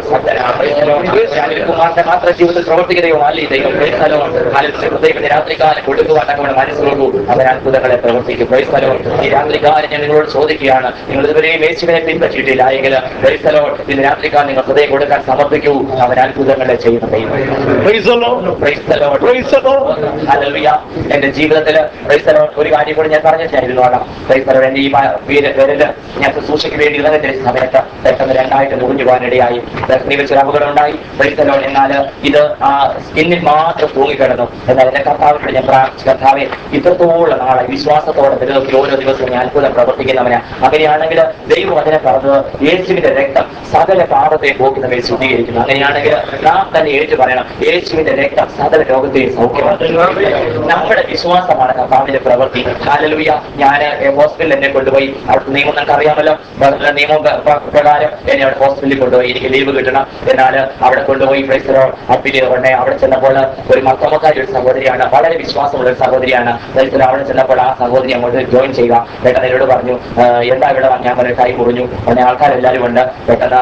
സാധ്യതയാണ് മാത്രം ജീവിതത്തിൽ പ്രവർത്തിക്കുകയോ അല്ല ഈ ദൈവം ക്രൈസ്തലോ ആലപിച്ച ഹൃദയം ഇന്ന് രാത്രികാലം കൊടുക്കുവാൻ നമ്മുടെ മനസ്സിലുള്ളൂ അവൻ അത്ഭുതങ്ങളെ പ്രവർത്തിക്കും ക്രൈസ്തലോ ഈ രാത്രികാലം ഞാൻ നിങ്ങളോട് ചോദിക്കുകയാണ് നിങ്ങൾ ഇതുവരെയും യേശുവിനെ പിൻപറ്റിയിട്ടില്ല എങ്കിൽ ക്രൈസ്തലോ ഇന്ന് രാത്രികാലം നിങ്ങൾ ഹൃദയം കൊടുക്കാൻ സമർപ്പിക്കൂ അവൻ അത്ഭുതങ്ങളെ ചെയ്യുന്ന ദൈവം Praise the Lord. Praise the Lord. Praise the Lord. Hallelujah. എന്റെ ജീവിതത്തിൽ ക്രൈസ്തലോ ഒരു കാര്യം കൂടി ഞാൻ പറഞ്ഞിട്ടായിരുന്നോളാം ക്രൈസ്തലോ എന്റെ ഈ മ- വീര- വിരല് ഞാൻ ശുശ്രൂഷയ്ക്ക് വേണ്ടി ഇറങ്ങുന്ന സമയത്ത് പെട്ടെന്ന് രണ്ടായിട്ട് മുറിഞ്ഞു പോകാനിടയായി ദർശനി വെച്ചൊരു അപകടം ഉണ്ടായി ക്രൈസ്തലോ എന്നാൽ ഇത് ആ സ്കിന്നിൽ മാത്രം തൂങ്ങിക്കിടന്നു എന്നാൽ എന്റെ കർത്താവിനോട് ഞാൻ പ്രാർത്ഥിച്ചു കർത്താവെ ഇത്രത്തോളം നാളെ വിശ്വാസത്തോടെ നിലനിർത്തി ഓരോ ദിവസവും ഞാൻ അത്ഭുതം പ്രവർത്തിക്കുന്നവനാ അങ്ങനെയാണെങ്കിൽ ദൈവം അതിനെ പറഞ്ഞത് യേശുവിന്റെ രക്തം സകല പാപത്തെ പോക്കി നമ്മെ ശുദ്ധീകരിക്കുന്നു അങ്ങനെയാണെങ്കിൽ നാം തന്നെ ഏറ്റു പറയണം യേശുവിന്റെ രക്തം സകല രോഗത്തെയും സൗഖ്യമാക്കുന്നു നമ്മുടെ വിശ്വാസമാണ് കർത്താവിന്റെ പ്രവൃത്തി ഹാലലുയ ഞാൻ ഹോസ്പിറ്റലിൽ എന്നെ കൊണ്ടുപോയി അവിടുത്തെ നിയമം നിങ്ങൾക്ക് അറിയാമല്ലോ വളരെ നിയമം പ്ര- പ്ര- പ്രകാരം എന്നെ അവിടെ ഹോസ്പിറ്റലിൽ കൊണ്ടുപോയി എനിക്ക് ലീവ് കിട്ടണം എന്നാൽ അവിടെ കൊണ്ടുപോയി പ്രൈസറോ അപ്പിൽ ഉടനെ അവിടെ ചെന്നപ്പോൾ ഒരു മത്തമ്മക്കാരി ഒരു സഹോദരിയാണ് വളരെ വിശ്വാസമുള്ള ഒരു സഹോദരിയാണ് പ്രൈസറോ അവിടെ ചെന്നപ്പോൾ ആ സഹോദരി അങ്ങോട്ട് ജോയിൻ ചെയ്യുക പെട്ടെന്ന് എന്നോട് പറഞ്ഞു "ആ, എന്താ ഇവിടെ വന്ന്?" ഞാൻ പറഞ്ഞു കൈ മുറിഞ്ഞു ഉടനെ ആൾക്കാരെല്ലാവരും ഉണ്ട് പെട്ടെന്ന്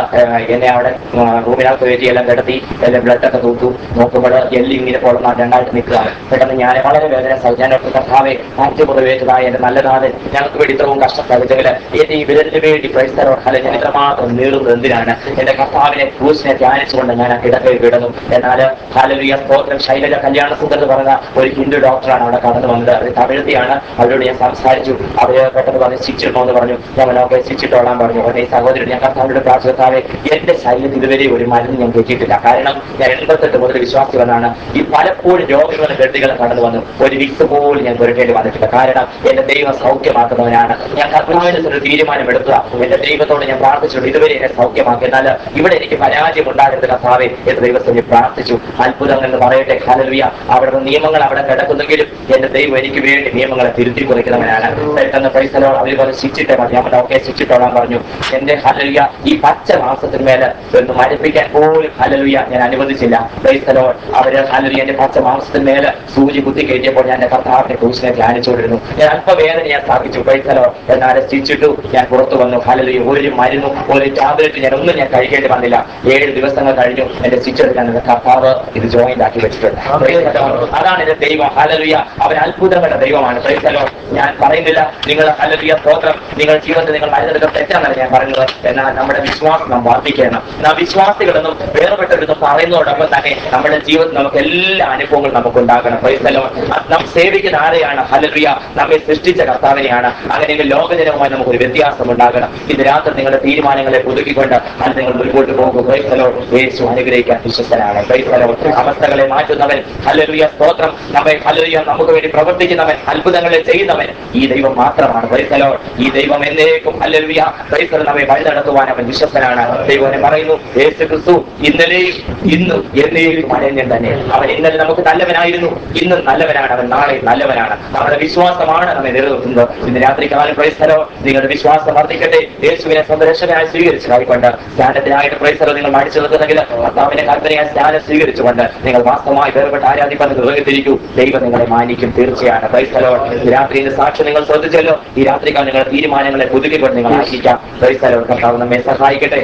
ഏഹ്, എന്നെ അവിടെ ആ, റൂമിനകത്ത് കയറ്റി എല്ലാം കിടത്തി എല്ലാം ബ്ലഡ് ഒക്കെ തൂത്തു നോക്കുമ്പോൾ എല്ലി ഇങ്ങനെ പൊളന്ന രണ്ടായിട്ട് നിൽക്കുക പെട്ടെന്ന് ഞാൻ വളരെ വേദന സഹിച്ചു ഞാൻ ഓർത്തു, കർത്താവെ ആറ്റുപുറവേറ്റതായ എന്റെ നല്ലതാതെ ഞങ്ങൾക്ക് വേണ്ടി ഇത്രയും കഷ്ടപ്പെടുന്നെങ്കിൽ എന്റെ ഈ വിരലിന് വേണ്ടി ക്രൈസ്തവർ അല്ലെ ഞാൻ ഇത്രമാത്രം നീളുന്നത് എന്തിനാണ് എന്റെ കർത്താവിനെ ക്രൂശിനെ ധ്യാനിച്ചുകൊണ്ട് ഞാൻ ആ കിടക്കയിൽ കിടന്നു എന്നാൽ ഹാലലിയ സ്തോത്രം ശൈലജ കല്യാണ സുന്ദർ എന്ന് പറഞ്ഞ ഒരു ഹിന്ദു ഡോക്ടറാണ് അവിടെ കടന്നു വന്നത് അത് തമിഴത്തിയാണ് അവരോട് ഞാൻ സംസാരിച്ചു അവര് പെട്ടെന്ന് പറഞ്ഞ് ശിക്ഷിടണോ എന്ന് പറഞ്ഞു ഞാൻ നോക്കെ ശിക്ഷിട്ടോളാൻ പറഞ്ഞു ഉടനെ ഈ സഹോദരൻ ഞാൻ കർത്താവിന്റെ പ്രാർത്ഥികർത്താവെ എന്റെ ശരീരത്തിൽ ഇതുവരെ ഒരു മരുന്ന് ഞാൻ കെട്ടിയിട്ടില്ല കാരണം ഞാൻ എൺപത്തെട്ട് മുതൽ വിശ്വാസികളാണ് ഈ പലപ്പോഴും രോഗങ്ങളും ഗഡ്ഡികളും കടന്നു വന്നു ഒരു വിക്സ് പോലും ഞാൻ പുരട്ടേണ്ടി വന്നിട്ടില്ല കാരണം എന്റെ ദൈവം സൗഖ്യമാക്കുന്നവനാണ് ഞാൻ കർത്താവിന് ഒരു തീരുമാനം എടുക്കുക എന്റെ ദൈവത്തോട് ഞാൻ പ്രാർത്ഥിച്ചു ഇതുവരെ എന്നെ സൗഖ്യമാക്കി എന്നാൽ ഇവിടെ എനിക്ക് പരാജയം ഉണ്ടാകരുത് കർത്താവെ എന്ന് ദൈവത്തിന് പ്രാർത്ഥിച്ചു അത്ഭുതം എന്ന് പറയട്ടെ ഹലലുയ അവിടെ നിയമങ്ങൾ അവിടെ കിടക്കുന്നെങ്കിലും എന്റെ ദൈവം എനിക്ക് വേണ്ടി നിയമങ്ങളെ തിരുത്തി കുറിക്കുന്നവനാണ് പെട്ടെന്ന് പൈസലോ അവർ പറഞ്ഞ് ശിക്ഷിട്ടെ മതി ഞാൻ ഓക്കെ ശിക്ഷിട്ടോളാൻ പറഞ്ഞു എന്റെ ഹലലുയ ഈ പച്ച മാസത്തിന് മേലെ ഒന്ന് മരപ്പിക്കാൻ പോലും ഹലലുയ ഞാൻ അനുവദിച്ചില്ല പൈസലോ അവര് ഹലലുയ എന്റെ പച്ച മാസത്തിന് മേലെ സൂചി കുത്തി കയറ്റിയപ്പോൾ ഞാൻ എന്റെ കർത്താവിന്റെ ക്രൂശിനെ ധ്യാനിച്ചുകൊണ്ടിരുന്നു ഞാൻ അല്പവേദന ഞാൻ സ്ഥാപിച്ചു പൈസലോ എന്നാൽ ശിക്ഷിട്ടു ഞാൻ പുറത്തു വന്നു ഹലലുയ ഒരു മരുന്നും ഒരു ടാബ്ലറ്റ് ഞാൻ ഒന്നും ഞാൻ കഴിക്കേണ്ടി വന്നില്ല ഏഴ് ദിവസങ്ങൾ കഴിഞ്ഞു എന്റെ ശിക്ഷെടുക്കാൻ എന്റെ കർത്താവ് ഇത് ജോയിന്റ് ആക്കി വെച്ചിട്ടുണ്ട് Praise the Lord. അതാണ് എന്റെ ദൈവം ഹലലുയ അവൻ അത്ഭുതങ്ങളുടെ ദൈവമാണ് Praise the Lord. ഞാൻ പറയുന്നില്ല നിങ്ങൾ ഹലലുയ സ്തോത്രം നിങ്ങൾ ജീവിതത്തിൽ നിങ്ങൾ മരുന്നെടുക്കാൻ തെറ്റാണെന്ന് ഞാൻ പറയുന്നത് എന്നാൽ നമ്മുടെ വിശ്വാസം നാം വർദ്ധിക്കണം നാം വിശ്വാസികളെന്നും വേർപെട്ടവരെന്നും പറയുന്നതോടൊപ്പം തന്നെ നമ്മുടെ ജീവിതത്തിൽ നമുക്ക് എല്ലാ അനുഭവങ്ങളും നമുക്ക് ഉണ്ടാകണം Praise the Lord. അത് നാം സേവിക്കുന്ന ആരെയാണ് ഹലലുയ നമ്മെ സൃഷ്ടിച്ച കർത്താവിനെയാണ് അങ്ങനെയെങ്കിൽ ലോകജനവുമായി നമുക്ക് ഒരു വ്യത്യാസം ഉണ്ടാകണം ഇന്ന് രാത്രി നിങ്ങളുടെ തീരുമാനങ്ങളെ പുതുക്കിക്കൊണ്ട് അത് നിങ്ങൾ മുൻപോട്ട് പോകും Praise the Lord. യേശു അനുഗ്രഹിക്കാൻ വിശ്വസ്തനാണ് Praise the Lord. അവസ്ഥകളെ മാറ്റുന്നവൻ ഹലലുയ സ്തോത്രം നമ്മെ ഹലലുയ നമുക്ക് വേണ്ടി പ്രവർത്തിക്കുന്നവൻ അത്ഭുതങ്ങളെ ചെയ്യുന്നവൻ ഈ ദൈവം മാത്രമാണ് Praise the Lord. ഈ ദൈവം എന്നേക്കും ഹലലുയ ക്രൈസ്തവർ നമ്മെ വഴി നടത്തുവാൻ അവൻ വിശ്വസ്തനാണ് ദൈവം എന്നെ പറയുന്നു യേശു ക്രിസ്തു ഇന്നലെയും ഇന്നും എന്നേക്കും അനന്യൻ തന്നെ അവൻ ഇന്നലെ നമുക്ക് നല്ലവനായിരുന്നു ഇന്നും നല്ലവനാണ് അവൻ നാളെ നല്ലവനാണ് നമ്മുടെ വിശ്വാസമാണ് നമ്മെ നിലനിർത്തുന്നത് ഇന്ന് രാത്രി കാലം ക്രൈസ്തലോ നിങ്ങളുടെ വിശ്വാസം വർദ്ധിക്കട്ടെ യേശുവിനെ സ്വന്തരക്ഷകനായി സ്വീകരിച്ചതായിക്കൊണ്ട് ധ്യാനത്തിനായിട്ട് ക്രൈസ്തലോ നിങ്ങൾ മടിച്ചു നിൽക്കുന്നെങ്കിൽ കർത്താവിന്റെ കൽപ്പനയായി ധ്യാനം സ്വീകരിച്ചുകൊണ്ട് നിങ്ങൾ വാസ്തവമായി വേർപെട്ട് ആരാധിപ്പാൻ ഹൃദയത്തിരിക്കൂ ദൈവം നിങ്ങളെ മാനിക്കും തീർച്ചയാണ് ക്രൈസ്തലോ രാത്രിയുടെ സാക്ഷി നിങ്ങൾ ശ്രദ്ധിച്ചല്ലോ ഈ രാത്രിക്കാൽ നിങ്ങളുടെ തീരുമാനങ്ങളെ പുതുക്കിക്കൊണ്ട് നിങ്ങൾ ആശിക്കാം ക്രൈസ്തലോ കർത്താവ് നമ്മെ സഹായിക്കട്ടെ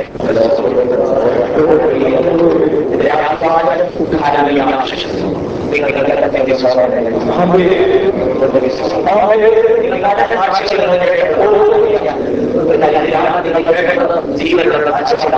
ജീവനുള്ള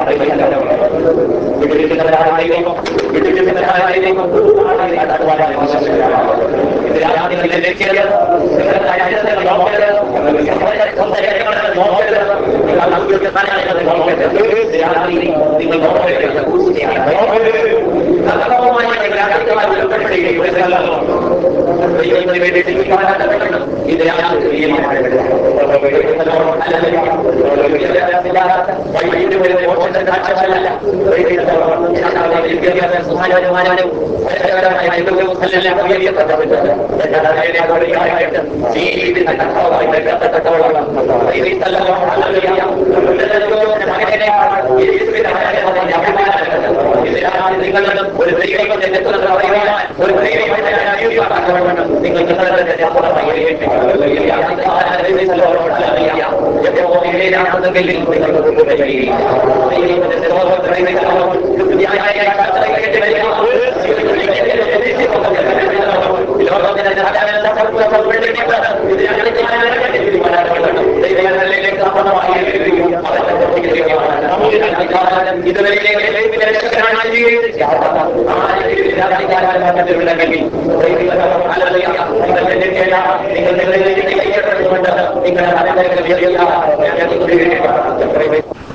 ഒരു നിങ്ങളുടെ